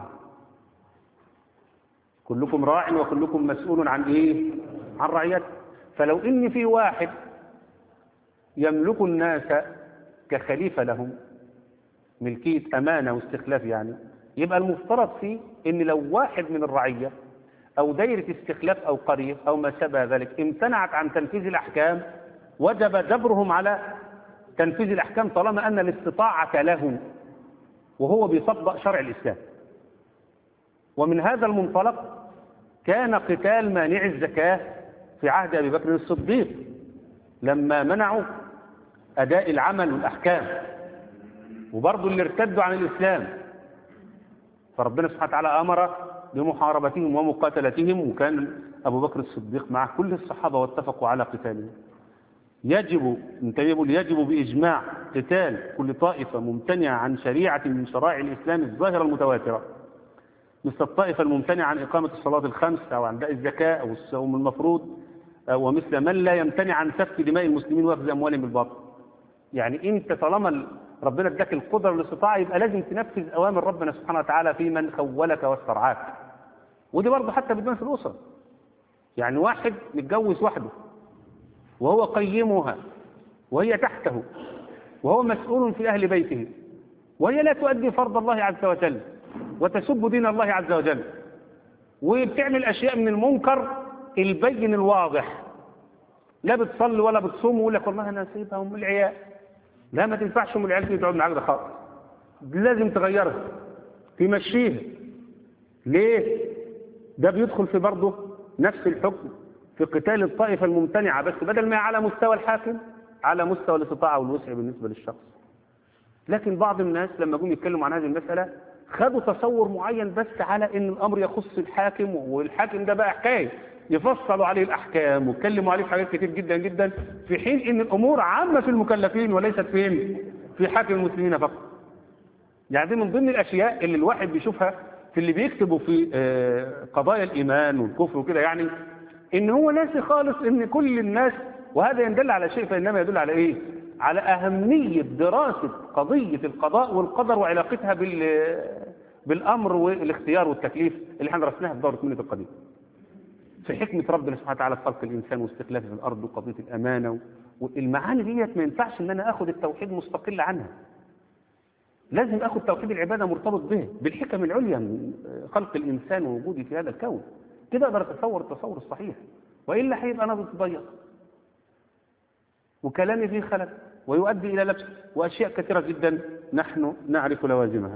كلكم راع وكلكم مسؤول عن إيه؟ عن رعيته فلو إن في واحد يملك الناس كخليفة لهم ملكية أمانة واستخلاف يعني يبقى المفترض فيه إن لو واحد من الرعية أو دايرة استخلاف أو قرية أو ما شابه ذلك امتنعت عن تنفيذ الأحكام وجب جبرهم على تنفيذ الأحكام طالما أن الاستطاعة له وهو بيطبق شرع الإسلام ومن هذا المنطلق كان قتال مانع الزكاة في عهد أبي بكر الصديق لما منعوا أداء العمل والأحكام وبرضه اللي ارتدوا عن الإسلام فربنا سبحانه وتعالى أمر بمحاربتهم ومقاتلتهم وكان أبو بكر الصديق مع كل الصحابة واتفقوا على قتالهم يجب يقول يجب بإجماع قتال كل طائفة ممتنعة عن شريعة من شرائع الإسلام الظاهرة المتواترة مثل الطائفة الممتنعة عن إقامة الصلاة الخمس أو عن أداء الزكاة أو الصوم المفروض ومثل من لا يمتنع عن سفك دماء المسلمين وأخذ أموالهم بالباطل يعني أنت طالما ربنا اداك القدرة والاستطاعة يبقى لازم تنفذ أوامر ربنا سبحانه وتعالى في من خولك واسترعاك ودي برضه حتى بتبان في الأسر يعني واحد متجوز وحده وهو قيمها وهي تحته وهو مسؤول في أهل بيته وهي لا تؤدي فرض الله عز وجل وتسب دين الله عز وجل وبتعمل أشياء من المنكر البين الواضح لا بتصلي ولا بتصوم ويقول لك والله أنا سيبها أم العيال لا ما تنفعش أم العيال تيجي تقعد معاك ده خالص لازم تغيرها تمشيها ليه؟ ده بيدخل في برضه نفس الحكم في قتال الطائفة الممتنعة بس بدل ما على مستوى الحاكم على مستوى الاستطاعة والوسع بالنسبة للشخص لكن بعض الناس لما جم يتكلموا عن هذه المسألة خدوا تصور معين بس على ان الامر يخص الحاكم والحاكم ده بقى حكايه يفصلوا عليه الاحكام ويتكلموا عليه في حاجات كتير جدا جدا في حين ان الامور عامه في المكلفين وليست فين في حاكم المسلمين فقط يعني دي من ضمن الاشياء اللي الواحد بيشوفها في اللي بيكتبوا في قضايا الايمان والكفر وكده يعني ان هو ناسي خالص ان كل الناس وهذا يدل على شيء فانما يدل على ايه على أهمية دراسة قضية القضاء والقدر وعلاقتها بال بالأمر والاختيار والتكليف اللي احنا درسناها في دورة منة القديم في حكمة ربنا سبحانه وتعالى في خلق الإنسان واستخلافه في الأرض وقضية الأمانة والمعاني ديت ما ينفعش إن أنا آخد التوحيد مستقل عنها لازم آخد توحيد العبادة مرتبط به بالحكم العليا من خلق الإنسان ووجودي في هذا الكون كده أقدر أتصور التصور الصحيح وإلا هيبقى أنا بتضيق وكلامي فيه خلل ويؤدي إلى لبس وأشياء كثيرة جدا نحن نعرف لوازمها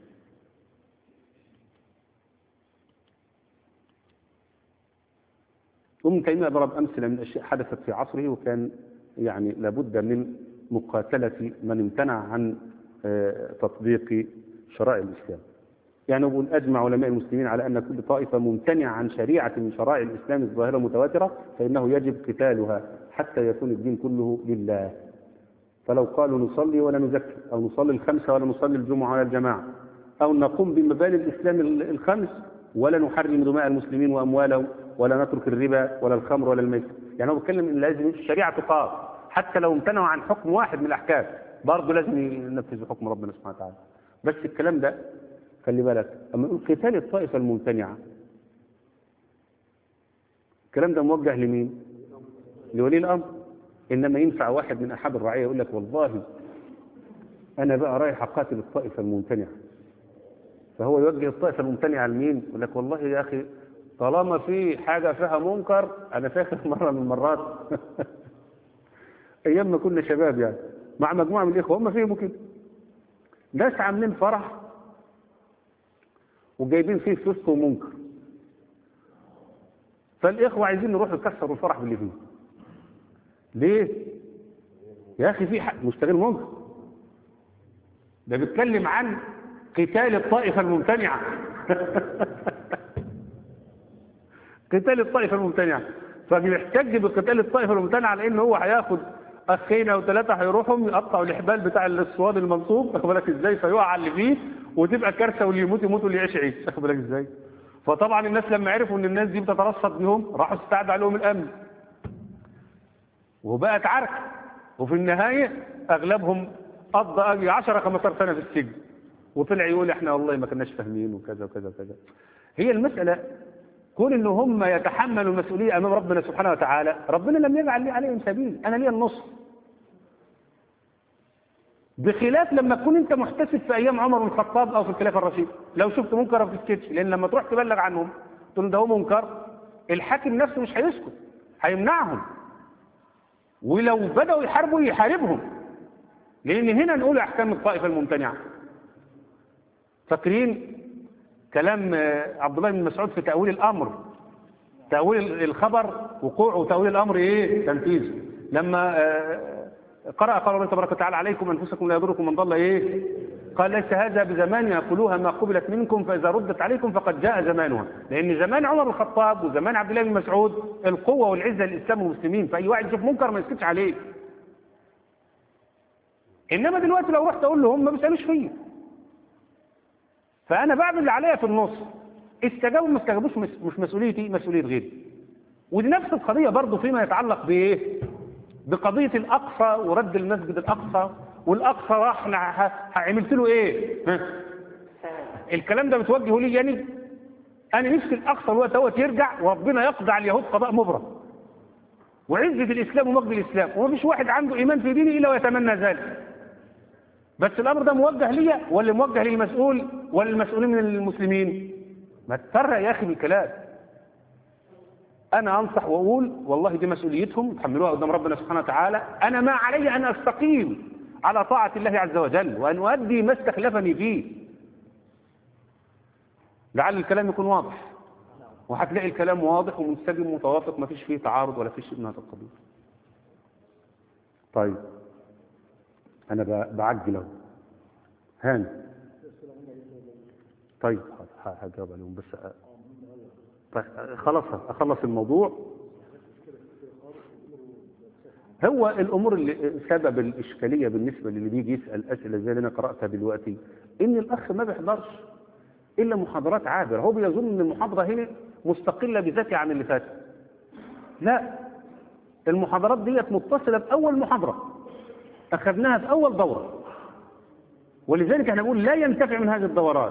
ابن تيمية ضرب أمثلة من أشياء حدثت في عصره وكان يعني لابد من مقاتلة من امتنع عن تطبيق شرائع الإسلام يعني يقول أجمع علماء المسلمين على أن كل طائفة ممتنعة عن شريعة من شرائع الإسلام الظاهرة متواترة فإنه يجب قتالها حتى يكون الدين كله لله فلو قالوا نصلي ولا نزكي أو نصلي الخمسة ولا نصلي الجمعة ولا الجماعة أو نقوم بمبادئ الإسلام الخمس ولا نحرم دماء المسلمين وأموالهم ولا نترك الربا ولا الخمر ولا الميسر يعني هو بيتكلم إن لازم الشريعة تقام حتى لو امتنعوا عن حكم واحد من الأحكام برضه لازم ينفذوا حكم ربنا سبحانه وتعالى بس الكلام ده خلي بالك أما نقول قتال الطائفة الممتنعة الكلام ده موجه لمين؟ لولي الأمر إنما ينفع واحد من أحد الرعية يقول لك والله أنا بقى رايح أقاتل الطائفة الممتنعة فهو يوجه الطائفة الممتنعة لمين؟ يقول لك والله يا أخي طالما في حاجة فيها منكر أنا فاكر مرة من المرات أيام ما كنا شباب يعني مع مجموعة من الإخوة هم فيهم كده ناس عاملين فرح وجايبين فيه فسق ومنكر فالإخوة عايزين نروح نكسروا الفرح باللي فيه ليه يا أخي في حق مشتغل منكر ده بيتكلم عن قتال الطائفة الممتنعة قتال الطائفة الممتنعة فبيحتج بقتال الطائفة الممتنعة على ان هو هياخد اخين او ثلاثة هيروحوا يقطعوا الحبال بتاع الاسواد المنصوب واخد بالك ازاي فيقع على اللي فيه وتبقى كارثة واللي يموت يموت واللي يعيش يعيش واخد بالك ازاي فطبعا الناس لما عرفوا ان الناس دي بتترصد بهم راحوا استعد عليهم الامن وبقت عركة وفي النهاية اغلبهم قضى 10 15 سنة في السجن وطلع يقول احنا والله ما كناش فاهمين وكذا وكذا وكذا هي المسألة كون ان هم يتحملوا المسؤولية امام ربنا سبحانه وتعالى ربنا لم يجعل لي عليهم سبيل انا لي النص بخلاف لما تكون انت محتسب في ايام عمر بن الخطاب او في الخلافه الرشيد لو شفت منكر في السكتش لان لما تروح تبلغ عنهم تقول ده هو منكر الحاكم نفسه مش هيسكت هيمنعهم ولو بداوا يحاربوا يحاربهم لان هنا نقول احكام الطائفه الممتنعه فاكرين كلام عبد الله بن مسعود في تأويل الأمر تأويل الخبر وقوع وتأويل الأمر إيه تنفيذ لما قرأ قال الله تبارك وتعالى عليكم أنفسكم لا يضركم من ضل إيه قال ليس هذا بزمان يقولوها ما قبلت منكم فإذا ردت عليكم فقد جاء زمانها لأن زمان عمر بن الخطاب وزمان عبد الله بن مسعود القوة والعزة للإسلام والمسلمين فأي واحد يشوف منكر ما يسكتش عليه إنما دلوقتي لو رحت أقول لهم ما بيسألوش فيا فأنا بعمل اللي عليا في النص استجابوا ما استجابوش مش مش مسؤوليتي مسؤوليه غيري ودي نفس القضيه برضه فيما يتعلق بايه بقضيه الاقصى ورد المسجد الاقصى والاقصى راح نع- ه- عملت له ايه ها؟ الكلام ده بتوجهه لي يعني انا نفسي الاقصى الوقت دوت يرجع وربنا يقضي على اليهود قضاء مبرم وعزة الاسلام ومجد الاسلام ومفيش واحد عنده ايمان في دينه الا ويتمنى ذلك بس الامر ده موجه ليا ولا موجه للمسؤول ولا المسؤولين من المسلمين ما تفرق يا اخي بالكلام انا انصح واقول والله دي مسؤوليتهم يتحملوها قدام ربنا سبحانه وتعالى انا ما علي ان استقيم على طاعه الله عز وجل وان اؤدي ما استخلفني فيه لعل الكلام يكون واضح وهتلاقي الكلام واضح ومنسجم ومتوافق ما فيش فيه تعارض ولا فيش شيء من هذا القبيل طيب انا ب- بعجل اهو هاني طيب ه- ه- هجاوب عليهم بس أ- طيب خلاص اخلص الموضوع هو الامور اللي سبب الاشكاليه بالنسبه للي بيجي يسال اسئله زي اللي انا قراتها دلوقتي ان الاخ ما بيحضرش الا محاضرات عابره هو بيظن ان المحاضره هنا مستقله بذاتها عن اللي فات لا المحاضرات ديت متصله باول محاضره اخذناها في اول دوره ولذلك احنا بنقول لا ينتفع من هذه الدورات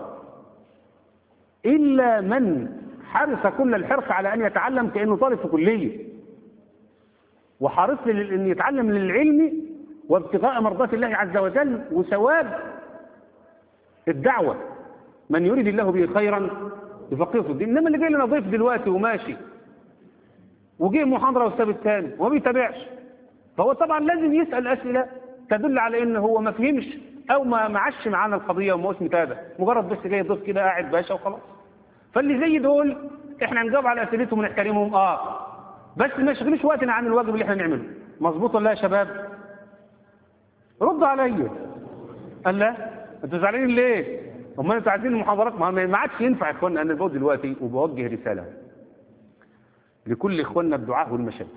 الا من حرص كل الحرص على ان يتعلم كانه طالب في كليه وحرص لل- ان يتعلم للعلم وابتغاء مرضات الله عز وجل وثواب الدعوه من يريد الله به خيرا يفقهه في الدين انما اللي جاي لنا ضيف دلوقتي وماشي وجه محاضره وساب الثاني وما بيتابعش فهو طبعا لازم يسال اسئله تدل على ان هو ما فهمش او ما معش معانا القضيه وما هوش متابع مجرد بس جاي ضيف كده قاعد باشا وخلاص فاللي زي دول احنا هنجاوب على اسئلتهم ونحترمهم اه بس ما يشغلوش وقتنا عن الواجب اللي احنا نعمله مظبوط ولا لا يا شباب رد عليا قال لا انتوا زعلانين ليه امال انتوا عايزين المحاضرات ما ما عادش ينفع يا اخوانا انا بقول دلوقتي وبوجه رساله لكل اخواننا الدعاء والمشايخ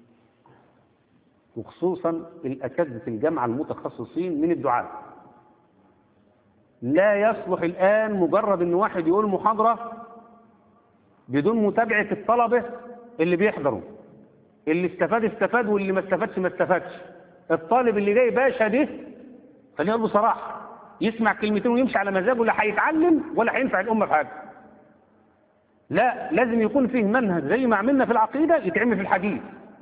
وخصوصا الاساتذه الجامعه المتخصصين من الدعاء لا يصلح الان مجرد ان واحد يقول محاضره بدون متابعه الطلبه اللي بيحضروا اللي استفاد استفاد واللي ما استفادش ما استفادش الطالب اللي جاي باشا ده خلينا نقول بصراحه يسمع كلمتين ويمشي على مزاجه لا هيتعلم ولا هينفع الامه في حاجه لا لازم يكون فيه منهج زي ما عملنا في العقيده يتعمل في الحديث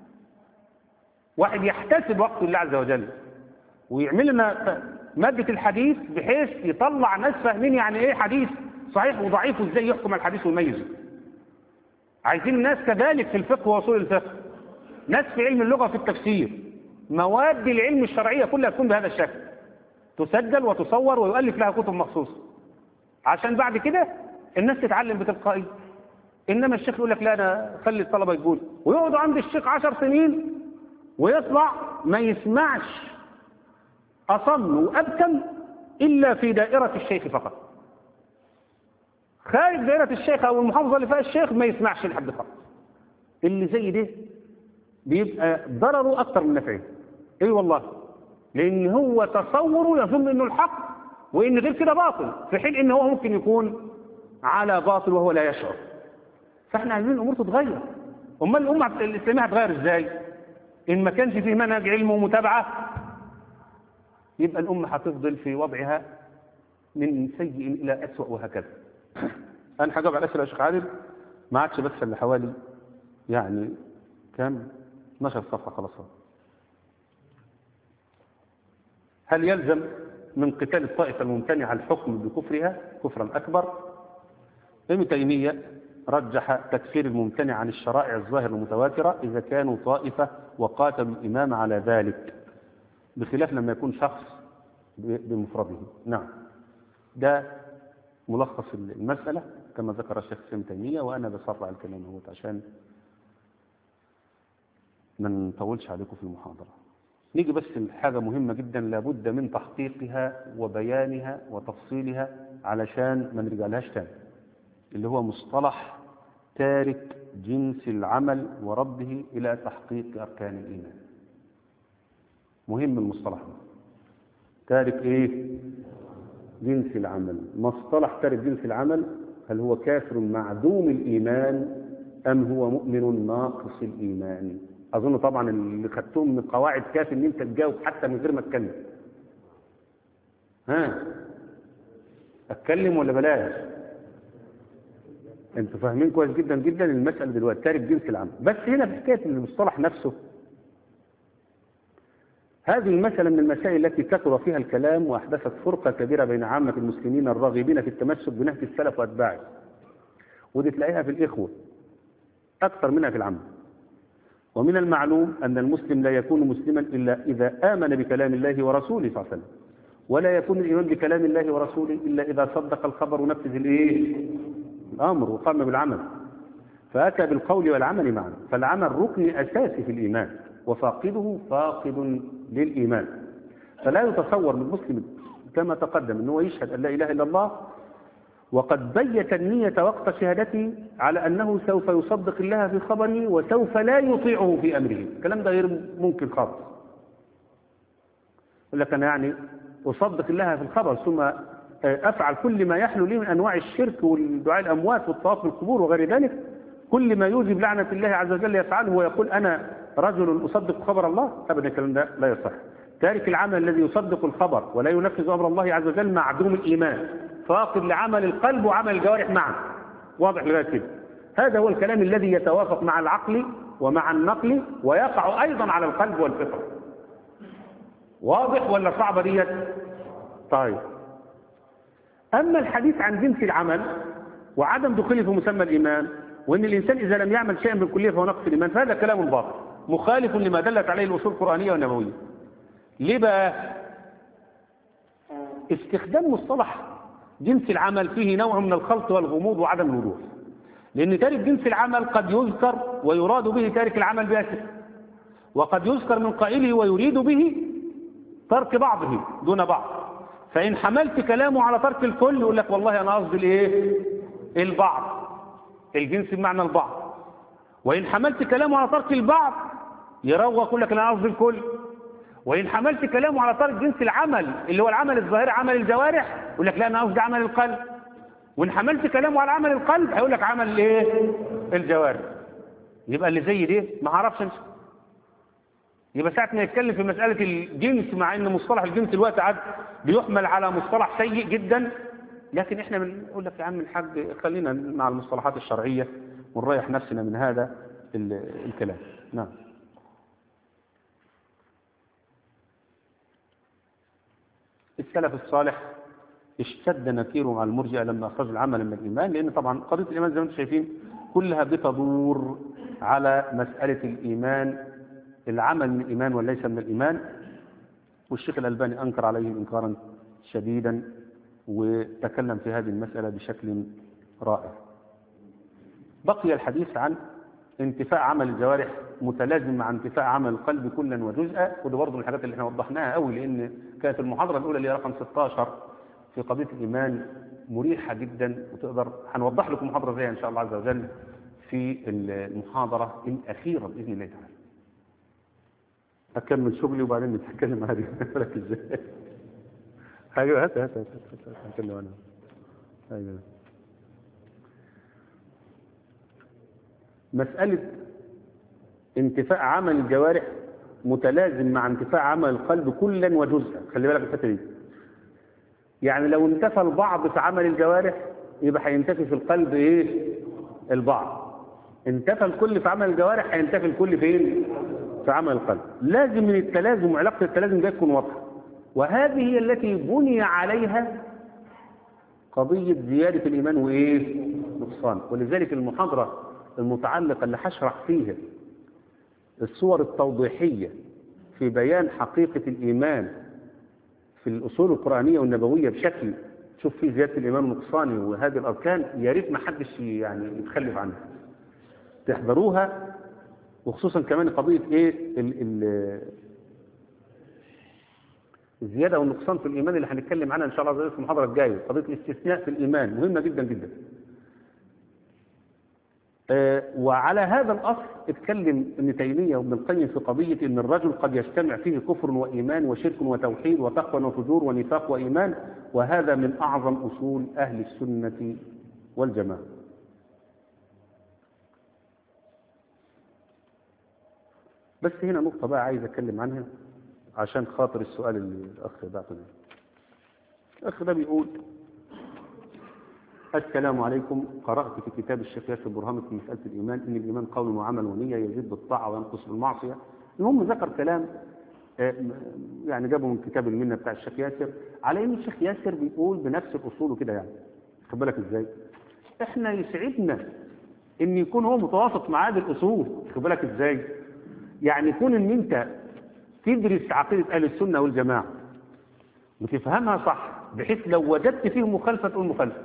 واحد يحتسب وقت الله عز وجل ويعمل لنا مادة الحديث بحيث يطلع ناس فاهمين يعني ايه حديث صحيح وضعيف وازاي يحكم على الحديث ويميزه عايزين الناس كذلك في الفقه واصول الفقه ناس في علم اللغة في التفسير مواد العلم الشرعية كلها تكون بهذا الشكل تسجل وتصور ويؤلف لها كتب مخصوصة عشان بعد كده الناس تتعلم بتلقائية انما الشيخ يقول لك لا انا خلي الطلبة يقول ويقعدوا عند الشيخ عشر سنين ويطلع ما يسمعش أصم وأبكم إلا في دائرة الشيخ فقط خارج دائرة الشيخ أو المحافظة اللي فيها الشيخ ما يسمعش لحد فقط اللي زي ده بيبقى ضرره أكتر من نفعه إيه والله لأن هو تصوره يظن إنه الحق وإن غير كده باطل في حين إن هو ممكن يكون على باطل وهو لا يشعر فإحنا عايزين الأمور تتغير أمال الأمة الإسلامية هتغير إزاي؟ إن ما كانش فيه منهج علم ومتابعة يبقى الأمة هتفضل في وضعها من سيء إلى أسوأ وهكذا أنا هجاوب على الأسئلة يا شيخ عادل ما عادش بس اللي حوالي يعني كام 12 صفحة خلاص هل يلزم من قتال الطائفة الممتنعة الحكم بكفرها كفرا أكبر ابن تيمية رجح تكفير الممتنع عن الشرائع الظاهرة المتواترة إذا كانوا طائفة وقاتلوا الإمام على ذلك بخلاف لما يكون شخص بمفرده نعم ده ملخص المسألة كما ذكر الشيخ ابن تيمية وأنا بسرع الكلام هو عشان ما نطولش عليكم في المحاضرة نيجي بس لحاجة مهمة جدا لابد من تحقيقها وبيانها وتفصيلها علشان ما نرجعلهاش تاني اللي هو مصطلح تارك جنس العمل ورده إلى تحقيق أركان الإيمان مهم المصطلح ده تارك إيه جنس العمل مصطلح تارك جنس العمل هل هو كافر معدوم الإيمان أم هو مؤمن ناقص الإيمان أظن طبعا اللي خدتهم من قواعد كافي إن أنت تجاوب حتى من غير ما تتكلم ها أتكلم ولا بلاش انتوا فاهمين كويس جدا جدا المسألة دلوقتي تارك جنس العمل بس هنا في حكاية المصطلح نفسه هذه المسألة من المسائل التي كثر فيها الكلام وأحدثت فرقة كبيرة بين عامة المسلمين الراغبين في التمسك بنهج السلف وأتباعه ودي تلاقيها في الإخوة أكثر منها في العامة ومن المعلوم أن المسلم لا يكون مسلما إلا إذا آمن بكلام الله ورسوله صلى الله عليه وسلم ولا يكون الإيمان بكلام الله ورسوله إلا إذا صدق الخبر ونفذ الإيه؟ الأمر وقام بالعمل فأتى بالقول والعمل معا فالعمل ركن أساسي في الإيمان وفاقده فاقد للإيمان فلا يتصور للمسلم كما تقدم أنه يشهد أن لا إله إلا الله وقد بيت النية وقت شهادته على أنه سوف يصدق الله في خبره وسوف لا يطيعه في أمره الكلام ده غير ممكن خالص يقول لك أنا يعني أصدق الله في الخبر ثم أفعل كل ما يحلو لي من أنواع الشرك والدعاء الأموات والطواف بالقبور وغير ذلك كل ما يوجب لعنة الله عز وجل يفعله ويقول أنا رجل أصدق خبر الله أبدا الكلام ده لا يصح تارك العمل الذي يصدق الخبر ولا ينفذ أمر الله عز وجل معدوم الإيمان فاقد لعمل القلب وعمل الجوارح معا واضح لغاية كده هذا هو الكلام الذي يتوافق مع العقل ومع النقل ويقع أيضا على القلب والفطر واضح ولا صعبة ديت طيب أما الحديث عن جنس العمل وعدم دخوله في مسمى الإيمان وأن الإنسان إذا لم يعمل شيئا بالكلية فهو نقص الإيمان فهذا كلام باطل مخالف لما دلت عليه الأصول القرآنية والنبوية ليه بقى استخدام مصطلح جنس العمل فيه نوع من الخلط والغموض وعدم الوضوح لأن تارك جنس العمل قد يذكر ويراد به تارك العمل بأسف وقد يذكر من قائله ويريد به ترك بعضه دون بعض فإن حملت كلامه على ترك الكل يقول لك والله أنا قصدي الإيه البعض الجنس بمعنى البعض وإن حملت كلامه على ترك البعض يروى يقول لك أنا قصدي الكل وإن حملت كلامه على ترك جنس العمل اللي هو العمل الظاهري عمل الجوارح يقول لك لا أنا قصدي عمل القلب وإن حملت كلامه على عمل القلب هيقول لك عمل الايه الجوارح يبقى اللي زي دي ما اعرفش انسى يبقى ساعة ما يتكلم في مسألة الجنس مع ان مصطلح الجنس الوقت عاد بيحمل على مصطلح سيء جدا لكن احنا بنقول لك يا عم الحاج خلينا مع المصطلحات الشرعية ونريح نفسنا من هذا الكلام نعم السلف الصالح اشتد نكيره على المرجئه لما اخرجوا العمل من الايمان لان طبعا قضيه الايمان زي ما انتم شايفين كلها بتدور على مساله الايمان العمل من الايمان وليس من الايمان والشيخ الالباني انكر عليهم انكارا شديدا وتكلم في هذه المساله بشكل رائع. بقي الحديث عن انتفاء عمل الجوارح متلازم مع انتفاء عمل القلب كلا وجزءا وده برضه من الحاجات اللي احنا وضحناها قوي لان كانت المحاضره الاولى اللي هي رقم 16 في قضية الإيمان مريحة جدا وتقدر هنوضح لكم محاضرة زيها إن شاء الله عز وجل في المحاضرة الأخيرة بإذن الله تعالى أكمل شغلي وبعدين نتكلم هذه لك إزاي أيوه هات هات هات هات هتكلم أنا أيوه مسألة انتفاء عمل الجوارح متلازم مع انتفاء عمل القلب كلا وجزءا خلي بالك الحته دي يعني لو انتفى البعض في عمل الجوارح يبقى هينتفي في القلب ايه البعض انتفى الكل في عمل الجوارح هينتفي الكل فين في عمل القلب لازم من التلازم وعلاقه التلازم ده تكون واضحه وهذه هي التي بني عليها قضية زيادة الإيمان وإيه نقصان ولذلك المحاضرة المتعلقة اللي هشرح فيها الصور التوضيحية في بيان حقيقة الإيمان في الأصول القرآنية والنبوية بشكل شوف فيه زيادة الإيمان النقصاني وهذه الأركان يا ريت ما حدش يعني يتخلف عنها تحضروها وخصوصا كمان قضية إيه ال ال الزيادة والنقصان في الإيمان اللي هنتكلم عنها إن شاء الله في المحاضرة الجاية قضية الاستثناء في الإيمان مهمة جدا جدا آه وعلى هذا الأصل اتكلم ابن تيمية وابن القيم في قضية أن الرجل قد يجتمع فيه كفر وإيمان وشرك وتوحيد وتقوى وفجور ونفاق وإيمان وهذا من أعظم أصول أهل السنة والجماعة بس هنا نقطة بقى عايز أتكلم عنها عشان خاطر السؤال اللي الأخ بعته ده الأخ ده بيقول السلام عليكم قرأت في كتاب الشيخ ياسر برهامي في مسألة الإيمان إن الإيمان قول وعمل ونية يزيد بالطاعة وينقص بالمعصية المهم ذكر كلام آه، يعني جابه من كتاب المنة بتاع الشيخ ياسر على إن الشيخ ياسر بيقول بنفس الأصول وكده يعني خد بالك إزاي إحنا يسعدنا إن يكون هو متوافق مع هذه الأصول خد بالك إزاي يعني يكون إن أنت تدرس عقيدة أهل السنة والجماعة وتفهمها صح بحيث لو وجدت فيه مخالفة تقول مخالفة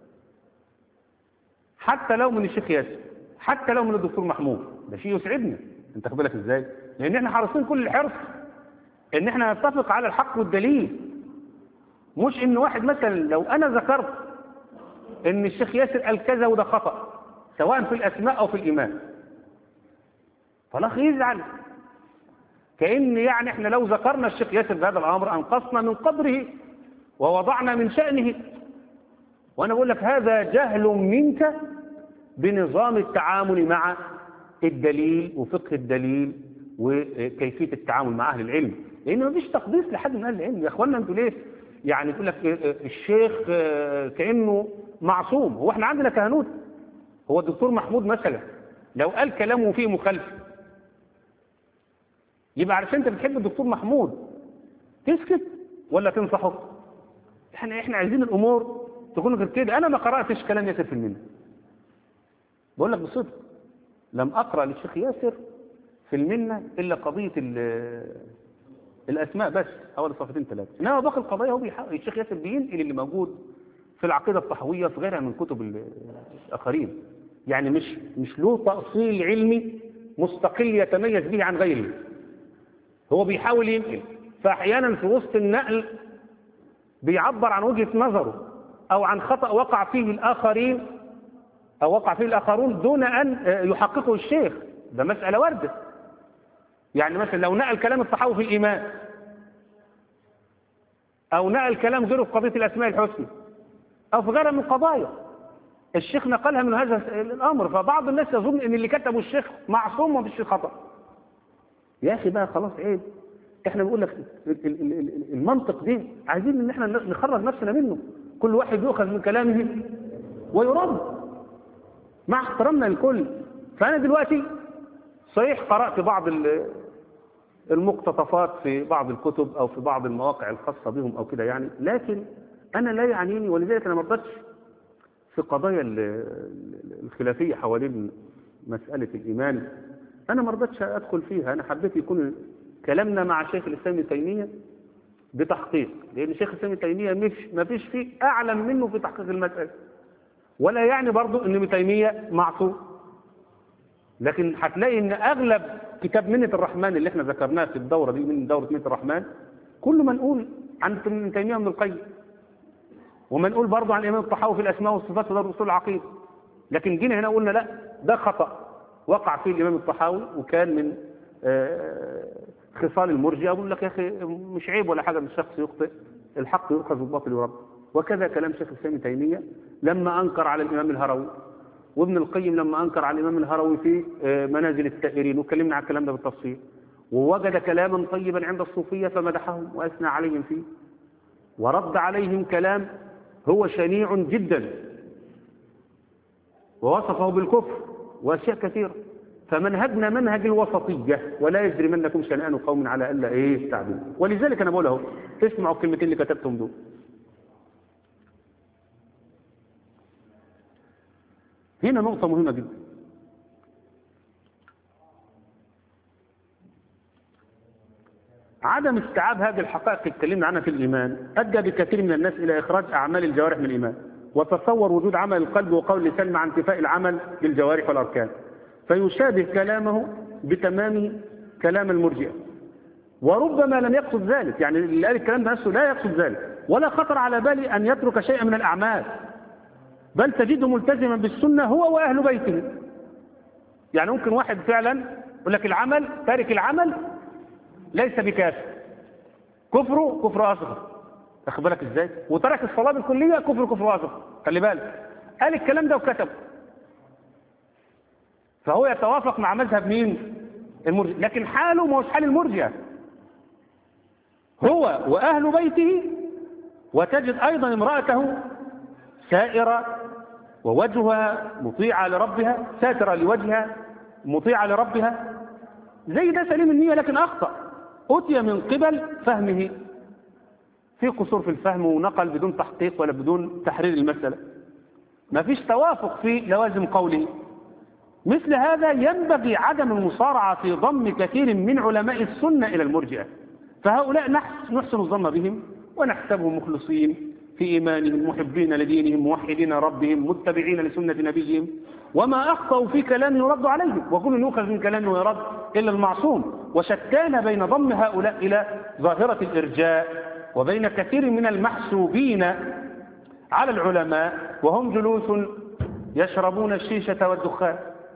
حتى لو من الشيخ ياسر حتى لو من الدكتور محمود ده شيء يسعدنا انت خد بالك ازاي لان احنا حريصين كل الحرص ان احنا نتفق على الحق والدليل مش ان واحد مثلا لو انا ذكرت ان الشيخ ياسر قال كذا وده خطأ سواء في الاسماء او في الايمان فالاخ يزعل كأن يعني احنا لو ذكرنا الشيخ ياسر بهذا الامر انقصنا من قدره ووضعنا من شأنه وانا بقول لك هذا جهل منك بنظام التعامل مع الدليل وفقه الدليل وكيفية التعامل مع أهل العلم لأن مفيش تقديس لحد من أهل العلم يا أخوانا أنتوا ليه يعني يقول لك الشيخ كأنه معصوم هو احنا عندنا كهنوت هو الدكتور محمود مثلا لو قال كلامه فيه مخالفة يبقى عشان انت بتحب الدكتور محمود تسكت ولا تنصحه احنا احنا عايزين الامور تكون غير كده انا ما قراتش كلام ياسر في المنه بقول لك بصدق لم اقرا للشيخ ياسر في المنه الا قضيه الاسماء بس اول صفحتين ثلاثه انما باقي القضايا هو بيحاول الشيخ ياسر بينقل اللي موجود في العقيده الطحويه في غيرها من كتب الاخرين يعني مش مش له تاصيل علمي مستقل يتميز به عن غيره هو بيحاول ينقل فاحيانا في وسط النقل بيعبر عن وجهه نظره او عن خطا وقع فيه الاخرين او وقع فيه الاخرون دون ان يحققه الشيخ ده مساله وارده يعني مثلا لو نقل كلام الصحابه في الايمان او نقل كلام غيره في قضيه الاسماء الحسنى او في غيرها من القضايا الشيخ نقلها من هذا الامر فبعض الناس يظن ان اللي كتبه الشيخ معصوم ومفيش خطا يا اخي بقى خلاص عيب احنا بنقول لك المنطق دي عايزين ان احنا نخرج نفسنا منه كل واحد يؤخذ من كلامه ويرد مع احترامنا للكل فانا دلوقتي صحيح قرات بعض المقتطفات في بعض الكتب او في بعض المواقع الخاصه بهم او كده يعني لكن انا لا يعنيني ولذلك انا ما رضيتش في قضايا الخلافيه حوالين مساله الايمان انا ما رضيتش ادخل فيها انا حبيت يكون كلامنا مع شيخ الاسلام ابن تيميه بتحقيق لان شيخ الاسلام ابن تيميه مش ما فيش فيه اعلم منه في تحقيق المساله ولا يعني برضو ان ابن تيميه معصوم لكن هتلاقي ان اغلب كتاب منة الرحمن اللي احنا ذكرناه في الدوره دي من دوره منة الرحمن كل ما نقول عن ابن تيميه من القيم وما نقول برضه عن الامام الطحاوي في الاسماء والصفات في دار اصول العقيده لكن جينا هنا قلنا لا ده خطا وقع فيه الامام الطحاوي وكان من خصال المرجئه اقول لك يا اخي مش عيب ولا حاجه ان الشخص يخطئ الحق يؤخذ والباطل يرد وكذا كلام شيخ الاسلام تيميه لما انكر على الامام الهروي وابن القيم لما انكر على الامام الهروي في منازل السائرين وكلمنا على الكلام ده بالتفصيل ووجد كلاما طيبا عند الصوفيه فمدحهم واثنى عليهم فيه ورد عليهم كلام هو شنيع جدا ووصفه بالكفر واشياء كثيره فمنهجنا منهج الوسطية ولا يجرمنكم شنآن قوم على ألا إيه تعدلوا ولذلك أنا بقول اهو اسمعوا الكلمتين اللي كتبتهم دول هنا نقطة مهمة جدا عدم استيعاب هذه الحقائق اللي اتكلمنا عنها في الإيمان أدى بكثير من الناس إلى إخراج أعمال الجوارح من الإيمان وتصور وجود عمل القلب وقول اللسان مع انتفاء العمل للجوارح والأركان فيشابه كلامه بتمام كلام المرجئة وربما لم يقصد ذلك يعني اللي قال الكلام ده نفسه لا يقصد ذلك ولا خطر على بالي أن يترك شيئا من الأعمال بل تجده ملتزما بالسنة هو وأهل بيته يعني ممكن واحد فعلا يقول لك العمل تارك العمل ليس بكافر كفره كفر أصغر واخد بالك ازاي وترك الصلاة بالكلية كفر كفر أصغر خلي بالك قال الكلام ده وكتب فهو يتوافق مع مذهب مين المرجئة لكن حاله ما هوش حال المرجئة هو وأهل بيته وتجد أيضا امرأته سائرة ووجهها مطيعة لربها ساترة لوجهها مطيعة لربها زي ده سليم النية لكن أخطأ أتي من قبل فهمه في قصور في الفهم ونقل بدون تحقيق ولا بدون تحرير المسألة ما فيش توافق في لوازم قوله مثل هذا ينبغي عدم المصارعة في ضم كثير من علماء السنة إلى المرجئة فهؤلاء نحسن الظن بهم ونحسبهم مخلصين في إيمانهم محبين لدينهم موحدين ربهم متبعين لسنة نبيهم وما أخطأوا في كلام يرد عليهم وكل يؤخذ من كلام ويرد إلا المعصوم وشتان بين ضم هؤلاء إلى ظاهرة الإرجاء وبين كثير من المحسوبين على العلماء وهم جلوس يشربون الشيشة والدخان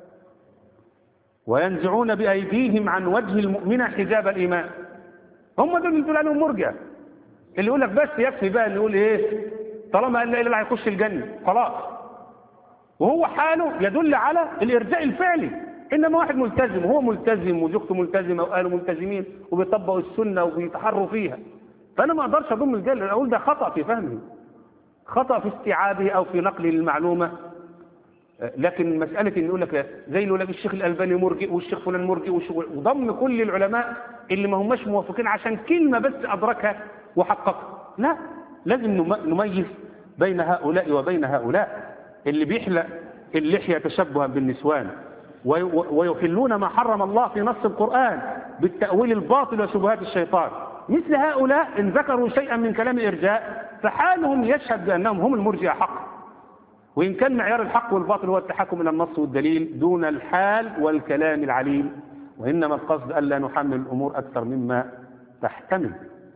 وينزعون بأيديهم عن وجه المؤمن حجاب الإيمان هم دول اللي تقول عليهم مرجع اللي يقول لك بس يكفي بقى اللي يقول ايه طالما قال لا اله هيخش الجنه خلاص وهو حاله يدل على الارجاء الفعلي انما واحد ملتزم هو ملتزم وزوجته ملتزمه واهله ملتزمين وبيطبقوا السنه وبيتحروا فيها فانا ما اقدرش اضم الجل اقول ده خطا في فهمه خطا في استيعابه او في نقله للمعلومه لكن مسألة إن يقول لك زي اللي يقول لك الشيخ الألباني مرجئ والشيخ فلان مرجئ وضم كل العلماء اللي ما هماش موافقين عشان كلمة بس أدركها وحققها لا لازم نميز بين هؤلاء وبين هؤلاء اللي بيحلق اللحية تشبها بالنسوان ويحلون ما حرم الله في نص القرآن بالتأويل الباطل وشبهات الشيطان مثل هؤلاء إن ذكروا شيئا من كلام الإرجاء فحالهم يشهد بأنهم هم المرجئة حق وإن كان معيار الحق والباطل هو التحكم إلى النص والدليل دون الحال والكلام العليم وإنما القصد ألا نحمل الأمور أكثر مما تحتمل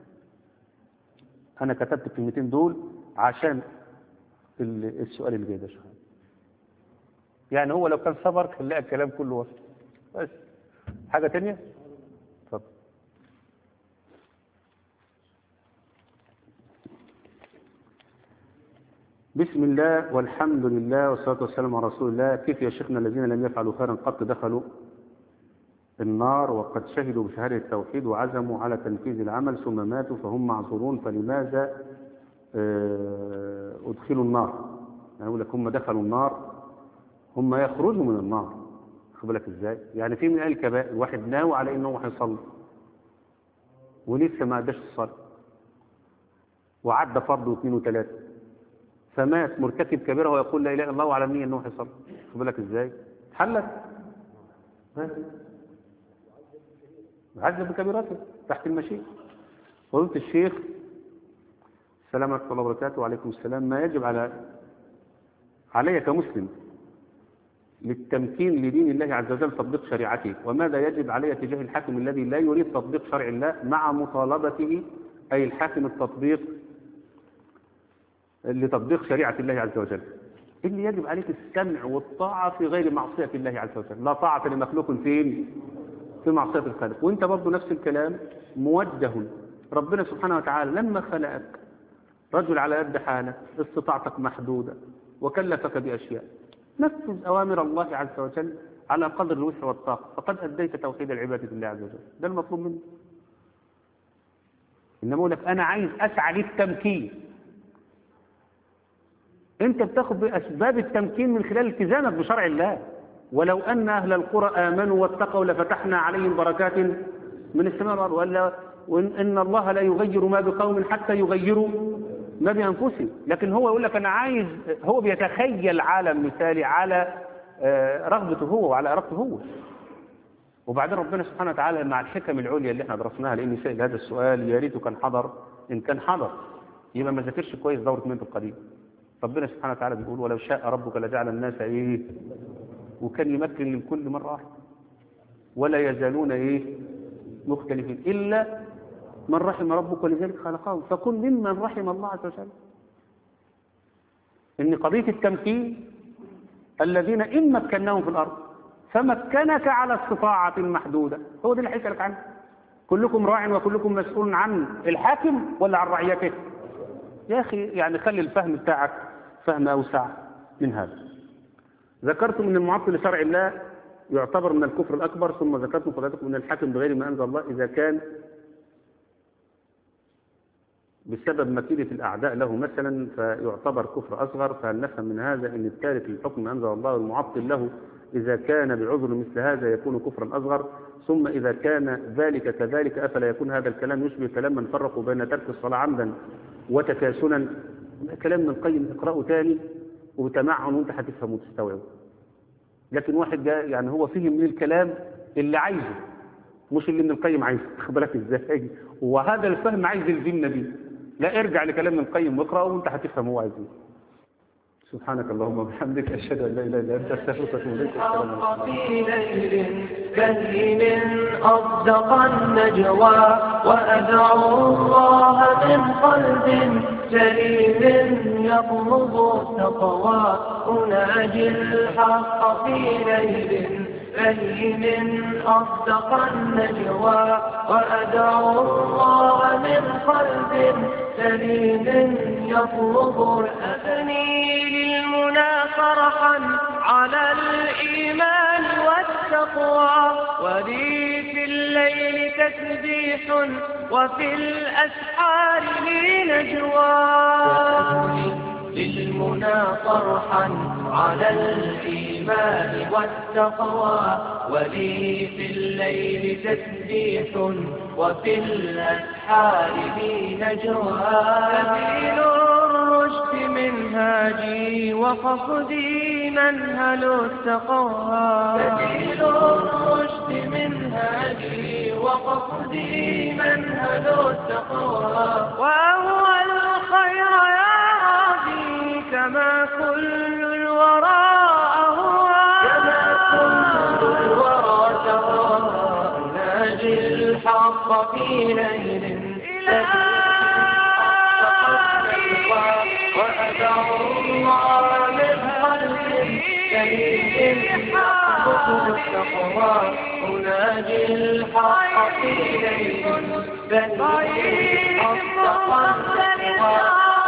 أنا كتبت الكلمتين دول عشان السؤال اللي جاي ده شوية يعني هو لو كان صبر كان لقى الكلام كله وصل بس حاجة تانية اتفضل بسم الله والحمد لله والصلاة والسلام على رسول الله كيف يا شيخنا الذين لم يفعلوا خيرا قد دخلوا النار وقد شهدوا بشهادة التوحيد وعزموا على تنفيذ العمل ثم ماتوا فهم معذورون فلماذا أدخلوا النار يعني أقول لك هم دخلوا النار هم يخرجوا من النار خد بالك ازاي يعني في من الكبائر واحد ناوي على انه هيصلي ولسه ما عداش الصلاه وعدى فرض واثنين وثلاثه فمات مرتكب كبيره ويقول لا اله الا الله وعلى النيه انه هيصلي خد بالك ازاي اتحلت عذب بكبيرته تحت المشيئه قلت الشيخ السلام عليكم ورحمه الله وبركاته وعليكم السلام ما يجب على علي كمسلم للتمكين لدين الله عز وجل تطبيق شريعته وماذا يجب علي تجاه الحاكم الذي لا يريد تطبيق شرع الله مع مطالبته أي الحاكم التطبيق لتطبيق شريعة الله عز وجل اللي يجب عليك السمع والطاعة في غير معصية الله عز وجل لا طاعة لمخلوق فين في معصية الخالق وانت برضو نفس الكلام موجه ربنا سبحانه وتعالى لما خلقك رجل على قد حالك استطاعتك محدودة وكلفك بأشياء نفذ أوامر الله عز وجل على قدر الوسع والطاقة فقد أديت توحيد العبادة لله عز وجل ده المطلوب منك إنما أقول لك أنا عايز أسعى للتمكين أنت بتاخد بأسباب التمكين من خلال التزامك بشرع الله ولو أن أهل القرى آمنوا واتقوا لفتحنا عليهم بركات من السماء والأرض ولا وإن الله لا يغير ما بقوم حتى يغيروا ما بأنفسهم لكن هو يقول لك أنا عايز هو بيتخيل عالم مثالي على رغبته هو وعلى إرادته هو وبعدين ربنا سبحانه وتعالى مع الحكم العليا اللي احنا درسناها لأن سأل هذا السؤال يا ريته كان حضر إن كان حضر يبقى ما ذاكرش كويس دورة منه القديم ربنا سبحانه وتعالى بيقول ولو شاء ربك لجعل الناس إيه وكان يمكن للكل مرة واحدة ولا يزالون إيه مختلفين إلا من رحم ربك ولذلك خلقهم فكن ممن رحم الله عز وجل إن قضية التمكين الذين إن مكناهم في الأرض فمكنك على استطاعة محدودة هو ده اللي هيسألك عنه كلكم راع وكلكم مسؤول عن الحاكم ولا عن رعيته يا أخي يعني خلي الفهم بتاعك فهم أوسع من هذا ذكرتم أن المعطل لشرع الله يعتبر من الكفر الأكبر ثم ذكرتم فضلاتكم أن الحاكم بغير ما أنزل الله إذا كان بسبب مكيدة الأعداء له مثلا فيعتبر كفر أصغر فهل نفهم من هذا أن التارك للحكم أنزل الله المعطل له إذا كان بعذر مثل هذا يكون كفرا أصغر ثم إذا كان ذلك كذلك أفلا يكون هذا الكلام يشبه كلام من فرقوا بين ترك الصلاة عمدا وتكاسلا كلام من القيم اقرأه تاني وتمعن وانت هتفهم وتستوعبه لكن واحد جاء يعني هو فهم من الكلام اللي عايزه مش اللي من القيم عايزه خد بالك ازاي وهذا الفهم عايز يلزمنا بيه لا ارجع لكلام ابن القيم واقراه وانت هتفهم هو عايز ايه سبحانك اللهم وبحمدك اشهد ان لا اله الا انت استغفرك واتوب اليك والسلام عليكم في ليل بين أصدق النجوى وأدعو الله من قلب سليم يطلب التقوى أناجي الحق في ليل بين أصدق النجوى وأدعو الله من قلب سليم يطلب أثني للمنى فرحا على الإيمان والتقوى ولي في الليل تسبيح وفي الأسحار لي نجوى للمنى فرحا على الإيمان والتقوى ولي في الليل تسبيح وفي الأسحار لي نجوى سبيل الرشد منهاجي وقصدي منهل التقوى سبيل الرشد منهاجي وقصدي منهل التقوى وهو الخير يا راضي كما كل الورى أهوى كما كل الورى ترى ناجي الحق في ليل وأدعو الله من قلب سليم يحفظ التقوى أناجي الحق في ليل سليم أصدق التقوى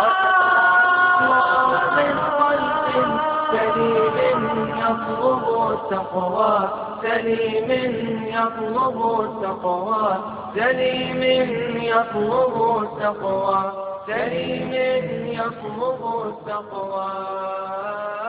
من قلب سليم يطلب التقوى سليم يطلب التقوى سليم يطلب التقوى سليم يطلب التقوى